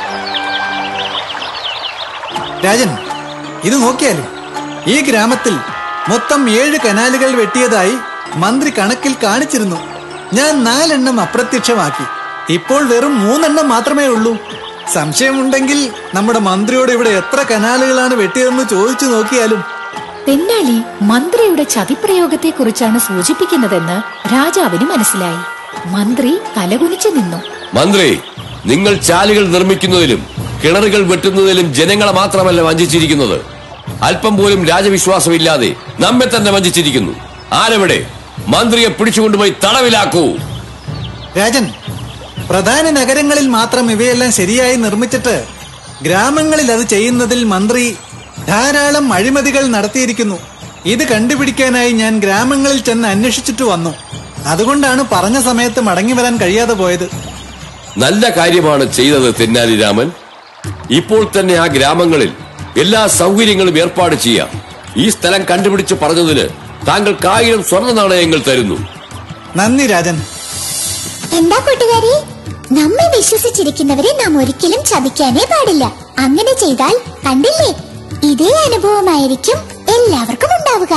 രാജൻ ഇത് നോക്കിയാലും ഈ ഗ്രാമത്തിൽ മൊത്തം ഏഴ് കനാലുകൾ വെട്ടിയതായി മന്ത്രി കണക്കിൽ കാണിച്ചിരുന്നു ഞാൻ നാലെണ്ണം അപ്രത്യക്ഷമാക്കി ഇപ്പോൾ വെറും മൂന്നെണ്ണം മാത്രമേ ഉള്ളൂ സംശയമുണ്ടെങ്കിൽ നമ്മുടെ മന്ത്രിയോട് ഇവിടെ എത്ര കനാലുകളാണ് വെട്ടിയതെന്ന് ചോദിച്ചു നോക്കിയാലും തെന്നാലി മന്ത്രിയുടെ ചതിപ്രയോഗത്തെക്കുറിച്ചാണ് സൂചിപ്പിക്കുന്നതെന്ന് രാജാവിന് മനസ്സിലായി മന്ത്രി തലകുനിച്ചു നിന്നു മന്ത്രി നിങ്ങൾ ചാലുകൾ നിർമ്മിക്കുന്നതിലും കിണറുകൾ വെട്ടുന്നതിലും ജനങ്ങളെ മാത്രമല്ല വഞ്ചിച്ചിരിക്കുന്നത് അല്പം പോലും രാജവിശ്വാസമില്ലാതെ നമ്മെ തന്നെ വഞ്ചിച്ചിരിക്കുന്നു ആരെവിടെ മന്ത്രിയെ പിടിച്ചുകൊണ്ടുപോയി തടവിലാക്കൂ രാജൻ പ്രധാന നഗരങ്ങളിൽ മാത്രം ഇവയെല്ലാം ശരിയായി നിർമ്മിച്ചിട്ട് ഗ്രാമങ്ങളിൽ അത് ചെയ്യുന്നതിൽ മന്ത്രി ധാരാളം അഴിമതികൾ നടത്തിയിരിക്കുന്നു ഇത് കണ്ടുപിടിക്കാനായി ഞാൻ ഗ്രാമങ്ങളിൽ ചെന്ന് അന്വേഷിച്ചിട്ട് വന്നു അതുകൊണ്ടാണ് പറഞ്ഞ സമയത്ത് മടങ്ങി വരാൻ കഴിയാതെ പോയത് നല്ല കാര്യമാണ് ചെയ്തത് തെന്നാലി രാമൻ ഇപ്പോൾ തന്നെ ആ ഗ്രാമങ്ങളിൽ എല്ലാ സൗകര്യങ്ങളും ഏർപ്പാട് ചെയ്യാം ഈ സ്ഥലം കണ്ടുപിടിച്ച് പറഞ്ഞതിന് താങ്കൾക്ക് ആയിരം സ്വർണ്ണ നാണയങ്ങൾ തരുന്നു നന്ദി രാജൻ എന്താ കൂട്ടുകാരി നമ്മെ വിശ്വസിച്ചിരിക്കുന്നവരെ നാം ഒരിക്കലും ചതിക്കാനേ പാടില്ല അങ്ങനെ ചെയ്താൽ കണ്ടില്ലേ ഇതേ അനുഭവമായിരിക്കും എല്ലാവർക്കും ഉണ്ടാവുക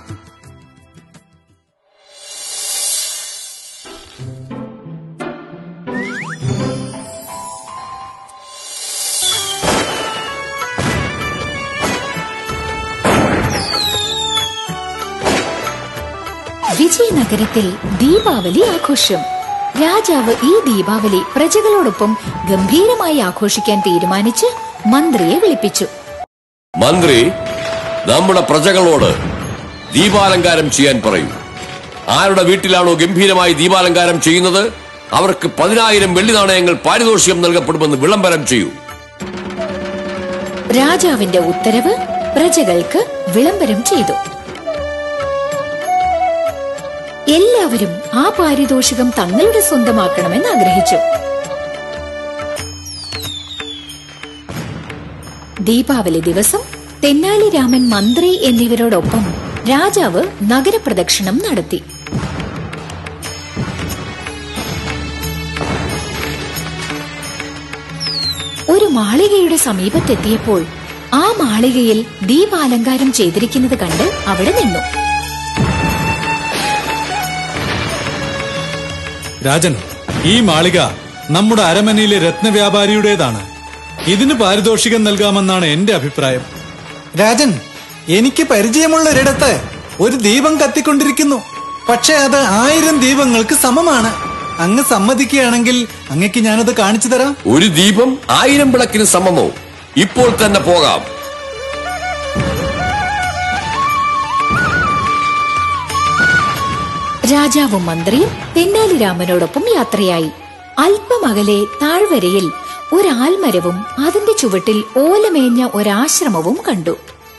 വിജയനഗരത്തിൽ ദീപാവലി ആഘോഷം രാജാവ് ഈ ദീപാവലി പ്രജകളോടൊപ്പം ഗംഭീരമായി ആഘോഷിക്കാൻ തീരുമാനിച്ച് മന്ത്രിയെ വിളിപ്പിച്ചു മന്ത്രി നമ്മുടെ പ്രജകളോട് ദീപാലങ്കാരം ചെയ്യാൻ പറയൂ ആരുടെ വീട്ടിലാണോ ഗംഭീരമായി ദീപാലങ്കാരം ചെയ്യുന്നത് അവർക്ക് പതിനായിരം വെള്ളി നാണയങ്ങൾ പാരിതോഷികം നൽകപ്പെടുമെന്ന് വിളംബരം ചെയ്യൂ രാജാവിന്റെ ഉത്തരവ് പ്രജകൾക്ക് വിളംബരം ചെയ്തു എല്ലാവരും ആ പാരിതോഷികം തങ്ങളുടെ സ്വന്തമാക്കണമെന്ന് ആഗ്രഹിച്ചു ദീപാവലി ദിവസം തെന്നാലി രാമൻ മന്ത്രി എന്നിവരോടൊപ്പം രാജാവ് നഗരപ്രദക്ഷിണം നടത്തി ഒരു മാളികയുടെ സമീപത്തെത്തിയപ്പോൾ ആ മാളികയിൽ ദീപാലങ്കാരം ചെയ്തിരിക്കുന്നത് കണ്ട് അവിടെ നിന്നു രാജൻ ഈ മാളിക നമ്മുടെ അരമനയിലെ രത്നവ്യാപാരിയുടേതാണ് ഇതിന് പാരിതോഷികം നൽകാമെന്നാണ് എന്റെ അഭിപ്രായം രാജൻ എനിക്ക് പരിചയമുള്ള ഒരിടത്ത് ഒരു ദീപം കത്തിക്കൊണ്ടിരിക്കുന്നു പക്ഷെ അത് ആയിരം ദീപങ്ങൾക്ക് സമമാണ് അങ്ങ് സമ്മതിക്കുകയാണെങ്കിൽ അങ്ങക്ക് ഞാനത് കാണിച്ചു തരാം ഒരു ദീപം ആയിരം വിളക്കിന് സമമോ ഇപ്പോൾ തന്നെ പോകാം രാജാവും മന്ത്രിയും തെന്നാലിരാമനോടൊപ്പം യാത്രയായി അല്പമകലെ താഴ്വരയിൽ ഒരാൽമരവും അതിന്റെ ചുവട്ടിൽ ഓലമേഞ്ഞ ഒരാശ്രമവും കണ്ടു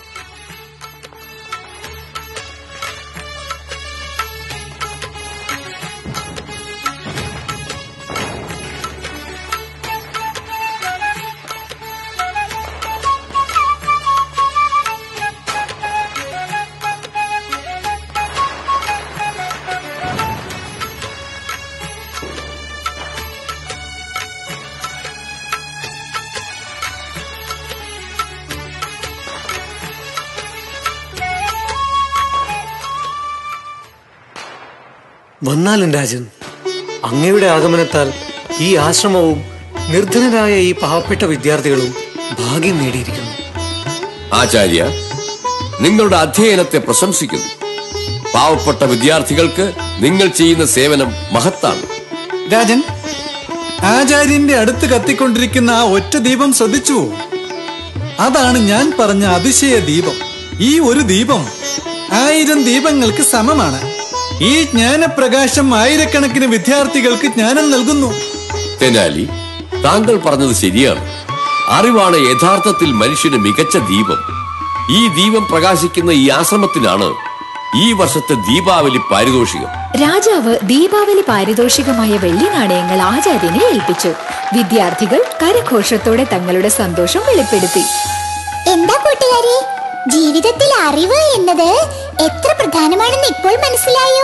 വന്നാലും രാജൻ അങ്ങയുടെ ആഗമനത്താൽ ഈ ആശ്രമവും നിർധനരായ ഈ പാവപ്പെട്ട വിദ്യാർത്ഥികളും ഭാഗ്യം നേടിയിരിക്കുന്നു ആചാര്യ നിങ്ങളുടെ അധ്യയനത്തെ പ്രശംസിക്കുന്നു പാവപ്പെട്ട വിദ്യാർത്ഥികൾക്ക് നിങ്ങൾ ചെയ്യുന്ന സേവനം മഹത്താണ് രാജൻ ആചാര്യന്റെ അടുത്ത് കത്തിക്കൊണ്ടിരിക്കുന്ന ആ ഒറ്റ ദീപം ശ്രദ്ധിച്ചു അതാണ് ഞാൻ പറഞ്ഞ അതിശയ ദീപം ഈ ഒരു ദീപം ആയിരം ദീപങ്ങൾക്ക് സമമാണ് ഈ ജ്ഞാനപ്രകാശം ആയിരക്കണക്കിന് വിദ്യാർത്ഥികൾക്ക് ജ്ഞാനം നൽകുന്നു തെനാലി താങ്കൾ പറഞ്ഞത് ശരിയാണ് അറിവാണ് യഥാർത്ഥത്തിൽ മനുഷ്യന് മികച്ച ദീപം ഈ ദീപം പ്രകാശിക്കുന്ന ഈ ആശ്രമത്തിനാണ് ഈ വർഷത്തെ ദീപാവലി പാരിതോഷികം രാജാവ് ദീപാവലി പാരിതോഷികമായ വെള്ളി നാണയങ്ങൾ ആചാര്യനെ ഏൽപ്പിച്ചു വിദ്യാർത്ഥികൾ കരഘോഷത്തോടെ തങ്ങളുടെ സന്തോഷം വെളിപ്പെടുത്തി എന്താ കൂട്ടുകാരെ ജീവിതത്തിൽ അറിവ് എന്നത് എത്ര പ്രധാനമാണെന്ന് ഇപ്പോൾ മനസ്സിലായോ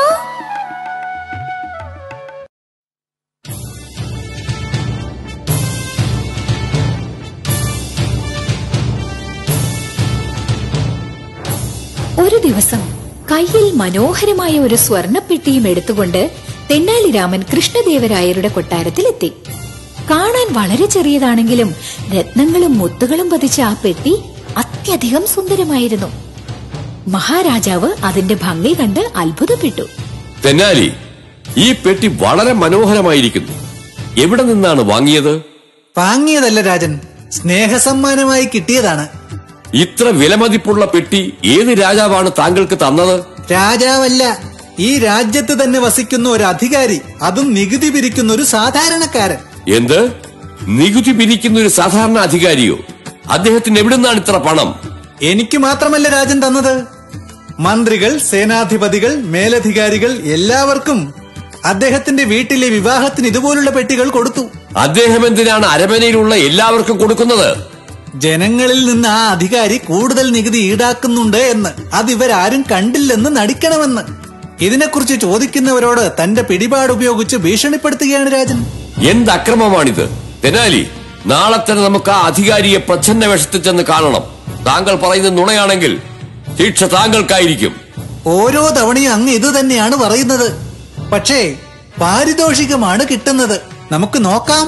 ഒരു ദിവസം കയ്യിൽ മനോഹരമായ ഒരു സ്വർണപ്പെട്ടിയും എടുത്തുകൊണ്ട് തെന്നാലിരാമൻ കൃഷ്ണദേവരായരുടെ കൊട്ടാരത്തിലെത്തി കാണാൻ വളരെ ചെറിയതാണെങ്കിലും രത്നങ്ങളും മുത്തുകളും പതിച്ച ആ പെട്ടി അത്യധികം സുന്ദരമായിരുന്നു മഹാരാജാവ് അതിന്റെ ഭംഗി കണ്ട് അത്ഭുതപ്പെട്ടു തെന്നാലി ഈ പെട്ടി വളരെ മനോഹരമായിരിക്കുന്നു എവിടെ നിന്നാണ് വാങ്ങിയത് വാങ്ങിയതല്ല രാജൻ സ്നേഹസമ്മാനമായി കിട്ടിയതാണ് ഇത്ര വിലമതിപ്പുള്ള പെട്ടി ഏത് രാജാവാണ് താങ്കൾക്ക് തന്നത് രാജാവല്ല ഈ രാജ്യത്ത് തന്നെ വസിക്കുന്ന ഒരു അധികാരി അതും നികുതി പിരിക്കുന്ന ഒരു സാധാരണക്കാരൻ എന്ത് നികുതി പിരിക്കുന്ന ഒരു സാധാരണ അധികാരിയോ അദ്ദേഹത്തിന് എവിടെ നിന്നാണ് ഇത്ര പണം എനിക്ക് മാത്രമല്ല രാജൻ തന്നത് മന്ത്രികൾ സേനാധിപതികൾ മേലധികാരികൾ എല്ലാവർക്കും അദ്ദേഹത്തിന്റെ വീട്ടിലെ വിവാഹത്തിന് ഇതുപോലുള്ള പെട്ടികൾ കൊടുത്തു അദ്ദേഹം എന്തിനാണ് അരമനയിലുള്ള എല്ലാവർക്കും കൊടുക്കുന്നത് ജനങ്ങളിൽ നിന്ന് ആ അധികാരി കൂടുതൽ നികുതി ഈടാക്കുന്നുണ്ട് എന്ന് അത് ഇവരാരും കണ്ടില്ലെന്ന് നടിക്കണമെന്ന് ഇതിനെക്കുറിച്ച് ചോദിക്കുന്നവരോട് തന്റെ പിടിപാട് ഉപയോഗിച്ച് ഭീഷണിപ്പെടുത്തുകയാണ് രാജൻ എന്ത് അക്രമമാണിത് തെനാലി നാളെ തന്നെ നമുക്ക് ആ അധികാരിയെ പ്രച്ഛന്ന വേഷത്തിൽ ചെന്ന് കാണണം താങ്കൾ പറയുന്നത് നുണയാണെങ്കിൽ ശിക്ഷ താങ്കൾക്കായിരിക്കും ഓരോ തവണയും അങ്ങ് ഇത് തന്നെയാണ് പറയുന്നത് പക്ഷേ പാരിതോഷികമാണ് കിട്ടുന്നത് നമുക്ക് നോക്കാം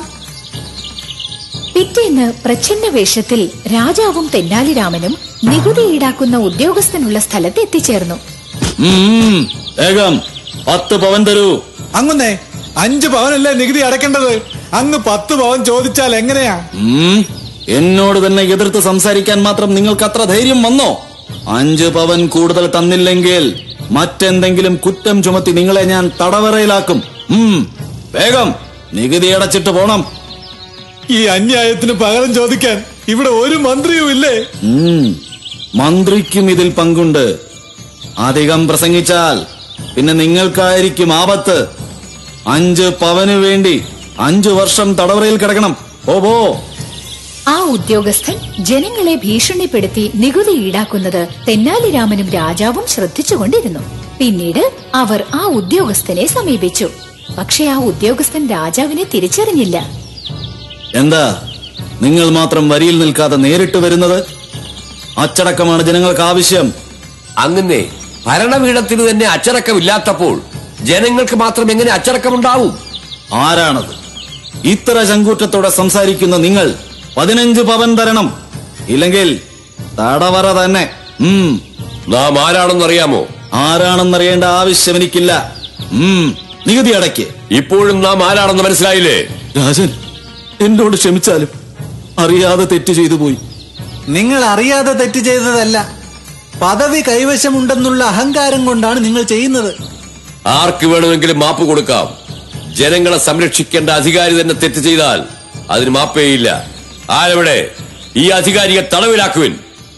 പിറ്റേന്ന് പ്രച്ഛന്ന വേഷത്തിൽ രാജാവും തെന്നാലിരാമനും നികുതി ഈടാക്കുന്ന ഉദ്യോഗസ്ഥനുള്ള സ്ഥലത്ത് എത്തിച്ചേർന്നു ഉം, വേഗം പത്ത് പവൻ തരൂ അങ്ങുന്നേ അഞ്ചു പവനല്ലേ നികുതി അടയ്ക്കേണ്ടത് അങ്ങ് പത്ത് പവൻ ചോദിച്ചാൽ എങ്ങനെയാ ഉം, എന്നോട് തന്നെ എതിർത്ത് സംസാരിക്കാൻ മാത്രം നിങ്ങൾക്ക് അത്ര ധൈര്യം വന്നോ അഞ്ച് പവൻ കൂടുതൽ തന്നില്ലെങ്കിൽ മറ്റെന്തെങ്കിലും കുറ്റം ചുമത്തി നിങ്ങളെ ഞാൻ തടവറയിലാക്കും ഉം, വേഗം നികുതി അടച്ചിട്ട് പോണം ഈ അന്യായത്തിന് പകരം ചോദിക്കാൻ ഇവിടെ ഒരു മന്ത്രിയും ഇല്ലേ ഉം, മന്ത്രിക്കും ഇതിൽ പങ്കുണ്ട് അധികം പ്രസംഗിച്ചാൽ പിന്നെ നിങ്ങൾക്കായിരിക്കും ആപത്ത് അഞ്ച് പവന് വേണ്ടി അഞ്ചു വർഷം തടവറയിൽ കിടക്കണം ഓ പോ ആ ഉദ്യോഗസ്ഥൻ ജനങ്ങളെ ഭീഷണിപ്പെടുത്തി നികുതി ഈടാക്കുന്നത് തെന്നാലിരാമനും രാജാവും ശ്രദ്ധിച്ചുകൊണ്ടിരുന്നു പിന്നീട് അവർ ആ ഉദ്യോഗസ്ഥനെ സമീപിച്ചു പക്ഷെ ആ ഉദ്യോഗസ്ഥൻ രാജാവിനെ തിരിച്ചറിഞ്ഞില്ല എന്താ നിങ്ങൾ മാത്രം വരിയിൽ നിൽക്കാതെ നേരിട്ട് വരുന്നത് അച്ചടക്കമാണ് ജനങ്ങൾക്ക് ആവശ്യം അങ്ങനെ ഭരണപീഠത്തിന് തന്നെ അച്ചടക്കമില്ലാത്തപ്പോൾ ജനങ്ങൾക്ക് മാത്രം എങ്ങനെ അച്ചടക്കമുണ്ടാവും ആരാണത് ഇത്ര ചങ്കൂറ്റത്തോടെ സംസാരിക്കുന്ന നിങ്ങൾ പതിനഞ്ച് പവൻ തരണം ഇല്ലെങ്കിൽ തടവറ തന്നെ ഉം നാം ആരാണെന്നറിയാമോ ആരാണെന്നറിയേണ്ട ആവശ്യം എനിക്കില്ല ഉം നികുതി അടയ്ക്ക് ഇപ്പോഴും നാം ആരാണെന്ന് മനസ്സിലായില്ലേ രാജൻ എന്നോട് ക്ഷമിച്ചാലും അറിയാതെ തെറ്റ് ചെയ്തു പോയി നിങ്ങൾ അറിയാതെ തെറ്റ് ചെയ്തതല്ല പദവി കൈവശമുണ്ടെന്നുള്ള അഹങ്കാരം കൊണ്ടാണ് നിങ്ങൾ ചെയ്യുന്നത് ആർക്ക് വേണമെങ്കിലും മാപ്പ് കൊടുക്കാം ജനങ്ങളെ സംരക്ഷിക്കേണ്ട അധികാരി തന്നെ തെറ്റ് ചെയ്താൽ അതിന് മാപ്പേയില്ല ആരവിടെ ഈ അധികാരിയെ തടവിലാക്കുവിൻ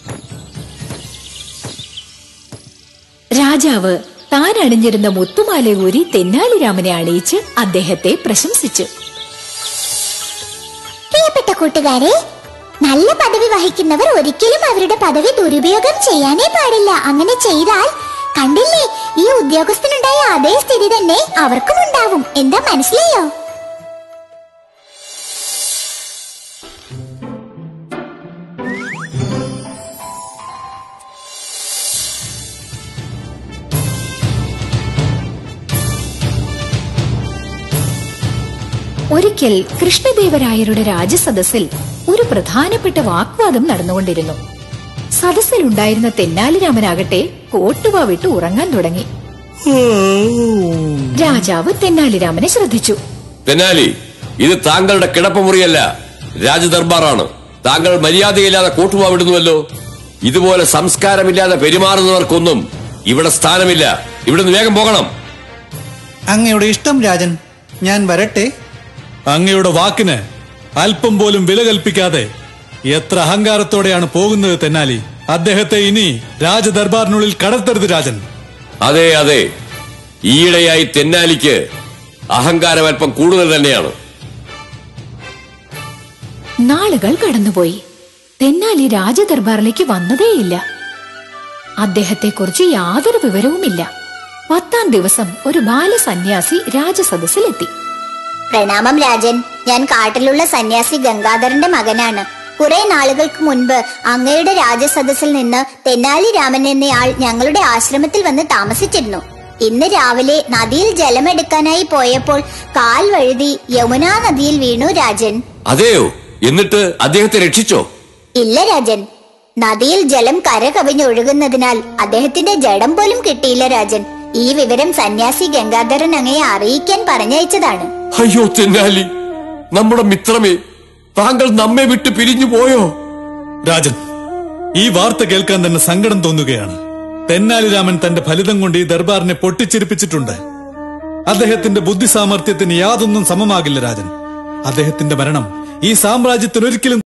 രാജാവ് താൻ അണിഞ്ഞിരുന്ന മുത്തുമാല ഊരി തെന്നാലിരാമനെ അണിയിച്ച് അദ്ദേഹത്തെ പ്രശംസിച്ചു പ്രിയപ്പെട്ട കൂട്ടുകാരെ നല്ല പദവി വഹിക്കുന്നവർ ഒരിക്കലും അവരുടെ പദവി ദുരുപയോഗം ചെയ്യാനേ പാടില്ല അങ്ങനെ ചെയ്താൽ കണ്ടില്ലേ ഈ ഉദ്യോഗസ്ഥനുണ്ടായ അതേ സ്ഥിതി തന്നെ അവർക്കും ഉണ്ടാവും എന്താ മനസ്സിലായോ ഒരിക്കൽ കൃഷ്ണദേവരായരുടെ രാജസദസ്സിൽ ഒരു പ്രധാനപ്പെട്ട വാഗ്വാദം നടന്നുകൊണ്ടിരുന്നു സദസ്സിലുണ്ടായിരുന്ന തെന്നാലിരാമനാകട്ടെ കോട്ടുവാവിട്ട് ഉറങ്ങാൻ തുടങ്ങി രാജാവ് തെന്നാലിരാമനെ ശ്രദ്ധിച്ചു തെന്നാലി ഇത് താങ്കളുടെ കിടപ്പുമുറിയല്ല രാജദർബാറാണ് താങ്കൾ മര്യാദയില്ലാതെ കോട്ടുവാവിടുന്നുവല്ലോ ഇതുപോലെ സംസ്കാരമില്ലാതെ പെരുമാറുന്നവർക്കൊന്നും ഇവിടെ സ്ഥാനമില്ല ഇവിടുന്ന് വേഗം പോകണം അങ്ങയുടെ ഇഷ്ടം രാജൻ ഞാൻ വരട്ടെ അങ്ങയുടെ വാക്കിന് അല്പം പോലും വില കൽപ്പിക്കാതെ എത്ര അഹങ്കാരത്തോടെയാണ് പോകുന്നത് തെന്നാലി അദ്ദേഹത്തെ ഇനി രാജദർബാറിനുള്ളിൽ കടത്തരുത് രാജൻ അതെ അതെ ഈയിടെയായി തെന്നാലിക്ക് അഹങ്കാരം അല്പം കൂടുതൽ തന്നെയാണ് നാളുകൾ കടന്നുപോയി തെന്നാലി രാജദർബാറിലേക്ക് വന്നതേയില്ല അദ്ദേഹത്തെക്കുറിച്ച് യാതൊരു വിവരവുമില്ല പത്താം ദിവസം ഒരു ബാലസന്യാസി രാജസദസ്സിലെത്തി പ്രണാമം രാജൻ ഞാൻ കാട്ടിലുള്ള സന്യാസി ഗംഗാധരന്റെ മകനാണ് കുറെ നാളുകൾക്ക് മുൻപ് അങ്ങയുടെ രാജസദസ്സിൽ നിന്ന് തെന്നാലി രാമൻ എന്നയാൾ ഞങ്ങളുടെ ആശ്രമത്തിൽ വന്ന് താമസിച്ചിരുന്നു ഇന്ന് രാവിലെ നദിയിൽ ജലമെടുക്കാനായി പോയപ്പോൾ കാൽ വഴുതി യമുനാ നദിയിൽ വീണു രാജൻ അതെയോ എന്നിട്ട് അദ്ദേഹത്തെ രക്ഷിച്ചോ ഇല്ല രാജൻ നദിയിൽ ജലം കര കവിഞ്ഞൊഴുകുന്നതിനാൽ അദ്ദേഹത്തിന്റെ ജഡം പോലും കിട്ടിയില്ല രാജൻ ഈ വിവരം സന്യാസി ഗംഗാധരൻ അങ്ങയെ അറിയിക്കാൻ പറഞ്ഞയച്ചതാണ് അയ്യോ തെന്നാലി നമ്മുടെ മിത്രമേ താങ്കൾ നമ്മെ വിട്ട് പിരിഞ്ഞു പോയോ രാജൻ ഈ വാർത്ത കേൾക്കാൻ തന്നെ സങ്കടം തോന്നുകയാണ് തെന്നാലിരാമൻ തന്റെ ഫലിതം കൊണ്ട് ഈ ദർബാറിനെ പൊട്ടിച്ചിരിപ്പിച്ചിട്ടുണ്ട് അദ്ദേഹത്തിന്റെ ബുദ്ധി സാമർഥ്യത്തിന് യാതൊന്നും സമമാകില്ല രാജൻ അദ്ദേഹത്തിന്റെ മരണം ഈ സാമ്രാജ്യത്തിന് ഒരിക്കലും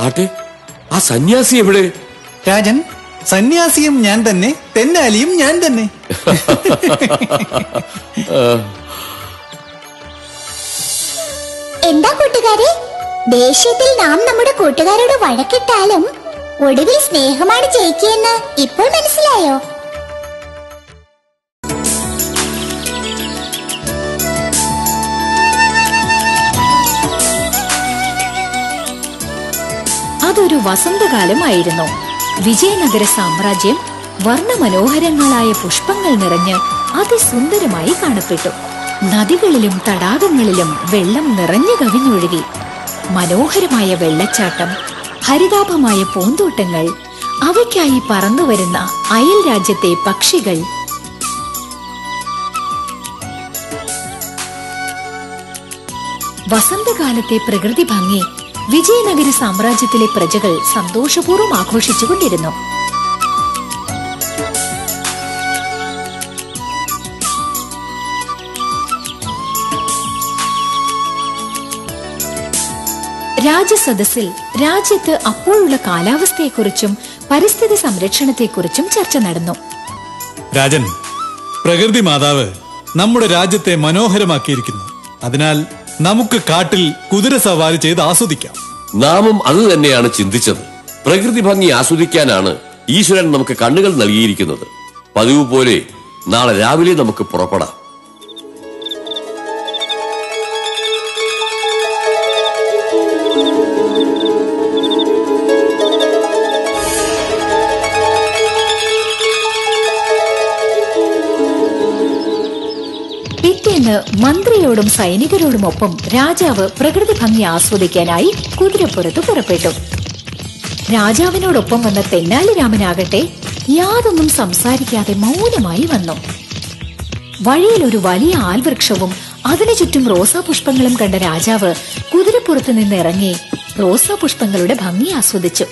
ആട്ടെ ആ സന്യാസി എവിടെ രാജൻ സന്യാസിയും ഞാൻ തന്നെ തെന്നാലിയും ഞാൻ തന്നെ എന്താ കൂട്ടുകാരെ ദേഷ്യത്തിൽ നാം നമ്മുടെ കൂട്ടുകാരോട് വഴക്കിട്ടാലും ഒടുവിൽ സ്നേഹമാണ് ജയിക്കുകയെന്ന് ഇപ്പോൾ മനസ്സിലായോ അതൊരു വസന്തകാലമായിരുന്നു വിജയനഗര സാമ്രാജ്യം വർണ്ണമനോഹരങ്ങളായ പുഷ്പങ്ങൾ നിറഞ്ഞ് അതിസുന്ദരമായി കാണപ്പെട്ടു നദികളിലും തടാകങ്ങളിലും വെള്ളം നിറഞ്ഞു കവിഞ്ഞൊഴുകി മനോഹരമായ വെള്ളച്ചാട്ടം ഹരിതാഭമായ പൂന്തോട്ടങ്ങൾ അവയ്ക്കായി പറന്നുവരുന്ന അയൽ രാജ്യത്തെ പക്ഷികൾ വസന്തകാലത്തെ പ്രകൃതി ഭംഗി വിജയനഗര സാമ്രാജ്യത്തിലെ പ്രജകൾ സന്തോഷപൂർവ്വം ആഘോഷിച്ചുകൊണ്ടിരുന്നു രാജസദസ്സിൽ രാജ്യത്ത് അപ്പോഴുള്ള കാലാവസ്ഥയെക്കുറിച്ചും പരിസ്ഥിതി സംരക്ഷണത്തെക്കുറിച്ചും ചർച്ച നടന്നു രാജൻ പ്രകൃതി മാതാവ് നമ്മുടെ രാജ്യത്തെ മനോഹരമാക്കിയിരിക്കുന്നു അതിനാൽ നമുക്ക് കാട്ടിൽ കുതിര സവാരി ചെയ്ത് ആസ്വദിക്കാം നാമും അത് തന്നെയാണ് ചിന്തിച്ചത് പ്രകൃതി ഭംഗി ആസ്വദിക്കാനാണ് ഈശ്വരൻ നമുക്ക് കണ്ണുകൾ നൽകിയിരിക്കുന്നത് പതിവ് പോലെ നാളെ രാവിലെ നമുക്ക് പുറപ്പെടാം പിറ്റേന്ന് മന്ത്രിയോടും സൈനികരോടുമൊപ്പം രാജാവ് പ്രകൃതി ഭംഗി ആസ്വദിക്കാനായി കുതിരപ്പുറത്ത് പുറപ്പെട്ടു രാജാവിനോടൊപ്പം വന്ന തെന്നാലി രാമനാകട്ടെ യാതൊന്നും സംസാരിക്കാതെ മൗനമായി വന്നു വഴിയിൽ ഒരു വലിയ ആൽവൃക്ഷവും അതിനു ചുറ്റും റോസാപുഷ്പങ്ങളും കണ്ട രാജാവ് കുതിരപ്പുറത്ത് നിന്ന് ഇറങ്ങി റോസാപുഷ്പങ്ങളുടെ ഭംഗി ആസ്വദിച്ചു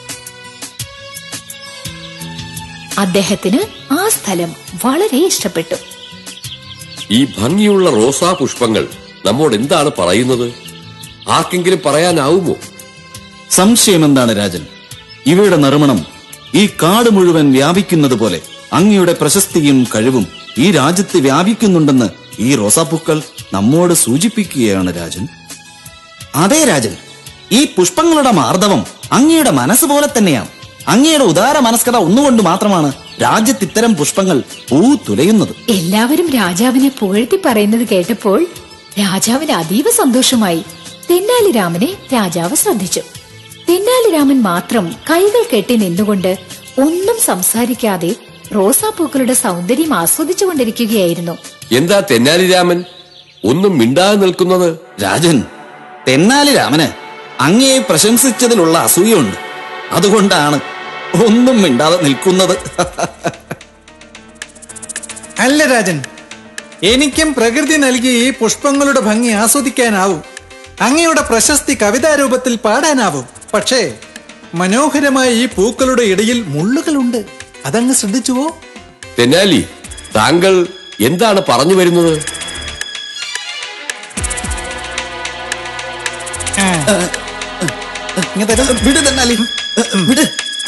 അദ്ദേഹത്തിന് ആ സ്ഥലം വളരെ ഇഷ്ടപ്പെട്ടു ഈ ഭംഗിയുള്ള റോസാ പുഷ്പങ്ങൾ നമ്മോട് എന്താണ് പറയുന്നത് ആർക്കെങ്കിലും പറയാനാവുമോ സംശയം എന്താണ് രാജൻ ഇവയുടെ നറുമണം ഈ കാട് മുഴുവൻ വ്യാപിക്കുന്നത് പോലെ അങ്ങയുടെ പ്രശസ്തിയും കഴിവും ഈ രാജ്യത്ത് വ്യാപിക്കുന്നുണ്ടെന്ന് ഈ റോസാപ്പൂക്കൾ നമ്മോട് സൂചിപ്പിക്കുകയാണ് രാജൻ അതെ രാജൻ ഈ പുഷ്പങ്ങളുടെ മാർദ്ദവം അങ്ങയുടെ മനസ്സ് പോലെ തന്നെയാണ് അങ്ങയുടെ ഉദാര മനസ്കത ഒന്നുകൊണ്ട് മാത്രമാണ് രാജ്യത്ത് ഇത്തരം പുഷ്പങ്ങൾ പൂ തുലയുന്നത് എല്ലാവരും രാജാവിനെ പുകഴ്ത്തി പറയുന്നത് കേട്ടപ്പോൾ രാജാവിന് അതീവ സന്തോഷമായി തെന്നാലിരാമനെ രാജാവ് ശ്രദ്ധിച്ചു തെന്നാലിരാമൻ മാത്രം കൈകൾ കെട്ടി നിന്നുകൊണ്ട് ഒന്നും സംസാരിക്കാതെ റോസാപ്പൂക്കളുടെ സൗന്ദര്യം ആസ്വദിച്ചുകൊണ്ടിരിക്കുകയായിരുന്നു എന്താ തെന്നാലി രാമൻ ഒന്നും മിണ്ടാതെ നിൽക്കുന്നത് രാജൻ തെന്നാലി രാമന് അങ്ങയെ പ്രശംസിച്ചതിലുള്ള അസൂയുണ്ട് അതുകൊണ്ടാണ് ഒന്നും മിണ്ടാതെ നിൽക്കുന്നത് അല്ല രാജൻ എനിക്കും പ്രകൃതി നൽകിയ ഈ പുഷ്പങ്ങളുടെ ഭംഗി ആസ്വദിക്കാനാവും അങ്ങയുടെ പ്രശസ്തി കവിതാരൂപത്തിൽ പാടാനാവും പക്ഷേ മനോഹരമായ ഈ പൂക്കളുടെ ഇടയിൽ മുള്ളുകളുണ്ട് അതങ്ങ് ശ്രദ്ധിച്ചുവോ തെന്നാലി താങ്കൾ എന്താണ് പറഞ്ഞു വരുന്നത് ഇങ്ങ് തരൂ. വിട് തെന്നാലി വിട്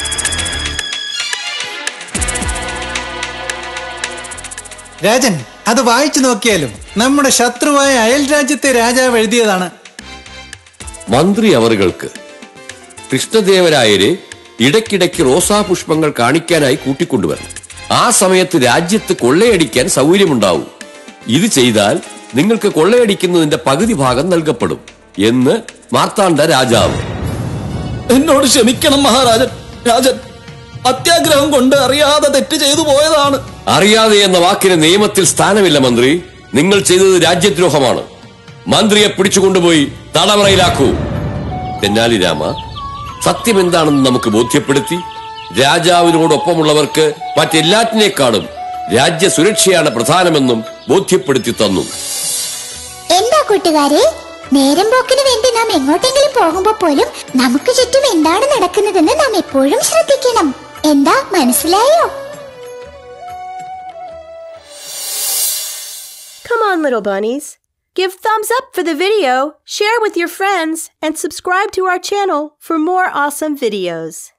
രാജൻ അത് വായിച്ചു നോക്കിയാലും നമ്മുടെ ശത്രുവായ അയൽ രാജ്യത്തെ രാജാവ് എഴുതിയതാണ് മന്ത്രി അവറുകൾക്ക് കൃഷ്ണദേവരായരെ ഇടയ്ക്കിടയ്ക്ക് റോസാപുഷ്പങ്ങൾ കാണിക്കാനായി കൂട്ടിക്കൊണ്ടുവരണം ആ സമയത്ത് രാജ്യത്ത് കൊള്ളയടിക്കാൻ സൗകര്യമുണ്ടാവും ഇത് ചെയ്താൽ നിങ്ങൾക്ക് കൊള്ളയടിക്കുന്നതിന്റെ പകുതി ഭാഗം നൽകപ്പെടും എന്ന് മാർത്താണ്ഡ രാജാവ് എന്നോട് ക്ഷമിക്കണം മഹാരാജൻ രാജൻ അത്യാഗ്രഹം കൊണ്ട് അറിയാതെ തെറ്റ് ചെയ്തു പോയതാണ് അറിയാതെ എന്ന വാക്കിന് നിയമത്തിൽ സ്ഥാനമില്ല മന്ത്രി നിങ്ങൾ ചെയ്തത് രാജ്യദ്രോഹമാണ് മന്ത്രിയെ പിടിച്ചുകൊണ്ടുപോയി തടവറയിലാക്കൂ തെന്നാലി രാമ സത്യം എന്താണെന്ന് നമുക്ക് ബോധ്യപ്പെടുത്തി രാജാവിനോടൊപ്പമുള്ളവർക്ക് മറ്റെല്ലാറ്റിനേക്കാളും രാജ്യ സുരക്ഷയാണ് പ്രധാനമെന്നും ബോധ്യപ്പെടുത്തി തന്നു എന്താ കൂട്ടുകാരെ നേരം പോക്കിന് വേണ്ടി നാം എങ്ങോട്ടെങ്കിലും പോകുമ്പോ പോലും നമുക്ക് ചുറ്റും എന്താണ് നടക്കുന്നതെന്ന് നാം എപ്പോഴും ശ്രദ്ധിക്കണം എന്താ മനസ്സിലായോ Come on, little bunnies. Give thumbs up for the video, share with your friends, and subscribe to our channel for more awesome videos.